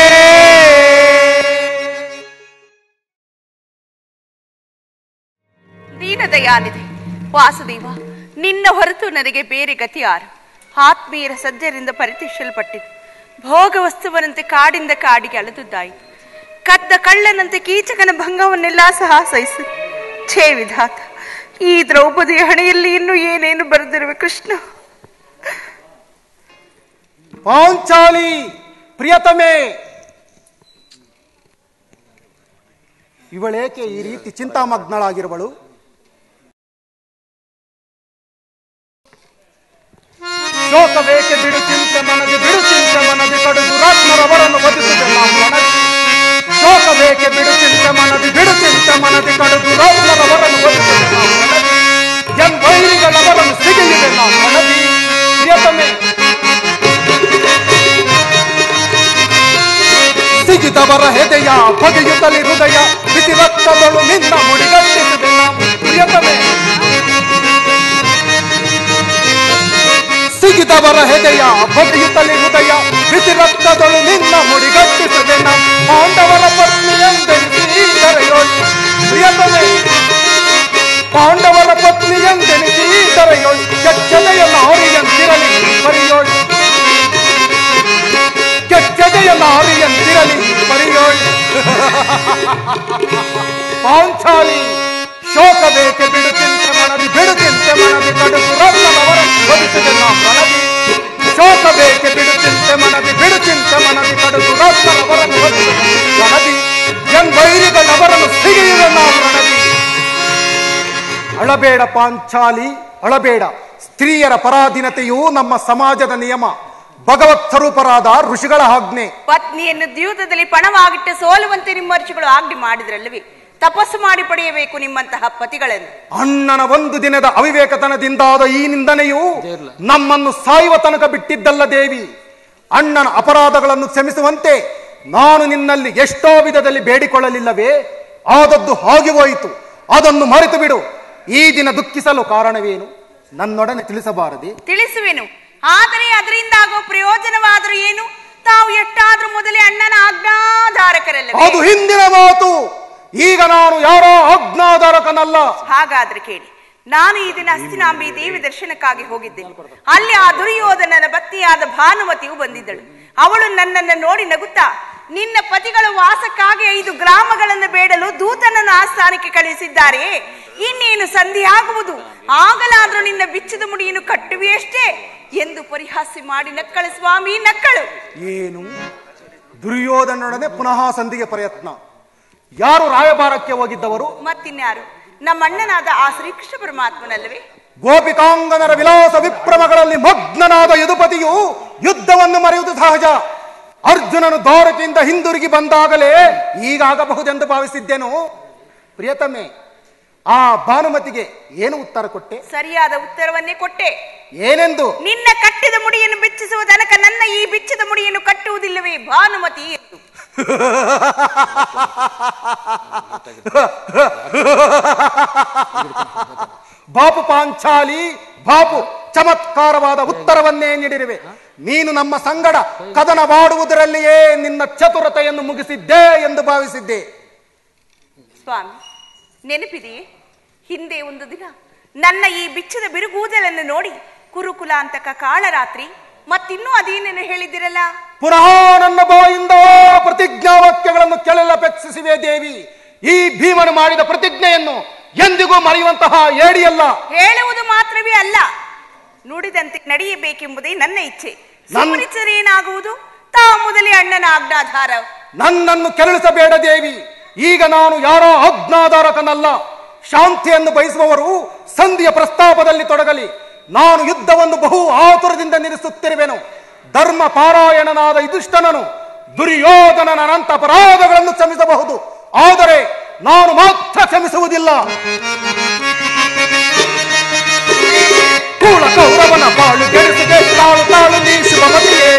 ದೀನದಯಾನಿದೆ ವಾಸುದೇವ ನಿನ್ನ ಹೊರತು ನನಗೆ ಬೇರೆ ಗತಿ ಯಾರು ಆತ್ಮೀಯರ ಸಜ್ಜರಿಂದ ಪರಿತಿಸಲ್ಪಟ್ಟಿದೆ ಭೋಗ ವಸ್ತುವರಂತೆ ಕಾಡಿಂದ ಕಾಡಿಗೆ ಅಲೆದುದ್ದಾಯಿತು ಕದ್ದ ಕಳ್ಳನಂತೆ ಕೀಚಕನ ಭಂಗವನ್ನೆಲ್ಲ ಸಹ ಸಹಿಸಿ ಛೇ ವಿಧಾತ ಈ ದ್ರೌಪದಿಯ ಹಣೆಯಲ್ಲಿ ಇನ್ನು ಏನೇನು ಬರೆದಿರುವೆ ಕೃಷ್ಣ ಪಾಂಚಾಲಿ ಪ್ರಿಯತಮೆ ಇವಳೇಕೆ ಈ ರೀತಿ ಚಿಂತಾಮಗ್ನಳಾಗಿರುವಳು ಶೋಕವೇಕೆ ಬಿಡು ಚಿಂತೆ ಮನದಿ ಬಿಡು ಚಿಂತೆ ಮನದಿ ಕಡು ದುರಾತ್ಮರವರನ್ನು ವಧಿಸಿದೆ ನಾವು ಮನದಿ ಶೋಕವೇಕೆ ಬಿಡು ಚಿಂತೆ ಮನದಿ ಬಿಡು ಚಿಂತೆ ಮನದಿ ಕಡು ದುರಾತ್ಮರವರನ್ನು ವಧಿಸಿದೆ ನಾವು ಮನದಿ ಎನ್ ವೈರಿಗಳವರನ್ನು ಸಿಗಲಿದೆ ನಾವು ಮನದಿ ಪ್ರಿಯತಮೆ ಸಿಗಿದವರ ಹೆದೆಯ ಬಗೆಯುತ್ತಲಿ ಹೃದಯ ಬಿಸಿ ರಕ್ತದಳು ನಿನ್ನ ಮುಡಿಗಟ್ಟಿಸಿದೆ ನಾವು ಪ್ರಿಯತಮೆ ಸಿಗಿದವರ ಹೆದೆಯ ಬಗೆಯುತ್ತಲಿ ಹೃದಯ ಬಿಸಿ ರಕ್ತದಳು ನಿನ್ನ ಮುಡಿಗಟ್ಟಿಸಿದೆ ನಾವು ಪಾಂಡವರ ಪತ್ನಿಯಂದೆನಿಸಿ ದರೆಯೋಳು ಪ್ರಿಯತಮೆ ಪಾಂಡವರ ಪತ್ನಿಯಂದೆನಿಸಿ ದರೆಯೋಳು ಕೆಚ್ಚನೆಯ ನಾರಿಯಂತಿರಲಿ ಬರೆಯೋಳು ಕೆಚ್ಚದೆಯ ನಾರಿಯಂತಿರಲಿ ಬರೆಯೋಳು ಪಾಂಚಾಲಿ ಶೋಕ ಬೇಕೆ ಬಿಡು ಚಿಂತೆ ಮನದಿ ಬಿಡು ಚಿಂತೆ ಮನದಿ ಕಡುಕು ರತ್ನವರ ಬದುಕಿದೆ ನಾ ಮನದಿ ಶೋಕ ಬೇಕೆ ಬಿಡು ಚಿಂತೆ ಮನದಿ ಬಿಡು ಚಿಂತೆ ಮನದಿ ಕಡುಕು ರತ್ನವರನ್ನು ಬದುಕಿದೆ ಮನದಿ ಎನ್ ವೈರಿಗಳವರನ್ನು ಸಿಗಿಯುವೆ ನಾ ಮನದಿ ಅಳಬೇಡ ಪಾಂಚಾಲಿ ಅಳಬೇಡ ಸ್ತ್ರೀಯರ ಪರಾಧೀನತೆಯು ನಮ್ಮ ಸಮಾಜದ ನಿಯಮ ಭಗವತ್ ಸ್ವರೂಪರಾದ ಋಷಿಗಳ ಆಜ್ಞೆ ಪತ್ನಿಯನ್ನು ದ್ಯೂತದಲ್ಲಿ ಪಣವಾಗಿಟ್ಟು ಸೋಲುವಂತೆ ನಿಮ್ಮ ಋಷಿಗಳು ಆಜ್ಞೆ ಮಾಡಿದ್ರಲ್ಲವೇ ತಪಸ್ಸು ಮಾಡಿ ಪಡೆಯಬೇಕು ನಿಮ್ಮಂತಹ ಪತಿಗಳನ್ನು ಅಣ್ಣನ ಒಂದು ದಿನದ ಅವಿವೇಕತನದಿಂದಾದ ಈ ನಿಂದನೆಯು ನಮ್ಮನ್ನು ಸಾಯುವ ತನಕ ಬಿಟ್ಟಿದ್ದಲ್ಲ ದೇವಿ ಅಣ್ಣನ ಅಪರಾಧಗಳನ್ನು ಕ್ಷಮಿಸುವಂತೆ ನಾನು ನಿನ್ನಲ್ಲಿ ಎಷ್ಟೋ ವಿಧದಲ್ಲಿ ಬೇಡಿಕೊಳ್ಳಲಿಲ್ಲವೇ ಆದದ್ದು ಹಾಗೆ ಹೋಯಿತು ಅದನ್ನು ಮರೆತು ಬಿಡು ಈ ದಿನ ದುಃಖಿಸಲು ಕಾರಣವೇನು ನನ್ನೊಡನೆ ತಿಳಿಸಬಾರದೆ ತಿಳಿಸುವೆನು ಆದರೆ ಅದರಿಂದ ಆಗೋ ಪ್ರಯೋಜನವಾದರೂ ಏನು ತಾವು ಎಷ್ಟಾದ್ರೂ ಮೊದಲೇ ಅಣ್ಣನ ಆಜ್ಞಾಧಾರಕರಲ್ಲ ಅದು ಹಿಂದಿನ ಮಾತು ಈಗ ನಾನು ಯಾರೋ ಅಜ್ಞಾಧಾರಕನಲ್ಲ ಹಾಗಾದ್ರೆ ಕೇಳಿ ನಾನು ಈ ದಿನ ಹಸ್ತಿನಾಂಬಿ ದೇವಿ ದರ್ಶನಕ್ಕಾಗಿ ಹೋಗಿದ್ದೇನೆ ಅಲ್ಲಿ ಆ ದುರ್ಯೋಧನನ ಭಕ್ತಿಯಾದ ಭಾನುಮತಿಯು ಬಂದಿದ್ದಳು ಅವಳು ನನ್ನನ್ನು ನೋಡಿ ನಗುತ್ತಾ ನಿನ್ನ ಪತಿಗಳು ವಾಸಕ್ಕಾಗಿ ಐದು ಗ್ರಾಮಗಳನ್ನು ಬೇಡಲು ದೂತನನ್ನು ಆಸ್ಥಾನಕ್ಕೆ ಕಳುಹಿಸಿದ್ದಾರೆ ಇನ್ನೇನು ಸಂಧಿಯಾಗುವುದು ಆಗಲಾದ್ರೂ ನಿನ್ನ ಬಿಚ್ಚಿದ ಮುಡಿಯನ್ನು ಕಟ್ಟುವೆಯಷ್ಟೇ ಎಂದು ಪರಿಹಾಸ್ಯ ಮಾಡಿ ನಕ್ಕಳು ಸ್ವಾಮಿ ನಕ್ಕಳು ಏನು ದುರ್ಯೋಧನೊಡನೆ ಪುನಃ ಸಂಧಿಗೆ ಪ್ರಯತ್ನ ಯಾರು ರಾಯಭಾರಕ್ಕೆ ಹೋಗಿದ್ದವರು ಮತ್ತಿನ್ಯಾರು ನಮ್ಮ ಅಣ್ಣನಾದ ಆ ಶ್ರೀಕೃಷ್ಣ ಪರಮಾತ್ಮನಲ್ಲವೇ ಗೋಪಿಕಾಂಗನರ ವಿಲಾಸ ವಿಪ್ರಮಗಳಲ್ಲಿ ಮಗ್ನನಾದ ಯದುಪತಿಯು ಯುದ್ಧವನ್ನು ಮರೆಯುವುದು ಸಹಜ ಅರ್ಜುನನು ದ್ವಾರಕೆಯಿಂದ ಹಿಂದಿರುಗಿ ಬಂದಾಗಲೇ ಈಗಾಗಬಹುದೆಂದು ಭಾವಿಸಿದ್ದೆನು ಪ್ರಿಯತಮೆ ಆ ಭಾನುಮತಿಗೆ ಏನು ಉತ್ತರ ಕೊಟ್ಟೆ ಸರಿಯಾದ ಉತ್ತರವನ್ನೇ ಕೊಟ್ಟೆ ಏನೆಂದು ನಿನ್ನ ಕಟ್ಟಿದ ಮುಡಿಯನ್ನು ಬಿಚ್ಚಿಸುವ ತನಕ ನನ್ನ ಈ ಬಿಚ್ಚಿದ ಮುಡಿಯನ್ನು ಕಟ್ಟುವುದಿಲ್ಲವೇ ಭಾನುಮತಿ ಎಂದು ಬಾಪು ಪಾಂಚಾಲಿ ಬಾಪು ಚಮತ್ಕಾರವಾದ ಉತ್ತರವನ್ನೇ ನೀಡಿರುವೆ ನೀನು ನಮ್ಮ ಸಂಗಡ ಕದನವಾಡುವುದರಲ್ಲಿಯೇ ನಿನ್ನ ಚತುರತೆಯನ್ನು ಮುಗಿಸಿದ್ದೆ ಎಂದು ಭಾವಿಸಿದ್ದೆ ಸ್ವಾಮಿ ನೆನಪಿದೆಯೇ ಹಿಂದೆ ಒಂದು ದಿನ ನನ್ನ ಈ ಬಿಚ್ಚಿದ ಬಿರುಗೂದಲನ್ನು ನೋಡಿ ಕುರುಕುಲ ಅಂತಕ ಕಾಳರಾತ್ರಿ ಮತ್ತಿನ್ನೂ ಅದೇನೇನು ಹೇಳಿದಿರಲ್ಲ ಪುನಃ ನನ್ನ ಬಾಯಿಂದ ಪ್ರತಿಜ್ಞಾ ವಾಕ್ಯಗಳನ್ನು ಕೆಳಲಪೇಕ್ಷಿಸಿವೆ ದೇವಿ ಈ ಭೀಮನು ಮಾಡಿದ ಪ್ರತಿಜ್ಞೆಯನ್ನು ಎಂದಿಗೂ ಮರೆಯುವಂತಹ ಏಡಿಯಲ್ಲ ಹೇಳುವುದು ಮಾತ್ರವೇ ಅಲ್ಲ ನುಡಿದಂತೆ ನಡೆಯಬೇಕೆಂಬುದೇ ನನ್ನ ಇಚ್ಛೆ ಸುಮ್ಮನಿಸಿದರೆ ಏನಾಗುವುದು ತಾ ಮೊದಲೇ ಅಣ್ಣನ ಆಜ್ಞಾಧಾರ ನನ್ನನ್ನು ಕೆರಳಿಸಬೇಡ ದೇವಿ ಈಗ ನಾನು ಯಾರೋ ಅಜ್ಞಾಧಾರಕನಲ್ಲ ಶಾಂತಿಯನ್ನು ಬಯಸುವವರು ಸಂಧಿಯ ಪ್ರಸ್ತಾಪದಲ್ಲಿ ತೊಡಗಲಿ ನಾನು ಯುದ್ಧವನ್ನು ಬಹು ಆತುರದಿಂದ ನಿಲ್ಲಿಸುತ್ತಿರುವೆನು ಧರ್ಮ ಪಾರಾಯಣನಾದ ಇದುಷ್ಟನನು ದುರ್ಯೋಧನನ ಅನಂತ ಅಪರಾಧಗಳನ್ನು ಕ್ಷಮಿಸಬಹುದು ಆದರೆ ನಾನು ಮಾತ್ರ ಕ್ಷಮಿಸುವುದಿಲ್ಲ ಕೂಳ ಕೌರವನ ಬಾಳು ಗೆಡಿಸಿದೆ ತಾಳು ತಾಳು ನೀಸುವ ಮತಿಯೇ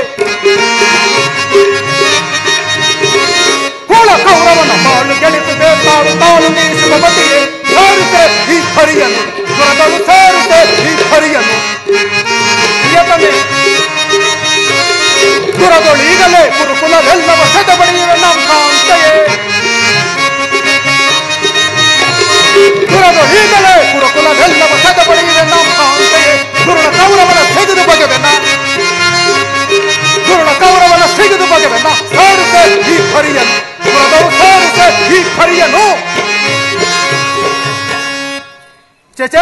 ಕೂಳ ಕೌರವನ ಬಾಳು ಗೆಳಿಸಿದೆ ತಾಳು ತಾಳು ನೀಸುವ ಮತಿಯೇ ಸೇರಿದೆ ಈ ಹರಿಯನು ಸ್ವರಗಳು ಸೇರಿದೆ ಈ ಹರಿಯನು ಪ್ರಿಯತಮೆ ಗುರದೊಳೀಗಲೇ ಗುರುಕುಲವೆಲ್ಲವ ಸದಬಡಿಯುವ ನಮ್ಮ ಕಾಂತೆಯೇ ಗುರದೊಳೀಗಲೇ ಗುರುಕುಲವೆಲ್ಲವ ಸದಬಡಿಯುವ ನಮ್ಮ ಕಾಂತೆಯೇ ಗುರುಳ ಕೌರವನ ತೆಗೆದು ಬಗೆವೆನ ಗುರುಳ ಕೌರವನ ಸಿಗಿದು ಬಗೆವೆನ ಸೇರಿದೆ ಈ ಹರಿಯನು ಗುರದಳು ಚೇಚೆ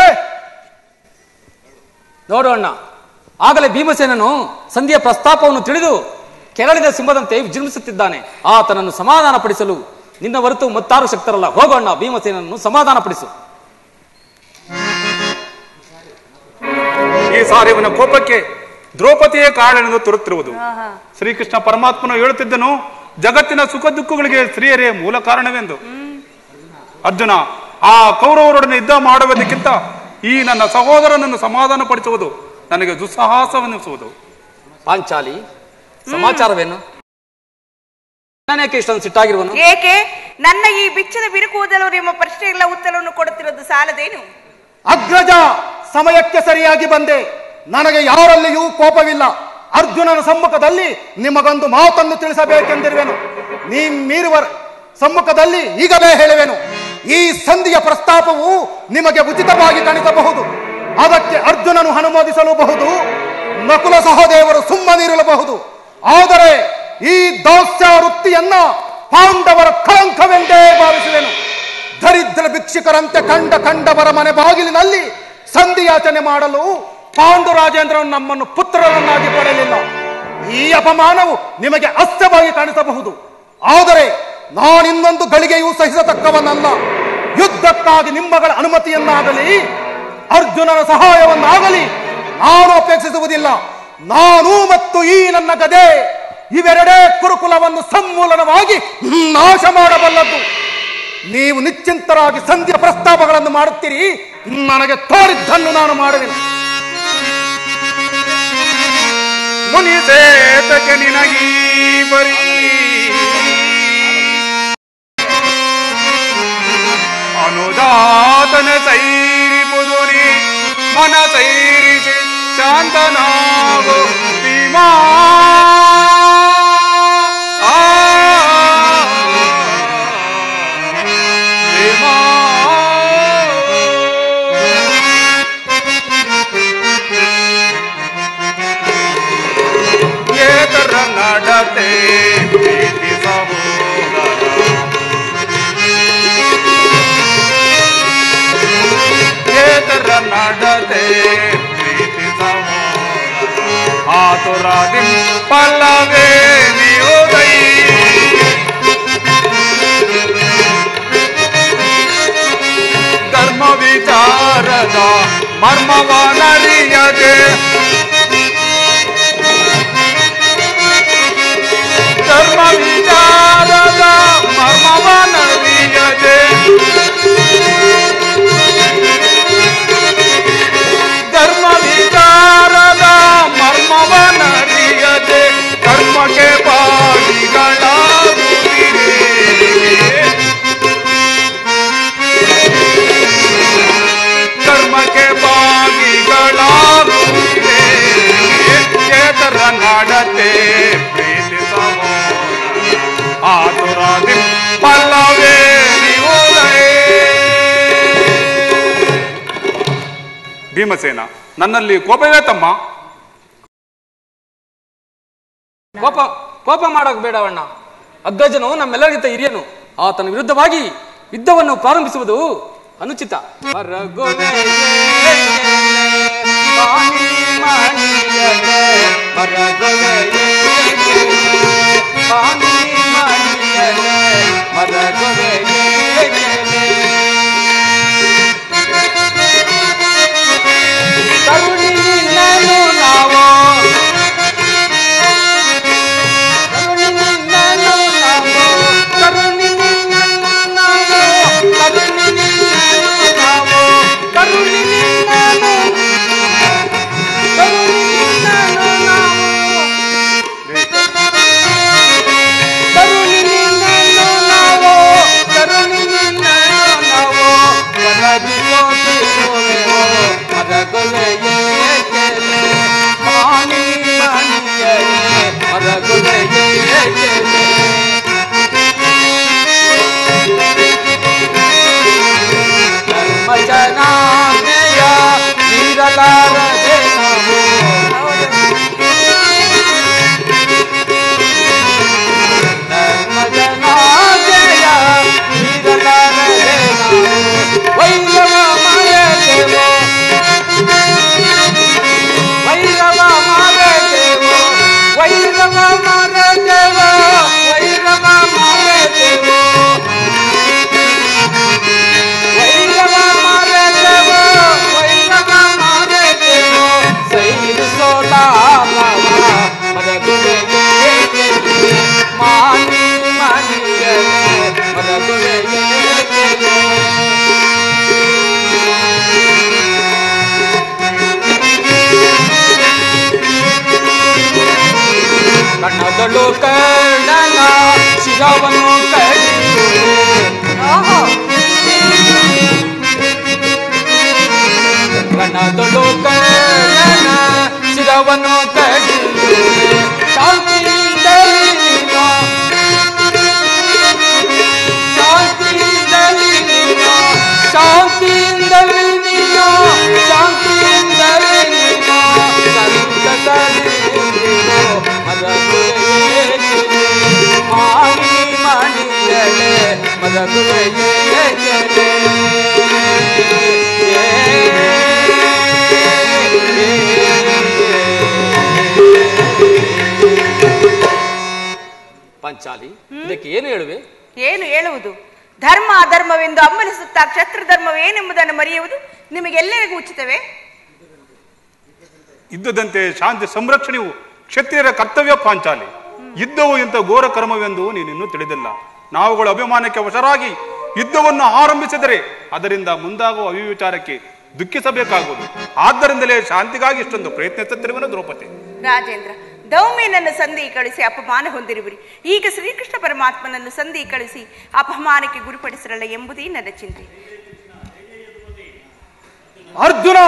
ನೋಡು ಅಣ್ಣ ಆಗಲೇ ಭೀಮಸೇನನು ಸಂಧಿಯ ಪ್ರಸ್ತಾಪವನ್ನು ತಿಳಿದು ಕೆರಳಿದ ಸಿಂಹದಂತೆ ವಿಜೃಂಭಿಸುತ್ತಿದ್ದಾನೆ ಆತನನ್ನು ಸಮಾಧಾನ ಪಡಿಸಲು ನಿನ್ನ ಹೊರತು ಮತ್ತಾರು ಶಕ್ತರಲ್ಲ ಹೋಗೋಣ ಭೀಮಸೇನನ್ನು ಸಮಾಧಾನ ಪಡಿಸು ಈ ಸಾರಿ ಇವನ ಕೋಪಕ್ಕೆ ದ್ರೌಪದಿಯೇ ಕಾರಣವೆಂದು ತೋರುತ್ತಿರುವುದು ಶ್ರೀಕೃಷ್ಣ ಪರಮಾತ್ಮನು ಹೇಳುತ್ತಿದ್ದನು ಜಗತ್ತಿನ ಸುಖ ದುಃಖಗಳಿಗೆ ಸ್ತ್ರೀಯರೇ ಮೂಲ ಕಾರಣವೆಂದು ಅರ್ಜುನ ಆ ಕೌರವರೊಡನೆ ಯುದ್ಧ ಮಾಡುವುದಕ್ಕಿಂತ ಈ ನನ್ನ ಸಹೋದರನನ್ನು ಸಮಾಧಾನ ಪಡಿಸುವುದು ನನಗೆ ದುಸ್ಸಾಹಸವೆನ್ನಿಸುವುದು ಪಾಂಚಾಲಿ ಸಮಾಚಾರವೇನು ನಾನೇಕೆ ಇಷ್ಟೊಂದು ಸಿಟ್ಟಾಗಿರುವನು ಏಕೆ ನನ್ನ ಈ ಬಿಚ್ಚದ ಬಿರುಕುವುದಲು ನಿಮ್ಮ ಪ್ರಶ್ನೆಗಳ ಉತ್ತರವನ್ನು ಕೊಡುತ್ತಿರೋದು ಸಾಲದೇನು ಅಗ್ರಜ ಸಮಯಕ್ಕೆ ಸರಿಯಾಗಿ ಬಂದೆ ನನಗೆ ಯಾರಲ್ಲಿಯೂ ಕೋಪವಿಲ್ಲ ಅರ್ಜುನನ ಸಮ್ಮುಖದಲ್ಲಿ ನಿಮಗೊಂದು ಮಾತನ್ನು ತಿಳಿಸಬೇಕೆಂದಿರುವೆನು ನೀ ಮೀರುವ ಸಮ್ಮುಖದಲ್ಲಿ ಈಗಲೇ ಹೇಳುವೆನು ಈ ಸಂಧಿಯ ಪ್ರಸ್ತಾಪವು ನಿಮಗೆ ಉಚಿತವಾಗಿ ಕಾಣಿಸಬಹುದು ಅದಕ್ಕೆ ಅರ್ಜುನನು ಅನುಮೋದಿಸಲೂಬಹುದು ನಕುಲ ಸಹದೇವರು ಸುಮ್ಮನಿರಲಬಹುದು ಆದರೆ ಈ ದಾಸ್ಯ ವೃತ್ತಿಯನ್ನ ಪಾಂಡವರ ಕಳಂಕವೆಂದೇ ಭಾವಿಸುವೆನು ದರಿದ್ರ ಭಿಕ್ಷುಕರಂತೆ ಕಂಡ ಕಂಡವರ ಮನೆ ಬಾಗಿಲಿನಲ್ಲಿ ಸಂಧಿಯಾಚನೆ ಮಾಡಲು ಪಾಂಡುರಾಜೇಂದ್ರನು ನಮ್ಮನ್ನು ಪುತ್ರರನ್ನಾಗಿ ಪಡೆಯಲಿಲ್ಲ ಈ ಅಪಮಾನವು ನಿಮಗೆ ಅಸ್ಥವಾಗಿ ಕಾಣಿಸಬಹುದು ಆದರೆ ನಾನಿನ್ನೊಂದು ಗಳಿಗೆಯೂ ಸಹಿಸತಕ್ಕವನಲ್ಲ ಯುದ್ಧಕ್ಕಾಗಿ ನಿಮ್ಮಗಳ ಅನುಮತಿಯನ್ನಾಗಲಿ ಅರ್ಜುನನ ಸಹಾಯವನ್ನಾಗಲಿ ನಾನು ಅಪೇಕ್ಷಿಸುವುದಿಲ್ಲ ನಾನು ಮತ್ತು ಈ ನನ್ನ ಗದೆ ಇವೆರಡೇ ಕುರುಕುಲವನ್ನು ಸಮೂಲನವಾಗಿ ನಾಶ ಮಾಡಬಲ್ಲದ್ದು ನೀವು ನಿಶ್ಚಿಂತರಾಗಿ ಸಂಧಿಯ ಪ್ರಸ್ತಾಪಗಳನ್ನು ಮಾಡುತ್ತೀರಿ ನನಗೆ ತೋರಿದ್ದನ್ನು ನಾನು ಮಾಡುವೆನು ಮುನಿಸೇತಕ್ಕೆ ನಿನಗೀ ಬರೀ ಅನುದಾತನ ಸೈರಿಪುದುರಿ ಮನ ಸೈರಿಸಿ ಶಾಂತನಾಗು ಭೀಮಾ ಆ, ಭೀಮಾ. ಏತರ ನಡತೆ ಪ್ರೀತಿ ಸಹೋದರ ಏತರ ನಡತೆ ಪ್ರೀತಿ ಸಹೋದರ ಆತುರಾದಿ ಪಲ್ಲವೇ ನಿಯೋದೈ ಧರ್ಮ ವಿಚಾರದ ಮರ್ಮವನರಿಯದೆ ಧರ್ಮ ವಿಚಾರದ ಮರ್ಮವನರಿಯದೆ ಧರ್ಮ ವಿಚಾರದ ಮರ್ಮವನರಿಯದೆ ಕರ್ಮಕ್ಕೆ ಬಾಡಿಗಳಾಗುತ್ತಿದೆ ಕರ್ಮಕ್ಕೆ ಬಾಗಿಗಳಾಗುತ್ತಿದೆ ಚೇತರ ನಡತೆ ಪ್ರೀತಿ ಸಹೋದರ ಆತುರಾದಿ ಪಲ್ಲವೇ ನಿಯೋದಯೇ ಭೀಮಸೇನ ನನ್ನಲ್ಲಿ ಕೋಪವೇ ತಮ್ಮ ಕೋಪ ಕೋಪ ಮಾಡಕ್ ಬೇಡವಣ್ಣ ಅಗ್ಗಜನು ನಮ್ಮೆಲ್ಲರಿಗಿಂತ ಹಿರಿಯನು ಆತನ ವಿರುದ್ಧವಾಗಿ ಯುದ್ಧವನ್ನು ಪ್ರಾರಂಭಿಸುವುದು ಅನುಚಿತ ಮರಗುವೆ ಬಾನಿ ಮಣಿಯಲೆ, ಮರಗುವೆ ಬಾನಿ ಮಣಿಯಲೆ, ಮರಗುವೆ ಕರುಣಿ ನಿನ್ನನು ನಾವು ಕರುಣಿ ನಿನ್ನನು ನಾವು ಕರುಣಿ ನಿನ್ನನು ನಾವು ಕರುಣಿ ನಿನ್ನನು ನಾವು ಕರುಣಿ ನಿನ್ನನು ಕರುಣಿ ರಣದಳು ಕರ್ಣನ ಶಿರವನ್ನು ಕಡಿಯುವೆ ರಣದಳು ಕರ್ಣನ ಶಿರವನ್ನು ಕಡಿಯುವೆ ಶಾಂತಿಯಿಂದಲೇ ನೀನು ಶಾಂತಿಯಿಂದಲೇ ನೀನು ಶಾಂತಿಯಿಂದಲೇ ನೀನು ಶಾಂತಿಯಿಂದಲೇ ನೀನು ಸಂತಸದಿಂದಿರು ಮದಗುವೆಯೇಕೆಲೆ ಮಾರಿ ಮಣಿಯಲೆ ಮದಗುವೆಯೇಕೆಲೆ ಪಂಚಾಲಿ ಇದಕ್ಕೆ ಏನು ಹೇಳುವೆ ಏನು ಹೇಳುವುದು ಧರ್ಮ ಅಧರ್ಮವೆಂದು ಅಮ್ಮನಿಸುತ್ತಾ ಕ್ಷತ್ರ ಧರ್ಮವೇನೆಂಬುದನ್ನು ಮರೆಯುವುದು ನಿಮಗೆಲ್ಲರಿಗೂ ಉಚಿತವೇ ಇದ್ದದಂತೆ ಶಾಂತಿ ಸಂರಕ್ಷಣೆಯು ಕ್ಷತ್ರಿಯರ ಕರ್ತವ್ಯ ಪಾಂಚಾಲಿ ಯುದ್ಧವು ಇಂಥ ಘೋರ ಕರ್ಮವೆಂದು ನೀನಿನ್ನೂ ತಿಳಿದಿಲ್ಲ ನಾವುಗಳ ಅಭಿಮಾನಕ್ಕೆ ವಶರಾಗಿ ಯುದ್ಧವನ್ನು ಆರಂಭಿಸಿದರೆ ಅದರಿಂದ ಮುಂದಾಗುವ ಅವಿವಿಚಾರಕ್ಕೆ ದುಃಖಿಸಬೇಕಾಗುವುದು ಆದ್ದರಿಂದಲೇ ಶಾಂತಿಗಾಗಿ ಇಷ್ಟೊಂದು ಪ್ರಯತ್ನಿಸುತ್ತಿರುವನು ದ್ರೌಪದಿ ರಾಜೇಂದ್ರ ದೌಮ್ಯನನ್ನು ಸಂಧಿ ಕಳಿಸಿ ಅಪಮಾನ ಹೊಂದಿರುವಿರಿ ಈಗ ಶ್ರೀಕೃಷ್ಣ ಪರಮಾತ್ಮನನ್ನು ಸಂಧಿ ಕಳಿಸಿ ಅಪಮಾನಕ್ಕೆ ಗುರಿಪಡಿಸಿರಲ್ಲ ಎಂಬುದೇ ನನ್ನ ಚಿಂತೆ ಅರ್ಜುನ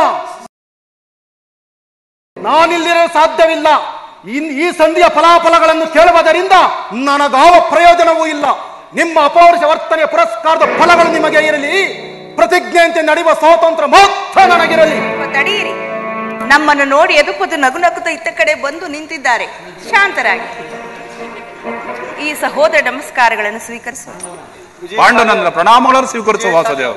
ನಾನಿಲ್ಲಿರಲು ಸಾಧ್ಯವಿಲ್ಲ ಇನ್- ಈ ಸಂಧಿಯ ಫಲಾಫಲಗಳನ್ನು ಕೇಳುವುದರಿಂದ ನನಗಾವ ಪ್ರಯೋಜನವೂ ಇಲ್ಲ ನಿಮ್ಮ ಅಪೌರುಷ ವರ್ತನೆಯ ಪುರಸ್ಕಾರದ ಫಲಗಳು ನಿಮಗೆ ಇರಲಿ ಪ್ರತಿಜ್ಞೆಯಂತೆ ನಡೆಯುವ ಸ್ವಾತಂತ್ರ್ಯ ಮಾತ್ರ ನನಗಿರಲಿ ತಡೆಯಿರಿ ನಮ್ಮನ್ನು ನೋಡಿ ಎದುಕುದು ನಗು ನಗುತ್ತಾ ಇತ್ತ ಕಡೆ ಬಂದು ನಿಂತಿದ್ದಾರೆ ಶಾಂತರಾಗಿ ಈ ಸಹೋದರ ನಮಸ್ಕಾರಗಳನ್ನು ಸ್ವೀಕರಿಸುವ ಪಾಂಡವನಂದನ ಪ್ರಣಾಮಗಳನ್ನು ಸ್ವೀಕರಿಸುವ ವಾಸುದೇವ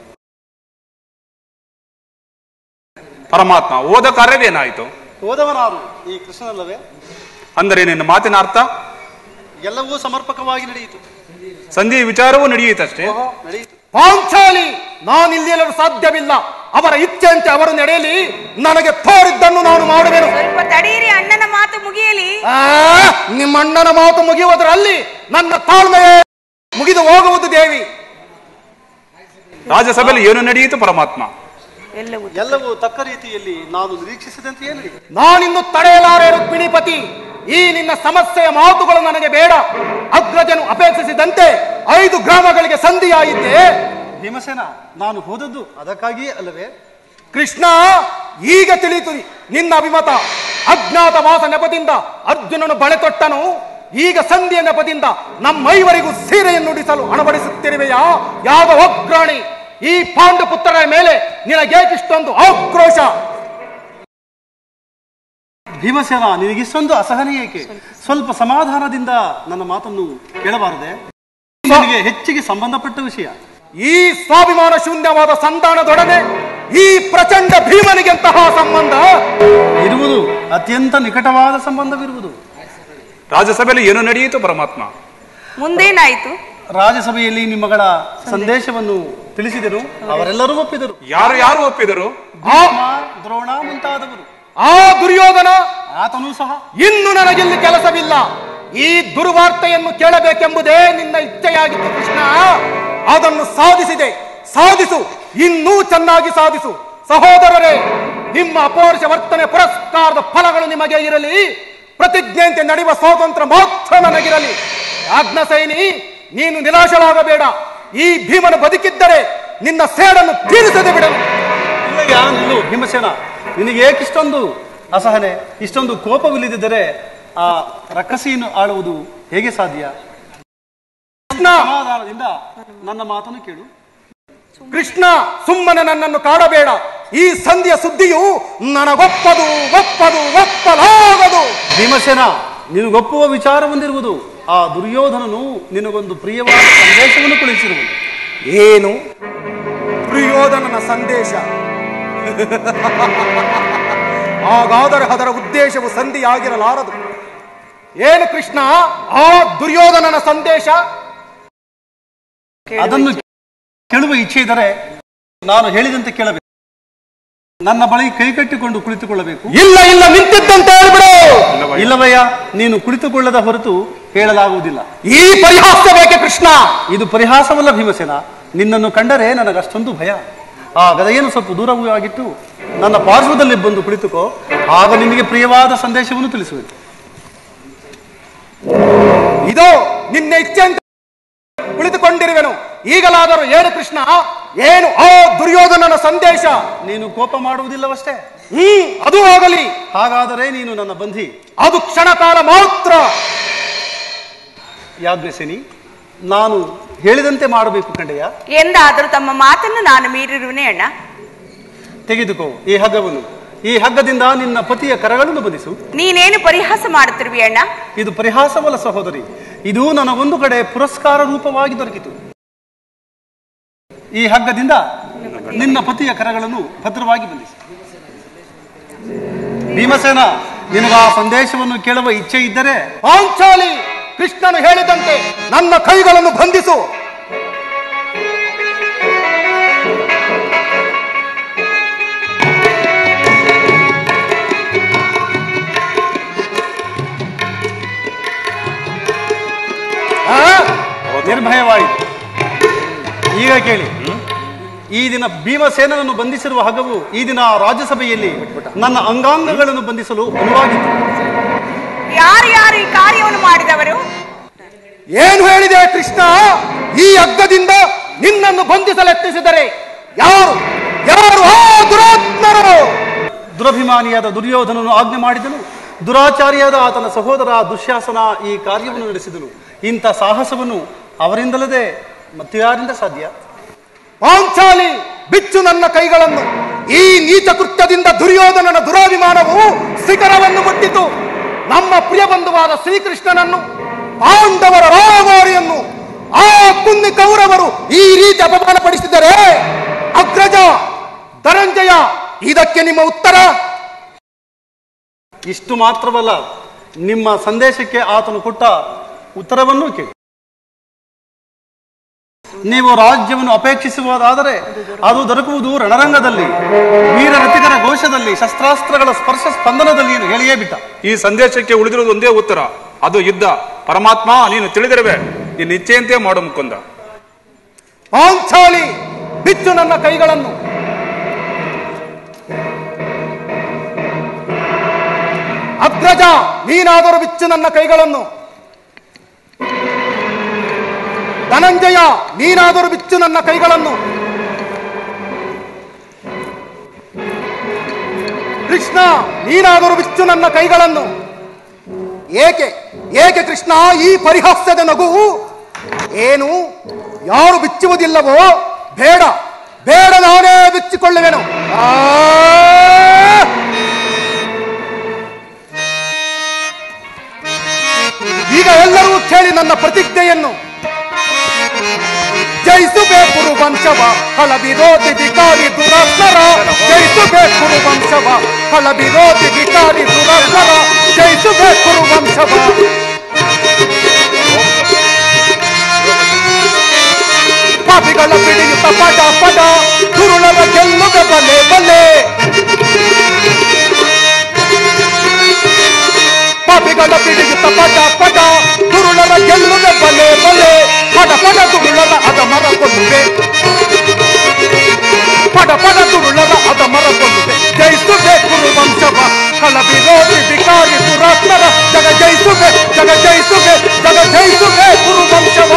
ಪರಮಾತ್ಮ ಓದ ಕಾರ್ಯವೇನಾಯಿತು ಹೋದವನಾರು ಈ ಕೃಷ್ಣನಲ್ಲವೇ ಅಂದರೆ ನಿನ್ನ ಮಾತಿನ ಅರ್ಥ ಎಲ್ಲವೂ ಸಮರ್ಪಕವಾಗಿ ನಡೆಯಿತು ಸಂಧಿ ವಿಚಾರವೂ ನಡೆಯಿತಷ್ಟೇ ನಡೆಯಿತು ಪಾಂಚಾಲಿ ನಾನಿಲ್ಲಿರಲು ಸಾಧ್ಯವಿಲ್ಲ ಅವರ ಇಚ್ಛೆಯಂತೆ ಅವರು ನಡೆಯಲಿ ನನಗೆ ತೋರಿದ್ದನ್ನು ನಾನು ಮಾಡುವೆನು ಸ್ವಲ್ಪ ತಡೆಯಿರಿ ಅಣ್ಣನ ಮಾತು ಮುಗಿಯಲಿ ಆ, ನಿಮ್ಮ ಅಣ್ಣನ ಮಾತು ಮುಗಿಯುವುದರಲ್ಲಿ ನನ್ನ ತಾಳ್ಮೆಯೇ ಮುಗಿದು ಹೋಗುವುದು ದೇವಿ ರಾಜ್ಯಸಭೆಯಲ್ಲಿ ಏನು ನಡೆಯಿತು ಪರಮಾತ್ಮ ಎಲ್ಲವೂ ಎಲ್ಲವೂ ತಕ್ಕ ರೀತಿಯಲ್ಲಿ ನಾನು ನಿರೀಕ್ಷಿಸಿದಂತೆಯೇ ನಡೆಯಿತು ನಾನಿನ್ನು ತಡೆಯಲಾರೆ ರುಕ್ಮಿಣಿಪತಿ ಈ ನಿನ್ನ ಸಮಸ್ಯೆಯ ಮಾತುಗಳು ನನಗೆ ಬೇಡ ಅಗ್ರಜನು ಅಪೇಕ್ಷಿಸಿದಂತೆ ಐದು ಗ್ರಾಮಗಳಿಗೆ ಸಂಧಿಯಾಯಿತೆ ಭೀಮಸೇನ ನಾನು ಹೋದದ್ದು ಅದಕ್ಕಾಗಿಯೇ ಅಲ್ಲವೇ ಕೃಷ್ಣ ಈಗ ತಿಳಿಯಿತು ನಿನ್ನ ಅಭಿಮತ ಅಜ್ಞಾತ ವಾಸ ನೆಪದಿಂದ ಅರ್ಜುನನು ಬಳೆ ತೊಟ್ಟನು ಈಗ ಸಂಧಿಯ ನೆಪದಿಂದ ನಮ್ಮೈವರಿಗೂ ಸೀರೆಯನ್ನುಡಿಸಲು ಅಳವಡಿಸುತ್ತಿರುವೆಯಾ ಯಾವ ಒಗ್ರಾಣಿ ಈ ಪಾಂಡು ಪುತ್ರರ ಮೇಲೆ ನಿನಗೇಕಿಷ್ಟೊಂದು ಆಕ್ರೋಶ ಭೀಮಸೇನ ನಿನಗಿಷ್ಟೊಂದು ಅಸಹನೆ ಏಕೆ ಸ್ವಲ್ಪ ಸಮಾಧಾನದಿಂದ ನನ್ನ ಮಾತನ್ನು ಕೇಳಬಾರದೆ ನಿನಗೆ ಹೆಚ್ಚಿಗೆ ಸಂಬಂಧಪಟ್ಟ ವಿಷಯ ಈ ಸ್ವಾಭಿಮಾನ ಶೂನ್ಯವಾದ ಸಂತಾನದೊಡನೆ ಈ ಪ್ರಚಂಡ ಭೀಮನಿಗೆಂತಹ ಸಂಬಂಧ ಇರುವುದು ಅತ್ಯಂತ ನಿಕಟವಾದ ಸಂಬಂಧವಿರುವುದು ರಾಜ್ಯಸಭೆಯಲ್ಲಿ ಏನು ನಡೆಯಿತು ಪರಮಾತ್ಮ ಮುಂದೇನಾಯಿತು ರಾಜ್ಯಸಭೆಯಲ್ಲಿ ನಿಮ್ಮಗಳ ಸಂದೇಶವನ್ನು ತಿಳಿಸಿದರು ಅವರೆಲ್ಲರೂ ಒಪ್ಪಿದರು ಯಾರು ಯಾರು ಒಪ್ಪಿದರು ಭೀಷ್ಮ, ದ್ರೋಣ ಮುಂತಾದವರು ಆ ದುರ್ಯೋಧನ ಆತನೂ ಸಹ ಇನ್ನು ನನಗಿಲ್ಲಿ ಕೆಲಸವಿಲ್ಲ ಈ ದುರ್ವಾರ್ತೆಯನ್ನು ಕೇಳಬೇಕೆಂಬುದೇ ನಿನ್ನ ಇಚ್ಛೆಯಾಗಿತ್ತು ಕೃಷ್ಣ ಅದನ್ನು ಸಾಧಿಸಿದೆ ಸಾಧಿಸು ಇನ್ನೂ ಚೆನ್ನಾಗಿ ಸಾಧಿಸು ಸಹೋದರರೇ ನಿಮ್ಮ ಅಪೌರುಷ ವರ್ತನೆ ಪುರಸ್ಕಾರದ ಫಲಗಳು ನಿಮಗೆ ಇರಲಿ ಪ್ರತಿಜ್ಞೆಯಂತೆ ನಡೆಯುವ ಸ್ವಾತಂತ್ರ್ಯ ಮಾತ್ರ ನನಗಿರಲಿ ಆಜ್ಞಸೈನಿ ನೀನು ನಿರಾಶರಾಗಬೇಡ ಈ ಭೀಮನು ಬದುಕಿದ್ದರೆ ನಿನ್ನ ಸೇಡನ್ನು ತೀರಿಸದೆ ಬಿಡಲು ಇಲ್ಲಯ್ಯ ನಿಲ್ಲು ಭೀಮಸೇನ ನಿನಗೆ ಏಕಿಷ್ಟೊಂದು ಅಸಹನೆ ಇಷ್ಟೊಂದು ಕೋಪವಿಲ್ಲದಿದ್ದರೆ ಆ ರಕ್ಕಸಿಯನ್ನು ಆಳುವುದು ಹೇಗೆ ಸಾಧ್ಯ ಸಮಾಧಾನದಿಂದ ನನ್ನ ಮಾತನ್ನು ಕೇಳು ಕೃಷ್ಣ ಸುಮ್ಮನೆ ನನ್ನನ್ನು ಕಾಡಬೇಡ ಈ ಸಂಧಿಯ ಸುದ್ದಿಯು ನನಗೊಪ್ಪದು ಒಪ್ಪದು ಒಪ್ಪಲಾಗದು ಭೀಮಸೇನ ನಿನಗೊಪ್ಪುವ ವಿಚಾರ ಹೊಂದಿರುವುದು ಆ ದುರ್ಯೋಧನನು ನಿನಗೊಂದು ಪ್ರಿಯವಾದ ಸಂದೇಶವನ್ನು ಕಳುಹಿಸಿರುವುದು ಏನು ಪ್ರಿಯೋಧನನ ಸಂದೇಶ ಹಾಗಾದರೆ ಅದರ ಉದ್ದೇಶವು ಸಂಧಿಯಾಗಿರಲಾರದು ಏನು ಕೃಷ್ಣ ಆ ದುರ್ಯೋಧನನ ಸಂದೇಶ ಅದನ್ನು ಕೇಳುವ ಇಚ್ಛೆ ಇದ್ದರೆ ನಾನು ಹೇಳಿದಂತೆ ಕೇಳಬೇಕು ನನ್ನ ಬಳಿ ಕೈಕಟ್ಟಿಕೊಂಡು ಕುಳಿತುಕೊಳ್ಳಬೇಕು ಇಲ್ಲ ಇಲ್ಲ ನಿಂತಿದ್ದಂತೆ ಹೇಳ್ಬಿಡು ಇಲ್ಲವಯ್ಯ ನೀನು ಕುಳಿತುಕೊಳ್ಳದ ಹೊರತು ಹೇಳಲಾಗುವುದಿಲ್ಲ ಈ ಪರಿಹಾಸ ಬೇಕೆ ಕೃಷ್ಣ ಇದು ಪರಿಹಾಸವಲ್ಲ ಭೀಮಸೇನ ನಿನ್ನನ್ನು ಕಂಡರೆ ನನಗಷ್ಟೊಂದು ಭಯ ಆ ಗದೆಯನ್ನು ಸ್ವಲ್ಪ ದೂರವಾಗಿಟ್ಟು ನನ್ನ ಪಾರ್ಶ್ವದಲ್ಲಿ ಬಂದು ಕುಳಿತುಕೋ ಆಗ ನಿನಗೆ ಪ್ರಿಯವಾದ ಸಂದೇಶವನ್ನು ತಿಳಿಸುವೆ ಇದೋ ನಿನ್ನ ಇಚ್ಛೆ ಅಂತ ಕುಳಿತುಕೊಂಡಿರುವೆನು ಈಗಲಾದರೂ ಏನು ಕೃಷ್ಣ ಏನು ಆ ದುರ್ಯೋಧನನ ಸಂದೇಶ ನೀನು ಕೋಪ ಮಾಡುವುದಿಲ್ಲವಷ್ಟೇ ಹ್ಮ್ ಅದು ಹೋಗಲಿ ಹಾಗಾದರೆ ನೀನು ನನ್ನ ಬಂಧಿ ಅದು ಕ್ಷಣಕಾಲ ಮಾತ್ರ ಯಾಜ್ಞಸೇನಿ ನಾನು ಹೇಳಿದಂತೆ ಮಾಡಬೇಕು ಕಂಡೆಯ ಎಂದಾದರೂ ತಮ್ಮ ಮಾತನ್ನು ನಾನು ಮೀರಿರುವನೇ ಅಣ್ಣ ತೆಗೆದುಕೋ ಈ ಹಗ್ಗವನ್ನು ಈ ಹಗ್ಗದಿಂದ ನಿನ್ನ ಪತಿಯ ಕರಗಳನ್ನು ಬಂಧಿಸು ನೀನೇನು ಪರಿಹಾಸ ಮಾಡುತ್ತಿರುವಿ ಅಣ್ಣ ಇದು ಪರಿಹಾಸವಲ್ಲ ಸಹೋದರಿ ಇದು ನನಗೊಂದು ಕಡೆ ಪುರಸ್ಕಾರ ರೂಪವಾಗಿ ದೊರಕಿತು ಈ ಹಗ್ಗದಿಂದ ನಿನ್ನ ಪತಿಯ ಕರಗಳನ್ನು ಭದ್ರವಾಗಿ ಬಂಧಿಸು ಭೀಮಸೇನ ನಿನಗ ಆ ಸಂದೇಶವನ್ನು ಕೇಳುವ ಇಚ್ಛೆ ಇದ್ದರೆ ಪಾಂಚಾಲಿ ಕೃಷ್ಣನು ಹೇಳಿದಂತೆ ನನ್ನ ಕೈಗಳನ್ನು ಬಂಧಿಸು ಆ? ನಿರ್ಭಯವಾಯಿತು ಈಗ ಕೇಳಿ ಈ ದಿನ ಭೀಮಸೇನನನ್ನು ಬಂಧಿಸಿರುವ ಹಗ್ಗವು ಈ ದಿನ ರಾಜ್ಯಸಭೆಯಲ್ಲಿ ನನ್ನ ಅಂಗಾಂಗಗಳನ್ನು ಬಂಧಿಸಲು ಅನುವಾಗಿತ್ತು ಯಾರು ಯಾರು ಈ ಕಾರ್ಯವನ್ನು ಮಾಡಿದವರು ಏನು ಹೇಳಿದೆ ಕೃಷ್ಣ ಈ ಹಗ್ಗದಿಂದ ನಿನ್ನನ್ನು ಬಂಧಿಸಲೆತ್ತಿಸಿದರೆ ಯಾರು ಯಾರು ಆ ದುರಾತ್ಮರು ದುರಭಿಮಾನಿಯಾದ ದುರ್ಯೋಧನನು ಆಜ್ಞೆ ಮಾಡಿದನು ದುರಾಚಾರಿಯಾದ ಆತನ ಸಹೋದರ ದುಶ್ಯಾಸನ ಈ ಕಾರ್ಯವನ್ನು ನಡೆಸಿದನು ಇಂಥ ಸಾಹಸವನ್ನು ಅವರಿಂದಲದೆ ಮತ್ತಾರಿಂದ ಸಾಧ್ಯ ಪಾಂಚಾಲಿ ಬಿಚ್ಚು ನನ್ನ ಕೈಗಳನ್ನು ಈ ನೀಚ ಕೃತ್ಯದಿಂದ ದುರ್ಯೋಧನನ ದುರಾಭಿಮಾನವು ಶಿಖರವನ್ನು ಮುಟ್ಟಿತು ನಮ್ಮ ಪ್ರಿಯ ಬಂಧುವಾದ ಶ್ರೀಕೃಷ್ಣನನ್ನು ಪಾಂಡವರ ರಾಯಭಾರಿಯನ್ನು ಆ ಕುನ್ನಿ ಕೌರವರು ಈ ರೀತಿ ಅಪಮಾನ ಪಡಿಸಿದರೆ ಅಗ್ರಜ ಧನಂಜಯ ಇದಕ್ಕೆ ನಿಮ್ಮ ಉತ್ತರ ಇಷ್ಟು ಮಾತ್ರವಲ್ಲ ನಿಮ್ಮ ಸಂದೇಶಕ್ಕೆ ಆತನು ಕೊಟ್ಟ ಉತ್ತರವನ್ನೂ ಕೇಳಿ ನೀವು ರಾಜ್ಯವನ್ನು ಅಪೇಕ್ಷಿಸುವುದಾದರೆ ಅದು ದೊರಕುವುದು ರಣರಂಗದಲ್ಲಿ ವೀರ ರತಿಕರ ಘೋಷದಲ್ಲಿ ಶಸ್ತ್ರಾಸ್ತ್ರಗಳ ಸ್ಪರ್ಶ ಸ್ಪಂದನದಲ್ಲಿ ಎಂದು ಹೇಳಿಯೇ ಬಿಟ್ಟ ಈ ಸಂದೇಶಕ್ಕೆ ಉಳಿದಿರುವುದು ಒಂದೇ ಉತ್ತರ ಅದು ಯುದ್ಧ ಪರಮಾತ್ಮ ನೀನು ತಿಳಿದಿರುವೆ ನಿನ್ನ ಇಚ್ಛೆಯಂತೆ ಮಾಡು ಮುಕುಂದ ಪಾಂಚಾಲಿ ಬಿಚ್ಚು ನನ್ನ ಕೈಗಳನ್ನು ಅಗ್ರಜ ನೀನಾದರೂ ಬಿಚ್ಚು ನನ್ನ ಕೈಗಳನ್ನು ಧನಂಜಯ ನೀನಾದರೂ ಬಿಚ್ಚು ನನ್ನ ಕೈಗಳನ್ನು ಕೃಷ್ಣ ನೀನಾದರೂ ಬಿಚ್ಚು ನನ್ನ ಕೈಗಳನ್ನು ಏಕೆ ಏಕೆ ಕೃಷ್ಣ ಈ ಪರಿಹಾಸ್ಯದ ನಗುವು ಏನು ಯಾರು ಬಿಚ್ಚುವುದಿಲ್ಲವೋ ಬೇಡ ಬೇಡ ನಾನೇ ಬಿಚ್ಚಿಕೊಳ್ಳುವೆನು ಆ! ಈಗ ಎಲ್ಲರೂ ಕೇಳಿ ನನ್ನ ಪ್ರತಿಜ್ಞೆಯನ್ನು ಜಯಿಸಬೇಕು ವಂಶವ ಹಳ ವಿರೋಧಿ ವಿಕಾರಿ ದುರಸ್ತರ ಜಯಿಸಬೇಕು ವಂಶವ ಹಳ ವಿರೋಧಿ ವಿಕಾರಿ ದುರಸ್ತರ ಜಯಿಸಬೇಕು ವಂಶವ ಪಾಪಿಗಳ ಪಿಡಿಯುತ್ತ ಪಟ ಪಟ ಕುರುಳರ ಗೆಲ್ಲುಗ ಬಲೆ ಬಲೆ ಪಾಪಿಗಳ ಪಿಡಿಯುತ್ತ ಪಟ ಪಟ ಕುರುಳರ ಗೆಲ್ಲುಗ ಬಲೆ ಬಲೆ ಪಟ ಪಟ ತುರುಳರ ಅದ ಮರ ಕೊಲ್ಲುವೆ ಪಟ ಪಟ ತುರುಳರ ಅದ ಮರ ಕೊಲ್ಲುವೆ ಜಯಿಸುವೆ ಕುರು ವಂಶವ ಹಳ ವಿರೋಧಿ ವಿಕಾರಿ ದುರಾತ್ಮರ ಜಗ ಜಯಿಸುವೆ ಜಗ ಜಯಿಸುವೆ ಜಗ ಜಯಿಸುವೆ ಕುರು ವಂಶವ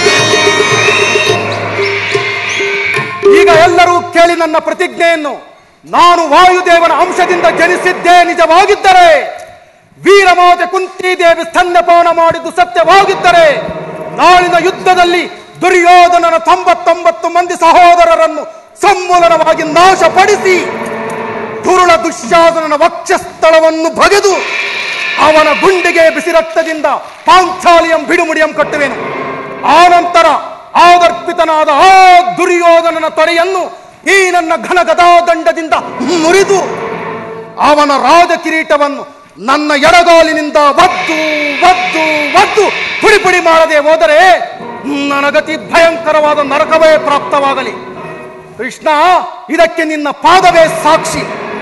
ಈಗ ಎಲ್ಲರೂ ಕೇಳಿ ನನ್ನ ಪ್ರತಿಜ್ಞೆಯನ್ನು ನಾನು ವಾಯುದೇವನ ಅಂಶದಿಂದ ಜನಿಸಿದ್ದೇ ನಿಜವಾಗಿದ್ದರೆ ವೀರಮಾತೆ ಕುಂತಿದೇವಿ ಸ್ತನ್ಯಪಾನ ಮಾಡಿದ್ದು ಸತ್ಯವಾಗಿದ್ದರೆ ನಾಳಿನ ಯುದ್ಧದಲ್ಲಿ ದುರ್ಯೋಧನನ ತೊಂಬತ್ತೊಂಬತ್ತು ಮಂದಿ ಸಹೋದರರನ್ನು ಸಮೂಲನವಾಗಿ ನಾಶಪಡಿಸಿ ದುರುಳ ದುಶ್ಯಾಸನನ ವಕ್ಷಸ್ಥಳವನ್ನು ಬಗೆದು ಅವನ ಗುಂಡಿಗೆ ಬಿಸಿ ರಕ್ತದಿಂದ ಪಾಂಚಾಲಿಯಂ ಬಿಡುಮುಡಿಯಂ ಕಟ್ಟುವೆನು ಆನಂತರ ಆದರ್ಪಿತನಾದ ಆ ದುರ್ಯೋಧನನ ತೊಡೆಯನ್ನು ಈ ನನ್ನ ಘನ ಗದಾದಂಡದಿಂದ ಮುರಿದು ಅವನ ರಾಜ ಕಿರೀಟವನ್ನು ನನ್ನ ಎಡಗಾಲಿನಿಂದ ಒದ್ದು ಒದ್ದು ಒದ್ದು ಪುಡಿ ಪುಡಿ ಮಾಡದೆ ಹೋದರೆ ನನಗತಿ ಭಯಂಕರವಾದ ನರಕವೇ ಪ್ರಾಪ್ತವಾಗಲಿ ಕೃಷ್ಣ ಇದಕ್ಕೆ ನಿನ್ನ ಪಾದವೇ ಸಾಕ್ಷಿ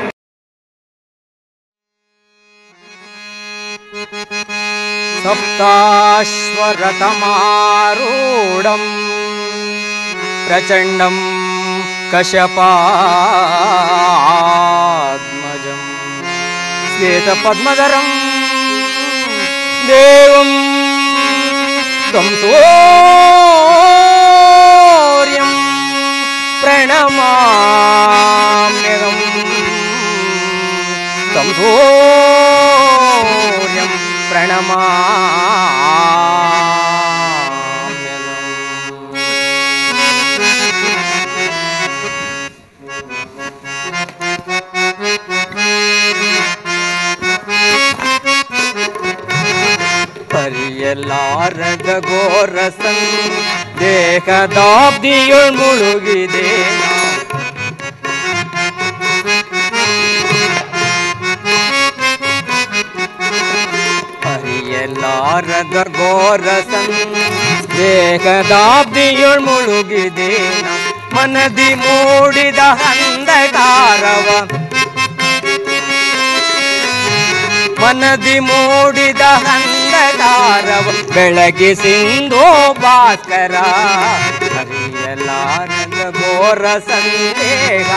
सप्ताश्वरथमारूढम् प्रचण्डं कशपात्मजम् श्वेतपद्मधरं देवं ತ್ವಂ ಸೂರ್ಯಂ ಪ್ರಣಮಾಮ್ಯಹಂ ತ್ವಂ ಸೂರ್ಯಂ ಪ್ರಣಮಾ ಪರಿಯಲಾರದ ಘೋರಸನ್ ದೇಹದಾಬ್ದಿಯೊಳ್ ಮುಳುಗಿದೆ ಪರಿಯಲಾರದ ಘೋರಸನ್ ದೇಹದಾಬ್ದಿಯೊಳ್ ಮುಳುಗಿದೆ ಮನದಿ ಮೂಡಿದ ಅಂಧಕಾರವ ಮನದಿ ಮೂಡಿದ ಅಂಧಕಾರವ ಬೆಳಗಿಸಿಂದೋ ಭಾಸ್ಕರ ಹರಿಯಲಾರದ ಘೋರ ಸಂದೇಹ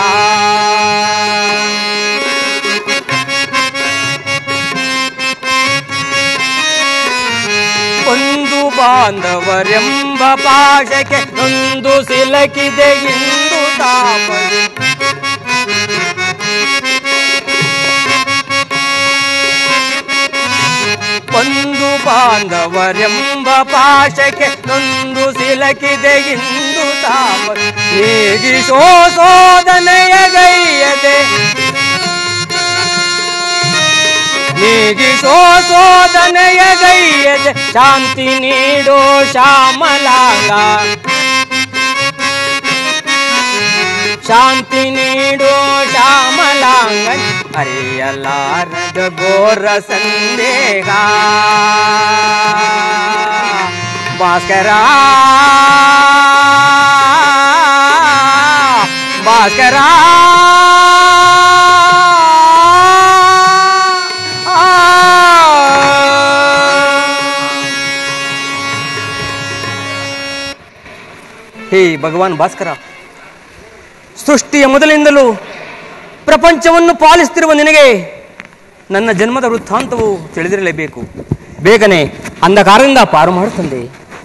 ಒಂದು ಬಾಂಧವರೆಂಬ ಪಾಶಕ್ಕೆ ಒಂದು ಸಿಲಕಿದೆ ಇಂದು ತಾಪದೆ ಒಂದು ಬಾಂಧವರೆಂಬ ಪಾಶಕ್ಕೆ ನೊಂದು ಸಿಲಕಿದೆ ಇಂದು ತಾಪ ನೀಗಿಸೋ ಸೋದನೆಯ ಗೈಯದೆ ನೀಗಿಸೋ ಸೋದನೆಯ ಗೈಯದೆ ಶಾಂತಿ ನೀಡೋ ಶ್ಯಾಮಲಾಗ ಶಾಂತಿ ನೀಡೋ ಶ್ಯಾಮಲಾಂಗನ್ ಅರಿಯಲಾರದ ಘೋರ ಸಂದೇಹ ಭಾಸ್ಕರ ಭಾಸ್ಕರ ಹೇ ಭಗವಾನ್ ಭಾಸ್ಕರ ಸೃಷ್ಟಿಯ ಮೊದಲಿಂದಲೂ ಪ್ರಪಂಚವನ್ನು ಪಾಲಿಸುತ್ತಿರುವ ನಿನಗೆ ನನ್ನ ಜನ್ಮದ ವೃತ್ತಾಂತವು ತಿಳಿದಿರಲೇಬೇಕು ಬೇಗನೆ ಅಂಧಕಾರದಿಂದ ಪಾರು ಮಾಡು ತಂದೆ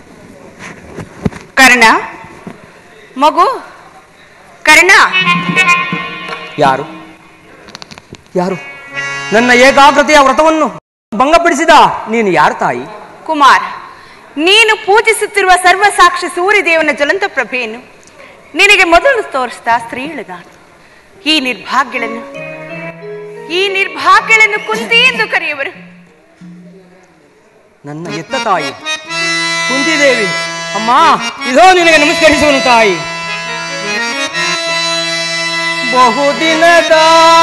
ಕರ್ಣ ಮಗು ಕರ್ಣ ಯಾರು ಯಾರು ನನ್ನ ಏಕಾಗ್ರತೆಯ ವ್ರತವನ್ನು ಭಂಗಪಡಿಸಿದ ನೀನು ಯಾರು ತಾಯಿ ಕುಮಾರ್ ನೀನು ಪೂಜಿಸುತ್ತಿರುವ ಸರ್ವಸಾಕ್ಷಿ ಸೂರ್ಯದೇವನ ಜ್ವಲಂತ ಪ್ರಭೆಯನ್ನು ನಿನಗೆ ಮೊದಲು ತೋರಿಸಿದ ಸ್ತ್ರೀಳು ನಾನು ಈ ನಿರ್ಭಾಗ್ಯಗಳನ್ನು ಈ ನಿರ್ಭಾಗ್ಯಗಳನ್ನು ಕುಂತಿ ಎಂದು ಕರೆಯುವರು ನನ್ನ ಎತ್ತ ತಾಯಿ ಕುಂತಿದೇವಿ ಅಮ್ಮ ಇದೋ ನಿನಗೆ ನಮಸ್ಕರಿಸುವನು ತಾಯಿ ಬಹುದಿನದ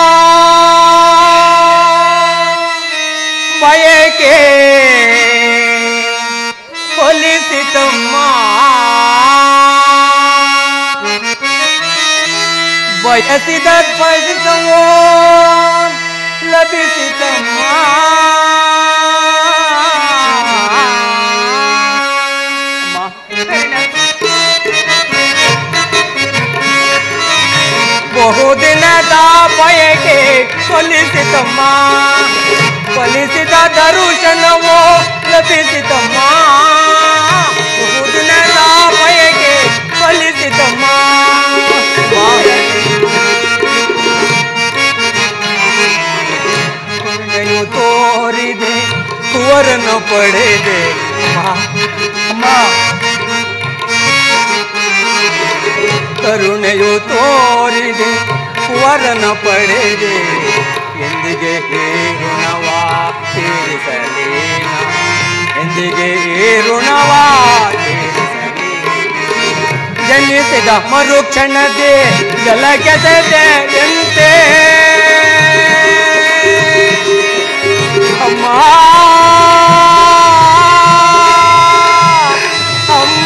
ಬಯಕೆ ಹೊಲಿಸಿತಮ್ಮ ಬಯಸಿದ ಫಲಿತವೋ ಲಭಿಸಿತಮ್ಮ ಬಹುದಿನದ ಬಯಕೆ ಕೊಲಿಸಿತಮ್ಮ ಕೊಲಿಸಿದ ದರುಶನವೋ ಲಭಿಸಿತಮ್ಮ ಬಹುದಿನದ ಬಯಕೆ ಕೊಲಿಸಿತಮ್ಮ ಕರುಣೆಯು ತೋರಿದೆ ಕುವರನ್ನು ಪಡೆದೆ ಅಮ್ಮ ಕರುಣೆಯು ತೋರಿದೆ ಕುವರನ ಪಡೆದೆ ಎಂದಿಗೆ ಈ ಋಣವಾ ತೀರಿಸಲೇನ ಎಂದಿಗೆ ಈ ಋಣವಾ ಜನಿಸಿದ ಮರುಕ್ಷಣದೆ ಜಲಕೆಸದೆ ಎಂತೆ ಅಮ್ಮ ಅಮ್ಮ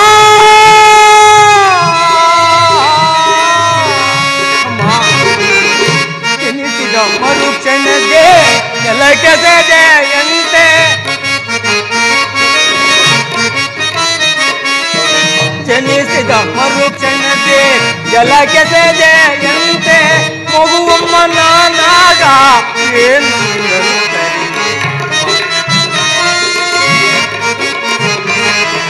ಜನಿಸಿದ ಮರುಕ್ಷಣದೆ ಜಲಕೆಸದೆ ಎಂತೆ ಜನಿಸಿದ ಮರುಕ್ಷಣದೆ ಜಲಕೆಸದೆ ಎಂತೆ ಮಗುವಮ್ಮ ನಾನಾಗ ಏನು ಸರಿ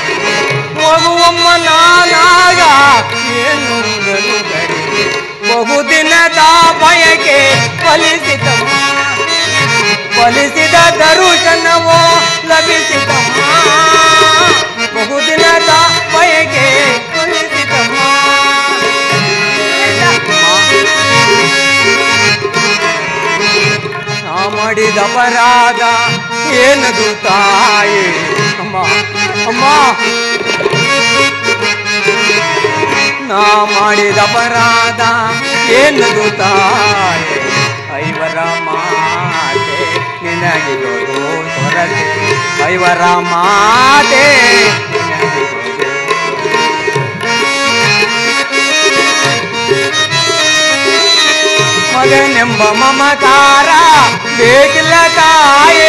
ಫಲಿಸಿದ ದರುಶನವೋ ಲಭಿಸಿತಮ್ಮ ಬಹುದಿನದ ಬಯಕೆ ಫಲಿಸಿತಮ್ಮ ನಾ ಮಾಡಿದ ಅಪರಾಧ ಏನದು ತಾಯಿ ಅಮ್ಮ ಅಮ್ಮ ನಾ ಮಾಡಿದ ಅಪರಾಧ ಏನದು ತಾಯಿ ಐವರ ಮಾತೆ ನಿನಗಿಗೋದು ಹೊರತೆ ಐವರ ಮಾತೆ ನಿನಗಿಗೋದು ಮಗನೆಂಬ ಮಮಕಾರ ಬೇಕಿಲ್ಲ ತಾಯೇ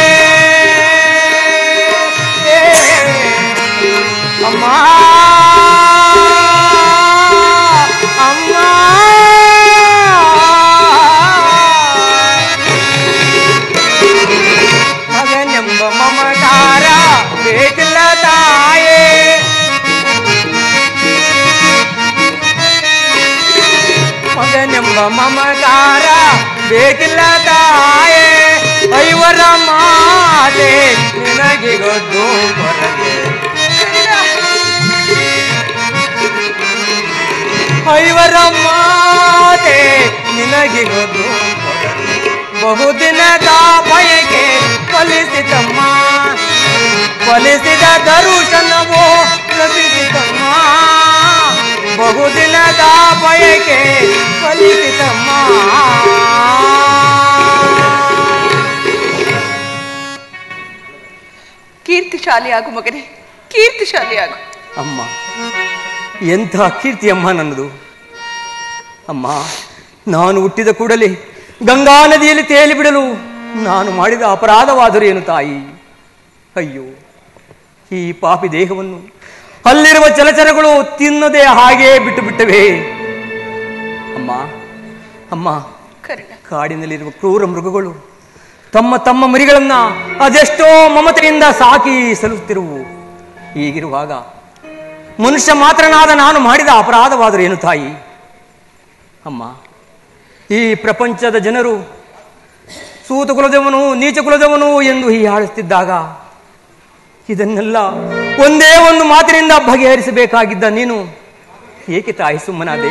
ಅಮ್ಮ ಅಮ್ಮ ಮಗನೆಂಬ ಮಮಕಾರ ಬೇಕಿಲ್ಲ ತಾಯೇ ಮಗನೆಂಬ ಮಮಕಾರ ಬೇಕಿಲ್ಲ ತಾಯೇ ಐವರ ಮಾತೆ ನಿನಗೆ ಗೊತ್ತು ಕೊರಗೆ ಐವರ ಮಾತೆ ನಿನಗೆ ಗೊತ್ತು ಕೊರಗೆ ಬಹುದಿನದ ಬಯಕೆ ಫಲಿಸಿತಮ್ಮ ಫಲಿಸಿದ ದರುಶನವೋ ಲಭಿಸಿತಮ್ಮ ಬಹುದಿನದ ಬಯಕೆ ಫಲಿಸಿತಮ್ಮ ಕೀರ್ತಿಶಾಲಿಯಾಗು ಮಗನೇ ಕೀರ್ತಿಶಾಲಿಯಾಗು ಅಮ್ಮ ಎಂಥ ಕೀರ್ತಿ ಅಮ್ಮ ನನ್ನದು ಅಮ್ಮ ನಾನು ಹುಟ್ಟಿದ ಕೂಡಲೇ ಗಂಗಾ ನದಿಯಲ್ಲಿ ತೇಲಿ ಬಿಡಲು ನಾನು ಮಾಡಿದ ಅಪರಾಧವಾದರೂ ಏನು ತಾಯಿ ಅಯ್ಯೋ ಈ ಪಾಪಿ ದೇಹವನ್ನು ಅಲ್ಲಿರುವ ಚಲಚರಗಳು ತಿನ್ನದೆ ಹಾಗೇ ಬಿಟ್ಟು ಬಿಟ್ಟವೆ ಅಮ್ಮ ಅಮ್ಮ ಕಾಡಿನಲ್ಲಿರುವ ಕ್ರೂರ ಮೃಗಗಳು ತಮ್ಮ ತಮ್ಮ ಮರಿಗಳನ್ನ ಅದೆಷ್ಟೋ ಮಮತೆಯಿಂದ ಸಾಕಿ ಸಲುತ್ತಿರುವು ಹೀಗಿರುವಾಗ ಮನುಷ್ಯ ಮಾತ್ರನಾದ ನಾನು ಮಾಡಿದ ಅಪರಾಧವಾದರೂ ಏನು ತಾಯಿ ಅಮ್ಮ ಈ ಪ್ರಪಂಚದ ಜನರು ಸೂತ ಕುಲದವನು ನೀಚ ಕುಲದವನು ಎಂದು ಹೀಯಾಡುತ್ತಿದ್ದಾಗ ಇದನ್ನೆಲ್ಲ ಒಂದೇ ಒಂದು ಮಾತಿನಿಂದ ಬಗೆಹರಿಸಬೇಕಾಗಿದ್ದ ನೀನು ಏಕೆ ತಾಯಿ ಸುಮ್ಮನಾದೆ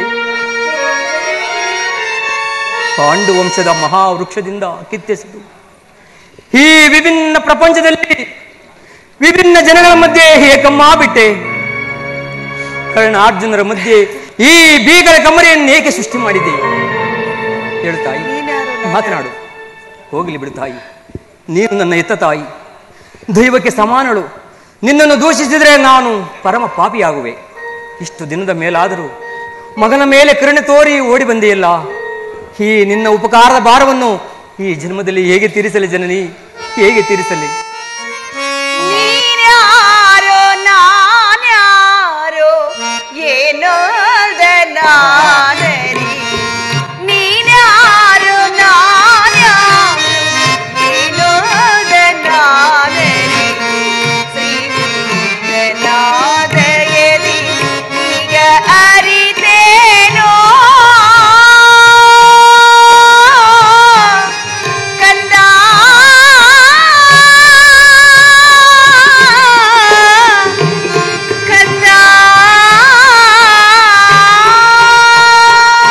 ಪಾಂಡು ವಂಶದ ಮಹಾವೃಕ್ಷದಿಂದ ಕಿತ್ತೆಸೆದು ಈ ವಿಭಿನ್ನ ಪ್ರಪಂಚದಲ್ಲಿ ವಿಭಿನ್ನ ಜನಗಳ ಮಧ್ಯೆ ಏಕಮ್ಮ ಬಿಟ್ಟೆ ಕರ್ಣಾರ್ಜುನರ ಮಧ್ಯೆ ಈ ಬೀಗರ ಕಮರಿಯನ್ನು ಏಕೆ ಸೃಷ್ಟಿ ಮಾಡಿದೆ ಹೇಳು ತಾಯಿ ಮಾತನಾಡು ಹೋಗಲಿ ಬಿಡು ತಾಯಿ ನೀನು ನನ್ನ ಎತ್ತ ತಾಯಿ ದೈವಕ್ಕೆ ಸಮಾನಳು ನಿನ್ನನ್ನು ದೂಷಿಸಿದರೆ ನಾನು ಪರಮ ಪಾಪಿಯಾಗುವೆ ಇಷ್ಟು ದಿನದ ಮೇಲಾದರೂ ಮಗನ ಮೇಲೆ ಕರುಣೆ ತೋರಿ ಓಡಿ ಬಂದೆಯಲ್ಲ ಈ ನಿನ್ನ ಉಪಕಾರದ ಭಾರವನ್ನು ಈ ಜನ್ಮದಲ್ಲಿ ಹೇಗೆ ತೀರಿಸಲಿ ಜನನಿ ಹೇಗೆ ತೀರಿಸಲಿ ನೀನ್ಯಾರೋ ನಾನ್ಯಾರೋ ಏನೋದ ನಾನರಿ ನೀನ್ಯಾರೋ ನಾನ್ಯಾರೋ ಏನೋದ ನಾನರಿ ಶ್ರೀನಾದಯದಿ ಈಗ ಅರಿತೇನೋ ಕಂದ ಕಂದ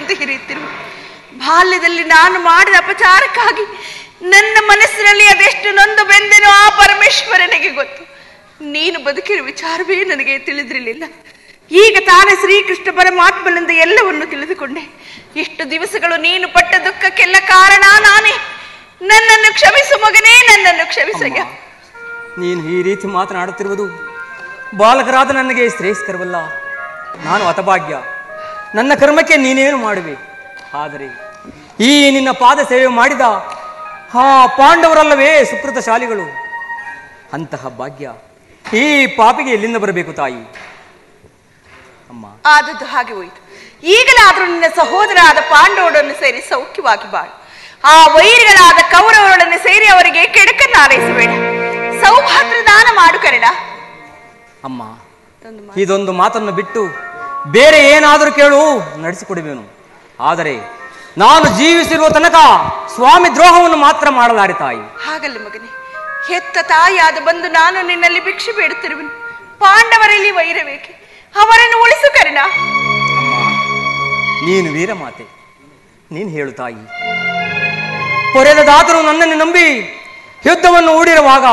ಮಕ್ಕಳಂತೆ ಹಿರಿಯುತ್ತಿರುವ ಬಾಲ್ಯದಲ್ಲಿ ನಾನು ಮಾಡಿದ ಅಪಚಾರಕ್ಕಾಗಿ ನನ್ನ ಮನಸ್ಸಿನಲ್ಲಿ ಅದೆಷ್ಟು ನೊಂದು ಬೆಂದೆನೋ ಆ ಪರಮೇಶ್ವರನಿಗೆ ಗೊತ್ತು ನೀನು ಬದುಕಿರುವ ವಿಚಾರವೇ ನನಗೆ ತಿಳಿದಿರಲಿಲ್ಲ ಈಗ ತಾನೇ ಶ್ರೀಕೃಷ್ಣ ಪರಮಾತ್ಮನಿಂದ ಎಲ್ಲವನ್ನು ತಿಳಿದುಕೊಂಡೆ ಎಷ್ಟು ದಿವಸಗಳು ನೀನು ಪಟ್ಟ ದುಃಖಕ್ಕೆಲ್ಲ ಕಾರಣ ನಾನೇ ನನ್ನನ್ನು ಕ್ಷಮಿಸು ಮಗನೇ ನನ್ನನ್ನು ಕ್ಷಮಿಸಯ್ಯ ನೀನು ಈ ರೀತಿ ಮಾತನಾಡುತ್ತಿರುವುದು ಬಾಲಕರಾದ ನನಗೆ ಶ್ರೇಯಸ್ಕರವಲ್ಲ ನಾನು ಹತಭಾಗ್ಯ ನನ್ನ ಕರ್ಮಕ್ಕೆ ನೀನೇನು ಮಾಡುವೆ ಆದರೆ ಈ ನಿನ್ನ ಪಾದ ಸೇವೆ ಮಾಡಿದ ಆ ಪಾಂಡವರಲ್ಲವೇ ಸುಕೃತಶಾಲಿಗಳು ಅಂತಹ ಭಾಗ್ಯ ಈ ಪಾಪಿಗೆ ಎಲ್ಲಿಂದ ಬರಬೇಕು ತಾಯಿ ಅಮ್ಮ ಆದದ್ದು ಹಾಗೆ ಹೋಯಿತು ಈಗಲಾದರೂ ನಿನ್ನ ಸಹೋದರ ಆದ ಪಾಂಡವರನ್ನು ಸೇರಿ ಸೌಖ್ಯವಾಗಿ ಬಾಳು ಆ ವೈರಿಗಳಾದ ಕೌರವರೊಡನೆ ಸೇರಿ ಅವರಿಗೆ ಕೆಡಕನ್ನು ಹಾರೈಸಬೇಡ ಸೌಭಾತ್ರ ದಾನ ಮಾಡು ಕರಡ ಅಮ್ಮ ಇದೊಂದು ಮಾತನ್ನು ಬಿಟ್ಟು ಬೇರೆ ಏನಾದರೂ ಕೇಳು ನಡೆಸಿಕೊಡುವೆನು ಆದರೆ ನಾನು ಜೀವಿಸಿರುವ ತನಕ ಸ್ವಾಮಿ ದ್ರೋಹವನ್ನು ಮಾತ್ರ ಮಾಡಲಾರೆ ತಾಯಿ ಹಾಗಲ್ಲ ಮಗನೇ ಹೆತ್ತ ತಾಯಿಯಾದ ಬಂದು ನಾನು ನಿನ್ನಲ್ಲಿ ಭಿಕ್ಷೆ ಬೇಡುತ್ತಿರುವೆನು ಪಾಂಡವರಲ್ಲಿ ವೈರಬೇಕೆ ಅವರನ್ನು ಉಳಿಸು ಕರ್ಣ ನೀನು ವೀರಮಾತೆ ನೀನು ಹೇಳು ತಾಯಿ ಪೊರೆದ ದಾತರು ನನ್ನನ್ನು ನಂಬಿ ಯುದ್ಧವನ್ನು ಹೂಡಿರುವಾಗ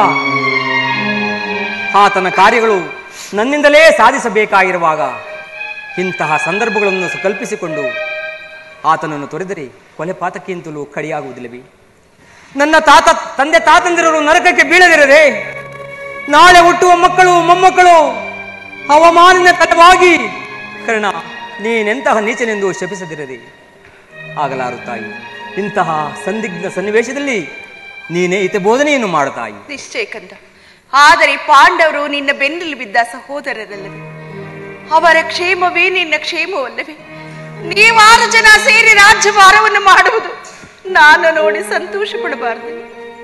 ಆತನ ಕಾರ್ಯಗಳು ನನ್ನಿಂದಲೇ ಸಾಧಿಸಬೇಕಾಗಿರುವಾಗ ಇಂತಹ ಸಂದರ್ಭಗಳನ್ನು ಕಲ್ಪಿಸಿಕೊಂಡು ಆತನನ್ನು ತೊರೆದರೆ ಕೊಲೆ ಪಾತಕ್ಕಿಂತಲೂ ಕಡಿಯಾಗುವುದಿಲ್ಲವೇ ನನ್ನ ತಾತ ತಂದೆ ತಾತಂದಿರರು ನರಕಕ್ಕೆ ಬೀಳದಿರದೆ ನಾಳೆ ಹುಟ್ಟುವ ಮಕ್ಕಳು ಮೊಮ್ಮಕ್ಕಳು ಅವಮಾನಿನ ಫಲವಾಗಿ ಕರ್ಣ ನೀನೆಂತಹ ನೀಚನೆಂದು ಶಪಿಸದಿರದೆ ಆಗಲಾರು ತಾಯಿ ಇಂತಹ ಸಂದಿಗ್ಧ ಸನ್ನಿವೇಶದಲ್ಲಿ ನೀನೇ ಹಿತ ಬೋಧನೆಯನ್ನು ಮಾಡು ತಾಯಿ ನಿಶ್ಚಯ ಕಂದ ಆದರೆ ಪಾಂಡವರು ನಿನ್ನ ಬೆನ್ನಲ್ಲಿ ಬಿದ್ದ ಸಹೋದರರಲ್ಲವೇ ಅವರ ಕ್ಷೇಮವೇ ನಿನ್ನ ಕ್ಷೇಮವಲ್ಲವೇ ನೀವಾರು ಜನ ಸೇರಿ ರಾಜ್ಯಭಾರವನ್ನು ಮಾಡುವುದು ನಾನು ನೋಡಿ ಸಂತೋಷ ಪಡಬಾರದು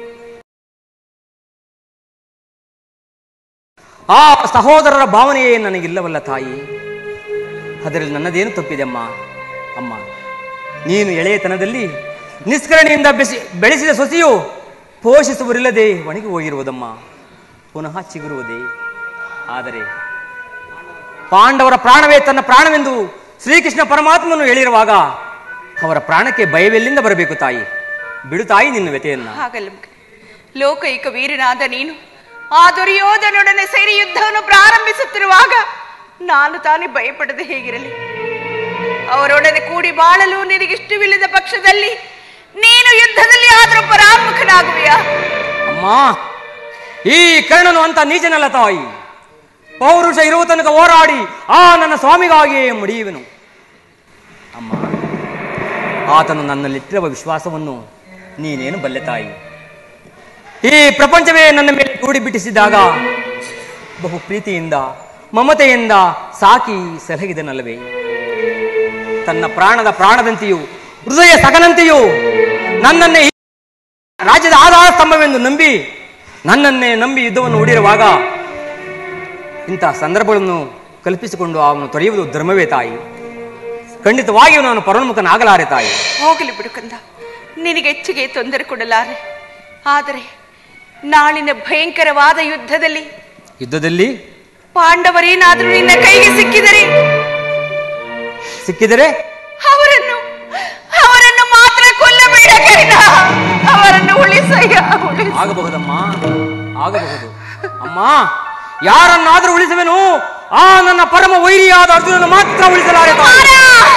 ಆ ಸಹೋದರರ ಭಾವನೆಯೇ ನನಗಿಲ್ಲವಲ್ಲ ತಾಯಿ ಅದರಲ್ಲಿ ನನ್ನದೇನು ತಪ್ಪಿದೆ ಅಮ್ಮ ಅಮ್ಮ ನೀನು ಎಳೆಯತನದಲ್ಲಿ ನಿಷ್ಕರಣೆಯಿಂದ ಬೆಸಿ ಬೆಳೆಸಿದ ಸೊಸೆಯು ಪೋಷಿಸುವರಿಲ್ಲದೆ ಒಣಗಿ ಹೋಗಿರುವುದಮ್ಮ ಪುನಃ ಚಿಗುರುವುದೇ ಆದರೆ ಪಾಂಡವರ ಪ್ರಾಣವೇ ತನ್ನ ಪ್ರಾಣವೆಂದು ಶ್ರೀಕೃಷ್ಣ ಪರಮಾತ್ಮನು ಹೇಳಿರುವಾಗ ಅವರ ಪ್ರಾಣಕ್ಕೆ ಭಯವೆಲ್ಲಿಂದ ಬರಬೇಕು ತಾಯಿ ಬಿಡು ತಾಯಿ ನಿನ್ನ ವ್ಯತೆಯನ್ನ ಹಾಗಲ್ಲ ಮಗನೇ. ಲೋಕೈಕ ವೀರನಾದ ನೀನು ಆ ದುರ್ಯೋಧನೊಡನೆ ಸೇರಿ ಯುದ್ಧವನ್ನು ಪ್ರಾರಂಭಿಸುತ್ತಿರುವಾಗ ನಾನು ತಾನೇ ಭಯಪಡದೆ ಹೇಗಿರಲಿ ಅವರೊಡನೆ ಕೂಡಿ ಬಾಳಲು ನಿನಗಿಷ್ಟವಿಲ್ಲದ ಪಕ್ಷದಲ್ಲಿ ನೀನು ಯುದ್ಧದಲ್ಲಿ ಆದರೂ ಪರಾಮುಖನಾಗುವೆಯಾ ಅಮ್ಮ ಈ ಕರ್ಣನು ಅಂತ ನೀಚನಲ್ಲ ತಾಯಿ ಪೌರುಷ ಇರುವ ತನಕ ಹೋರಾಡಿ ಆ ನನ್ನ ಸ್ವಾಮಿಗಾಗಿಯೇ ಮುಡಿಯುವೆನು ಅಮ್ಮ ಆತನು ನನ್ನಲ್ಲಿಟ್ಟಿರುವ ವಿಶ್ವಾಸವನ್ನು ನೀನೇನು ಬಲ್ಲೆ ತಾಯಿ ಈ ಪ್ರಪಂಚವೇ ನನ್ನ ಮೇಲೆ ಕೂಡಿ ಬಿಟ್ಟಿಸಿದಾಗ ಬಹು ಪ್ರೀತಿಯಿಂದ ಮಮತೆಯಿಂದ ಸಾಕಿ ಸಲಹಿದನಲ್ಲವೇ ತನ್ನ ಪ್ರಾಣದ ಪ್ರಾಣದಂತೆಯೂ ಹೃದಯ ಸಗನಂತೆಯೂ ನನ್ನನ್ನೇ ಈ ರಾಜ್ಯದ ಆಧಾರ ಸ್ತಂಭವೆಂದು ನಂಬಿ ನನ್ನನ್ನೇ ನಂಬಿ ಯುದ್ಧವನ್ನು ಹೂಡಿರುವಾಗ ಇಂತಹ ಸಂದರ್ಭಗಳನ್ನು ಕಲ್ಪಿಸಿಕೊಂಡು ಅವನು ತೊರೆಯುವುದು ಧರ್ಮವೇ ತಾಯಿ ಖಂಡಿತವಾಗಿಯೂ ನಾನು ಪರೋನ್ಮುಖನಾಗಲಾರೆ ತಾಯಿ ಹೋಗಲಿ ಬಿಡು ಕಂದ ನಿನಗೆ ಹೆಚ್ಚಿಗೆ ತೊಂದರೆ ಕೊಡಲಾರೆ ಆದರೆ ನಾಳಿನ ಭಯಂಕರವಾದ ಯುದ್ಧದಲ್ಲಿ ಯುದ್ಧದಲ್ಲಿ ಪಾಂಡವರೇನಾದರೂ ನಿನ್ನ ಕೈಗೆ ಸಿಕ್ಕಿದರೆ ಸಿಕ್ಕಿದರೆ ಅವರನ್ನು ಅವರನ್ನು ಮಾತ್ರ ಕೊಲ್ಲಬೇಡ ಕರಿನ ಅವರನ್ನು ಉಳಿಸಯ್ಯ ಉಳಿಸು ಆಗಬಹುದಮ್ಮ ಆಗಬಹುದು ಅಮ್ಮ ಯಾರನ್ನಾದರೂ ಉಳಿಸುವೆನು ಆ ನನ್ನ ಪರಮ ವೈರಿಯಾದ ಅರ್ಜುನನ್ನು ಮಾತ್ರ ಉಳಿಸಲಾರೆ ತಾಯಿ.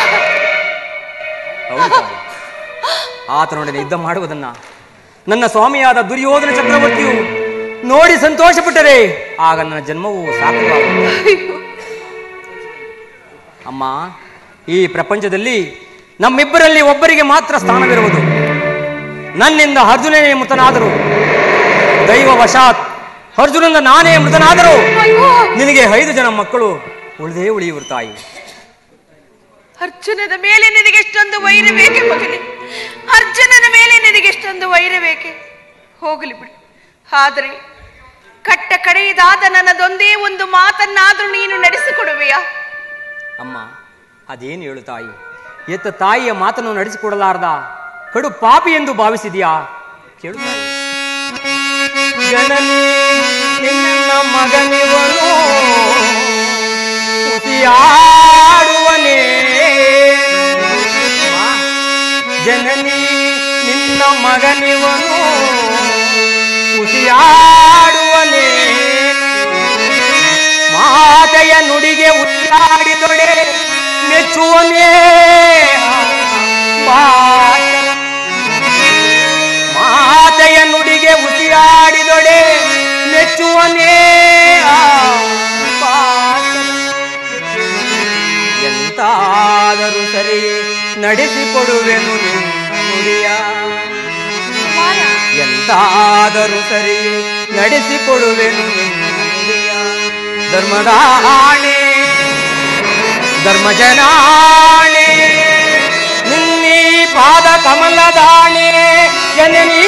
ಹೌದು ತಾಯಿ. ಆತನೊಡನೆ ಯುದ್ಧ ಮಾಡುವುದನ್ನ ನನ್ನ ಸ್ವಾಮಿಯಾದ ದುರ್ಯೋಧನ ಚಕ್ರವರ್ತಿಯು ನೋಡಿ ಸಂತೋಷಪಟ್ಟರೆ ಆಗ ನನ್ನ ಜನ್ಮವು ಸಾರ್ಥಕವಾಗುತ್ತದೆ ಅಮ್ಮ ಈ ಪ್ರಪಂಚದಲ್ಲಿ ನಮ್ಮಿಬ್ಬರಲ್ಲಿ ಒಬ್ಬರಿಗೆ ಮಾತ್ರ ಸ್ಥಾನವಿರುವುದು ನನ್ನಿಂದ ಅರ್ಜುನನೇ ಮೃತನಾದರು ದೈವವಶಾತ್ ಅರ್ಜುನಂದ ನಾನೇ ಮೃತನಾದರೂ ನಿನಗೆ ಐದು ಜನ ಮಕ್ಕಳು ಉಳಿದೇ ಉಳಿಯುವರು ತಾಯಿ ಅರ್ಜುನನ ಮೇಲೆ ನಿನಗೆಷ್ಟೊಂದು ವೈರ ಬೇಕೆ ಮಗನೇ ಅರ್ಜುನನ ಮೇಲೆ ನಿನಗೆಷ್ಟೊಂದು ವೈರ ಬೇಕೆ ಹೋಗಲಿ ಬಿಡು ಆದರೆ ಕಟ್ಟ ಕಡೆಯದಾದ ನನ್ನದೊಂದೇ ಒಂದು ಮಾತನ್ನಾದ್ರೂ ನೀನು ನಡೆಸಿಕೊಡುವೆಯಾ ಅಮ್ಮ ಅದೇನು ಹೇಳು ತಾಯಿ ಎತ್ತ ತಾಯಿಯ ಮಾತನ್ನು ನಡೆಸಿಕೊಡಲಾರ್ದ ಕಡು ಪಾಪಿ ಎಂದು ಭಾವಿಸಿದ್ಯಾ ಕೇಳು ತಾಯಿ ಜನನಿ ನಿನ್ನ ಮಗನಿವನು ಉಸಿಯಾಡುವನೇ ಮಗನಿವನು ಉಸಿಯಾಡುವನೇ ಮಾತೆಯ ನುಡಿಗೆ ಉಸಿರಾಡಿದೊಡೆ ಮೆಚ್ಚುವನೇ ಮಾತ- ಮಾತೆಯ ನುಡಿಗೆ ಉಸಿರಾಡಿದೊಡೆ ಮೆಚ್ಚುವನೇ ಆ ಪಾತ್ರ. ಎಂತಾದರೂ ಸರಿ ನಡೆಸಿಕೊಡುವೆನು ನಿನ್ನ ನುಡಿಯ ಎಂತಾದರೂ ಸರಿ ನಡೆಸಿಕೊಡುವೆನು ನಿನ್ನ ನುಡಿಯ ಧರ್ಮದ ಆಣೆ ಧರ್ಮ ಜನಾಣೆ ನಿನ್ನೀ ಪಾದ ಕಮಲದಾಣೆ ಜನನೀ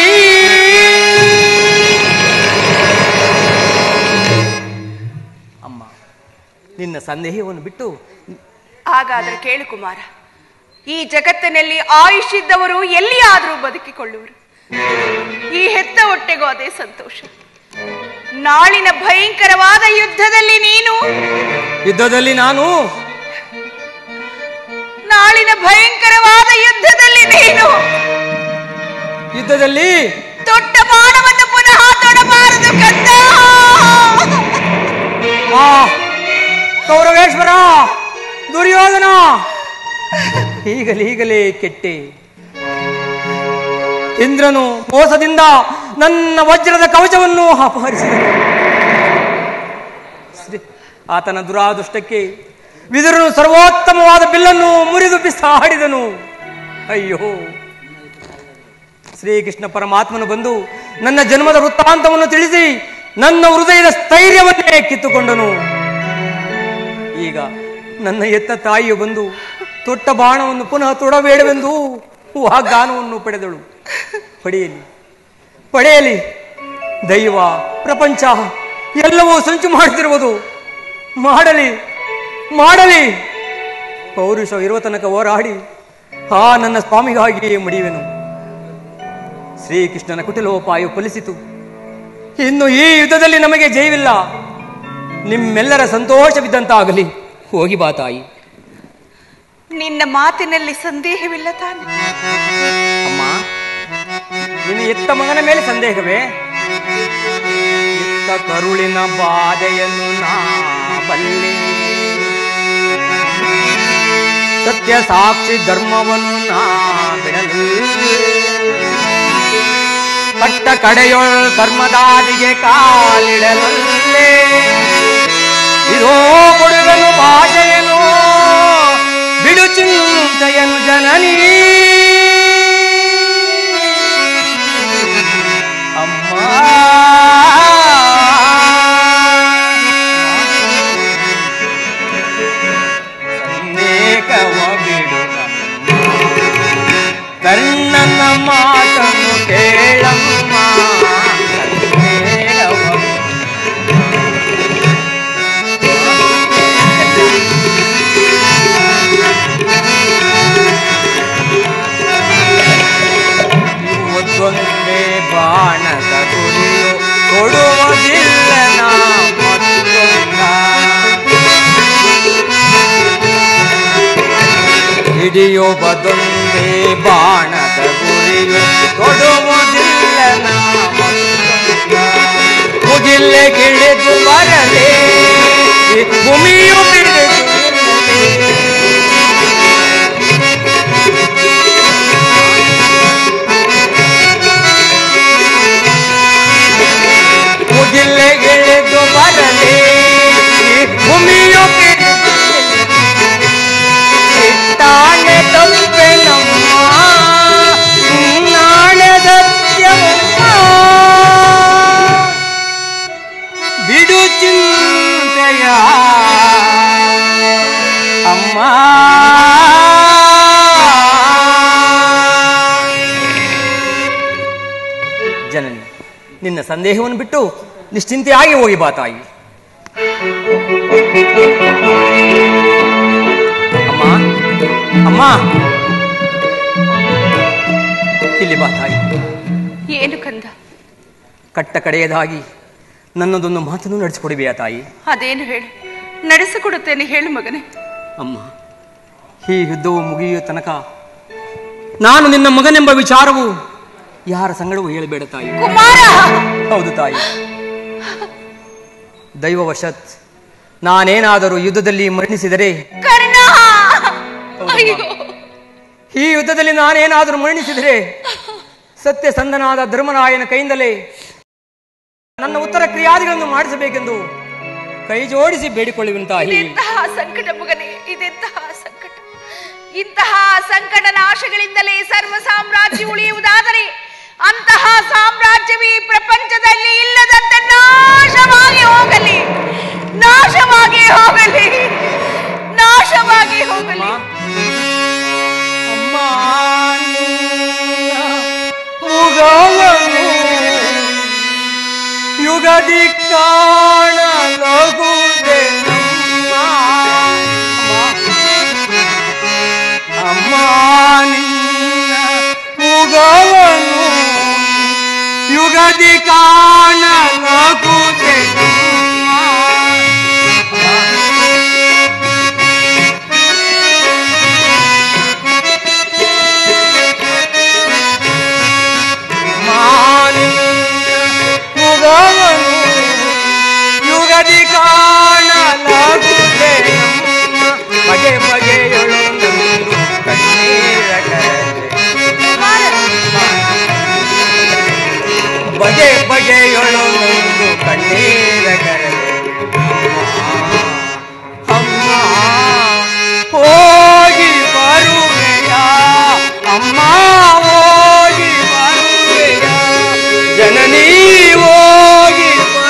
ಅಮ್ಮ ನಿನ್ನ ಸಂದೇಹವನ್ನು ಬಿಟ್ಟು ಹಾಗಾದ್ರೆ ಕೇಳು ಕುಮಾರ ಈ ಜಗತ್ತಿನಲ್ಲಿ ಆಯುಷ್ ಇದ್ದವರು ಎಲ್ಲಿಯಾದರೂ ಬದುಕಿಕೊಳ್ಳುವರು ಈ ಹೆತ್ತ ಹೊಟ್ಟೆಗೂ ಅದೇ ಸಂತೋಷ ನಾಳಿನ ಭಯಂಕರವಾದ ಯುದ್ಧದಲ್ಲಿ ನೀನು ಯುದ್ಧದಲ್ಲಿ ನಾನು ನಾಳಿನ ಭಯಂಕರವಾದ ಯುದ್ಧದಲ್ಲಿ ನೀನು ಯುದ್ಧದಲ್ಲಿ ತೊಟ್ಟ ಬಾಣವನ್ನು ಪುನಃ ತೊಡಬಾರದು ಕಂದ ಆ ಕೌರವೇಶ್ವರ ದುರ್ಯೋಧನ ಈಗಲೇ ಈಗಲೇ ಕೆಟ್ಟೆ ಇಂದ್ರನು ಮೋಸದಿಂದ ನನ್ನ ವಜ್ರದ ಕವಚವನ್ನು ಅಪಹರಿಸಿದನು ಶ್ರೀ- ಆತನ ದುರಾದೃಷ್ಟಕ್ಕೆ ವಿದುರನು ಸರ್ವೋತ್ತಮವಾದ ಬಿಲ್ಲನ್ನು ಮುರಿದು ಬಿಸಾಡಿದನು ಅಯ್ಯೋ ಶ್ರೀಕೃಷ್ಣ ಪರಮಾತ್ಮನು ಬಂದು ನನ್ನ ಜನ್ಮದ ವೃತ್ತಾಂತವನ್ನು ತಿಳಿಸಿ ನನ್ನ ಹೃದಯದ ಸ್ಥೈರ್ಯವನ್ನೇ ಕಿತ್ತುಕೊಂಡನು ಈಗ ನನ್ನ ಎತ್ತ ತಾಯಿಯು ಬಂದು ತೊಟ್ಟ ಬಾಣವನ್ನು ಪುನಃ ತೊಡಬೇಡವೆಂದು ವಾಗ್ದಾನವನ್ನು ಪಡೆದಳು ಪಡೆಯಲಿ ಪಡೆಯಲಿ ದೈವ ಪ್ರಪಂಚ ಎಲ್ಲವೂ ಸಂಚು ಮಾಡುತ್ತಿರುವುದು ಮಾಡಲಿ ಮಾಡಲಿ ಪೌರುಷ ಇರುವ ತನಕ ಹೋರಾಡಿ ಆ ನನ್ನ ಸ್ವಾಮಿಗಾಗಿಯೇ ಮುಡಿಯುವೆನು ಶ್ರೀಕೃಷ್ಣನ ಕುಟಿಲೋಪಾಯು ಫಲಿಸಿತು ಇನ್ನು ಈ ಯುದ್ಧದಲ್ಲಿ ನಮಗೆ ಜಯವಿಲ್ಲ ನಿಮ್ಮೆಲ್ಲರ ಸಂತೋಷವಿದ್ದಂತಾಗಲಿ ಹೋಗಿ ಬಾ ತಾಯಿ ನಿನ್ನ ಮಾತಿನಲ್ಲಿ ಸಂದೇಹವಿಲ್ಲ ತಾನೆ ಅಮ್ಮ ನಿನ್ನ ಎತ್ತ ಮಗನ ಮೇಲೆ ಸಂದೇಹವೇ ಎತ್ತ ಕರುಳಿನ ಬಾಧೆಯನ್ನು ನಾ ಬಲ್ಲೆ ಸತ್ಯ ಸಾಕ್ಷಿ ಧರ್ಮವನ್ನು ನಾ ಬಿಡಲು ಕಟ್ಟ ಕಡೆಯೊಳ್ ಕರ್ಮದಾದಿಗೆ ಕಾಲಿಡಲಲ್ಲೇ ಇದೋ ಕೊಡುಗನು ಭಾಷೆಯನು ಬಿಡು ಚಿಂತೆಯನು ಜನನೀ ಅಮ್ಮ ಸಂದೇಹವ ಬಿಡು ಕರ್ಣನ ಮಾತನ್ನು ಕೇಳಮ್ಮ ಸಂದೇಹವ ಒಂದೊಂದೇ ಬಾಣದ ಗುರಿಯು ಕೊಡುವುದಿಲ್ಲ ನಾ ಮತ್ತೊಂದ ಹಿಡಿಯುವುದೊಂದೇ ಬಾಣದ ಗುರಿಯು ಕೊಡುವುದಿಲ್ಲ ನಾ ಮತ್ತೊಂದ ಮುಗಿಲ್ಲೆ ಗಿಳಿದು ಬರಲೇ ಭೂಮಿಯು ಬಿಡಿದು ಮುಗಿಲ್ಲೆಗಿಳಿದು ಬರಲಿ ಭೂಮಿಯು ಬಿಡಿದು ಇಟ್ಟಾಣೆ ತಪ್ಪೆ ನಮ್ಮ ನಾಳೆ ಸತ್ಯವಮ್ಮ ಬಿಡು ಚಿಂತೆಯ ಅಮ್ಮ ಜನನಿ ನಿನ್ನ ಸಂದೇಹವನ್ನು ಬಿಟ್ಟು ನಿಶ್ಚಿಂತೆಯಾಗಿ ಹೋಗಿ ಬಾ ತಾಯಿ ಅಮ್ಮ ಅಮ್ಮ ಇಲ್ಲಿ ಬಾ ತಾಯಿ ಏನು ಕಂದ ಕಟ್ಟ ಕಡೆಯದಾಗಿ ನನ್ನದೊಂದು ಮಾತನ್ನು ನಡೆಸಿಕೊಡಿವೆಯಾ ತಾಯಿ ಅದೇನು ಹೇಳು ನಡೆಸಿಕೊಡುತ್ತೇನೆ ಹೇಳು ಮಗನೇ ಅಮ್ಮ ಈ ಯುದ್ಧವು ಮುಗಿಯುವ ತನಕ ನಾನು ನಿನ್ನ ಮಗನೆಂಬ ವಿಚಾರವು ಯಾರ ಸಂಗಡವೂ ಹೇಳಬೇಡ ತಾಯಿ ಕುಮಾರ ಹೌದು ತಾಯಿ ದೈವವಶತ್ ನಾನೇನಾದರೂ ಯುದ್ಧದಲ್ಲಿ ಮರಣಿಸಿದರೆ ಕರ್ಣ ಅಯ್ಯೋ ಈ ಯುದ್ಧದಲ್ಲಿ ನಾನೇನಾದರೂ ಮರಣಿಸಿದರೆ ಸತ್ಯಸಂಧನಾದ ಧರ್ಮರಾಯನ ಕೈಯಿಂದಲೇ ನನ್ನ ಉತ್ತರ ಕ್ರಿಯಾದಿಗಳನ್ನು ಮಾಡಿಸಬೇಕೆಂದು ಕೈ ಜೋಡಿಸಿ ಬೇಡಿಕೊಳ್ಳುವೆನು ತಾಯಿ ಇದೆಂತಹ ಸಂಕಟ ಮಗನೇ ಇದೆಂತಹ ಸಂಕಟ ಇಂತಹ ಸಂಕಟ ನಾಶಗಳಿಂದಲೇ ಸರ್ವ ಸಾಮ್ರಾಜ್ಯ ಉಳಿಯುವುದಾದರೆ ಅಂತಹ ಸಾಮ್ರಾಜ್ಯವೇ ಪ್ರಪಂಚದಲ್ಲಿ ಇಲ್ಲದಂತೆ ನಾಶವಾಗಿ ಹೋಗಲಿ ನಾಶವಾಗಿ ಹೋಗಲಿ ನಾಶವಾಗಿ ಹೋಗಲಿ ಮುಗವನು ಯುಗದಿ ಕಾಣಲಗುದೆ ನಮ್ಮ ಅಮ್ಮ ನಿನ್ನ ಮುಗವನು ಯುಗದಿ ಕಾಣಲಗುದೆ ಮುಗವನು ಯುಗದಿ ಕಾಣಲಾಗುದೆ ನಮ್ಮ ಬಗೆ ಬಗೆಯೊಳು ನಮ್ಮದು ಕಣ್ಣೀರ ಬಗೆ ಬಗೆಯೊಳು ನಮ್ಮದು ಕಣ್ಣೀರ ಅಮ್ಮ ಹೋಗಿ ಬರುವೆಯ ಅಮ್ಮ ಹೋಗಿ ಬರುವೆಯ ಜನನೀ ಹೋಗಿ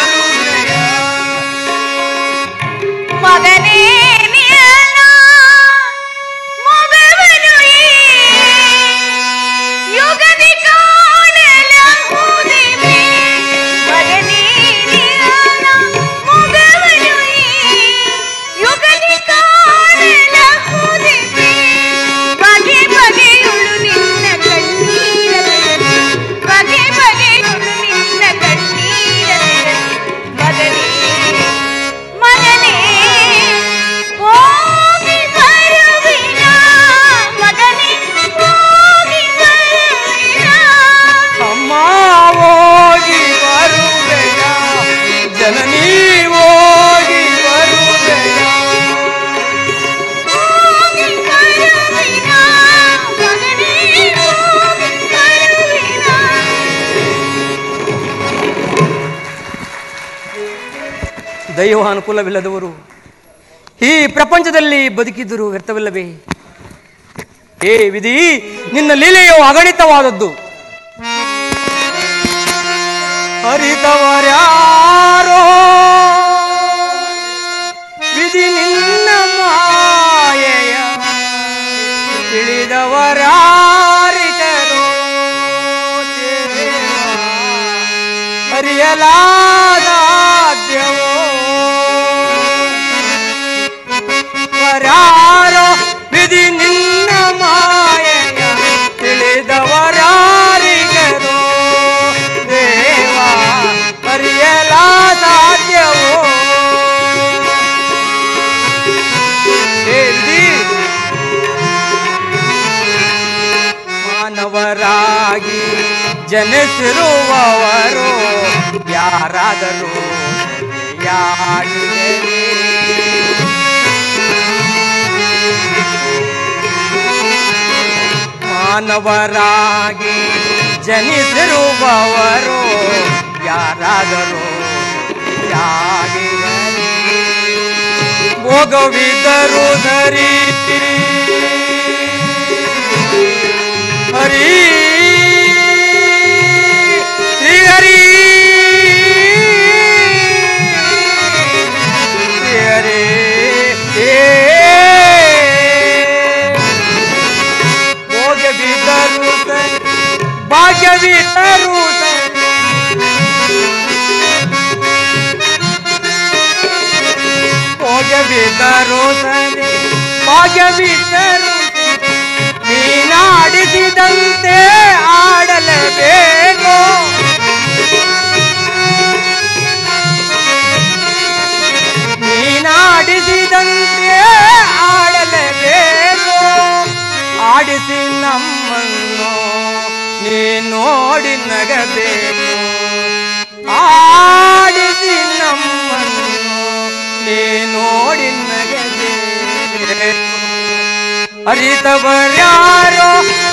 ಮಗನೇ ನಿನ್ನ ಮಗವನು ಈ ಯುಗದಿ ಕಾಣಲಾಗುವುದಿವೆ. ಮಗನೇ ನಿನ್ನ ಮಗವನು ಈ ಯುಗದಿ ಕಾಣಲಾಗುವುದಿವೆ. ಬಗೆ ಬಗೆಯುಳು ನಿನ್ನ ಕಣ್ಣೀರಲೆರಳು. ಬಗೆ ಬಗೆಯುಳು ನಿನ್ನ ಕಣ್ಣೀರಲೆರಳು. ಮಗನೇ ಮಗನೇ ಹೋಗಿ ಬರುವಿನ ಮಗನೇ ಹೋಗಿ ಬರುವಿನ ಅಮ್ಮ ಹೋಗಿ ಬರುವೆಯ ಜನನೀ ಹೋಗಿ ಬರುವೆಯ ಹೋಗಿ ಬರುವಿನ ಮಗನೇ ಹೋಗಿ ಬರುವಿನ ದೈವಾನುಕೂಲವಿಲ್ಲದವರು ಈ ಪ್ರಪಂಚದಲ್ಲಿ ಬದುಕಿದ್ದರು ವ್ಯರ್ಥವಿಲ್ಲವೇ ಏ ವಿಧಿ ನಿನ್ನ ಲೀಲೆಯು ಅಗಣಿತವಾದದ್ದು ಹರಿತವರ್ಯಾರೋ ವಿಧಿ ನಿನ್ನ ಮಾಯೆಯ ತಿಳಿದವರಾರಿಗರು ಹರಿಯಲಾದಾದ್ಯವೋ ವರಾರೋ ವಿಧಿ ನಿನ್ನ ಮಾಯೆಯ ತಿಳಿದವರಾರಿಗರು ದೇವ ಹರಿಯಲಾದಾದ್ಯವೋ ಹೇಳಿ ಮಾನವರಾಗಿ ಜನಿಸಿರುವವರು ಯಾರಾದರೂ ಯಾಡಿದರೆ ಮಾನವರಾಗಿ ಜನಿಸಿರುವವರು ಯಾರಾದರೂ ಯಾಡಿದರೆ ಭೋಗವಿದ್ದರು ಧರಿ ಹರಿ ಶ್ರೀ ಹರಿ ಶ್ರೀ ಹರಿ ಏ ಭೋಗವಿದ್ದರು ಸರಿ ಭಾಗ್ಯವಿದ್ದರು ಸರಿ ಭೋಗವಿದ್ದರು ಸರಿ ಭಾಗ್ಯವಿದ್ದರು ನೀನಾಡಿಸಿದಂತೆ ಆಡಲೇಬೇಕು ನೀನಾಡಿಸಿದಂತೆ ಆಡಲೇಬೇಕು ಆಡಿಸಿ ನಮ್ಮನ್ನು ನೀ ನೋಡಿ ನಗಬೇಕು ಆಡಿಸಿ ನಮ್ಮನ್ನು ನೀ ನೋಡಿ ನಗಬೇಕು ಅರಿತವರ್ಯಾರೋ